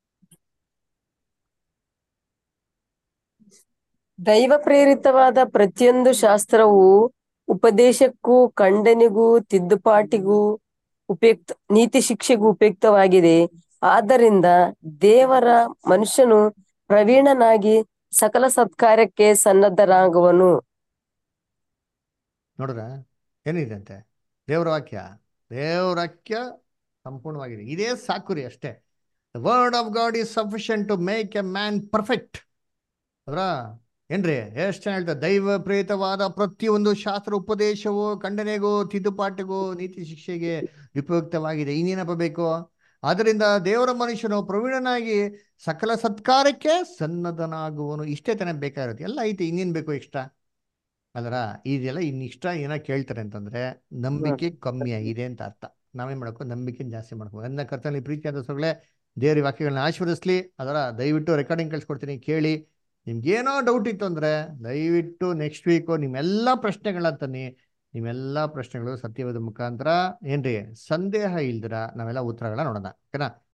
Speaker 10: ದೈವ ಪ್ರೇರಿತವಾದ ಪ್ರತಿಯೊಂದು ಶಾಸ್ತ್ರವು ಉಪದೇಶಕ್ಕೂ ಖಂಡನೆಗೂ ತಿದ್ದುಪಾಟಿಗೂ ಉಪಯುಕ್ತ ನೀತಿ ಶಿಕ್ಷೆಗೂ ಉಪಯುಕ್ತವಾಗಿದೆ ಆದ್ದರಿಂದ ದೇವರ ಮನುಷ್ಯನು ಪ್ರವೀಣನಾಗಿ ಸಕಲ ಸತ್ಕಾರ್ಯಕ್ಕೆ ಸನ್ನದ್ಧರಾಗುವನು
Speaker 1: ನೋಡ್ರ ಏನಿದೆ ಅಂತೆ ದೇವ್ರ ವಾಕ್ಯ ದೇವ್ರ ವಾಕ್ಯ ಸಂಪೂರ್ಣವಾಗಿದೆ ಇದೇ ಸಾಕು ರೀ ಅಷ್ಟೇ the word of God is sufficient to make a man perfect ಅದರ ಏನ್ರಿ ಎಷ್ಟು ಚೆನ್ನಾಗಿ ಹೇಳ್ತಾರೆ ದೈವ ಪ್ರೇರಿತವಾದ ಪ್ರತಿಯೊಂದು ಶಾಸ್ತ್ರ ಉಪದೇಶವು ಖಂಡನೆಗೂ ತಿದ್ದುಪಾಟಿಗೂ ನೀತಿ ಶಿಕ್ಷೆಗೆ ಉಪಯುಕ್ತವಾಗಿದೆ ಇನ್ನೇನಪ್ಪ ಬೇಕು ಆದ್ದರಿಂದ ದೇವರ ಮನುಷ್ಯನು ಪ್ರವೀಣನಾಗಿ ಸಕಲ ಸತ್ಕಾರಕ್ಕೆ ಸನ್ನದ್ಧನಾಗುವನು ಇಷ್ಟೇ ತಾನೇ ಬೇಕಾಗಿರುತ್ತೆ ಎಲ್ಲ ಐತಿ ಇನ್ನೇನ್ ಬೇಕು ಎಕ್ಸ್ಟ್ರಾ ಅಲ್ರ ಇದೆಲ್ಲ ಇನ್ನಿಷ್ಟ ಏನೋ ಕೇಳ್ತಾರೆ ಅಂತಂದ್ರೆ ನಂಬಿಕೆ ಕಮ್ಮಿ ಆಗಿದೆ ಅಂತ ಅರ್ಥ ನಾವೇನ್ ಮಾಡ್ಕೋ ನಂಬಿಕೆ ಜಾಸ್ತಿ ಮಾಡ್ಕೋ ನನ್ನ ಕರ್ತನಲ್ಲಿ ಪ್ರೀತಿ ಅಂತ ಸೊಗಳೆ ದೇವ್ರ ವಾಕ್ಯಗಳನ್ನ ಆಶೀರ್ವದಿಸ್ಲಿ ಅದರ ದಯವಿಟ್ಟು ರೆಕಾರ್ಡಿಂಗ್ ಕಳ್ಸ್ಕೊಡ್ತೀನಿ ಕೇಳಿ ನಿಮ್ಗೇನೋ ಡೌಟ್ ಇತ್ತು ಅಂದ್ರೆ ದಯವಿಟ್ಟು ನೆಕ್ಸ್ಟ್ ವೀಕು ನಿಮ್ಮೆಲ್ಲ ಪ್ರಶ್ನೆಗಳನ್ನ ತನ್ನಿ ನಿಮ್ಮೆಲ್ಲ ಪ್ರಶ್ನೆಗಳು ಸತ್ಯವಾದ ಮುಖಾಂತರ ಏನ್ರಿ ಸಂದೇಹ ಇಲ್ದಿರ ನಾವೆಲ್ಲ ಉತ್ತರಗಳನ್ನ ನೋಡೋಣ ಓಕೆನಾ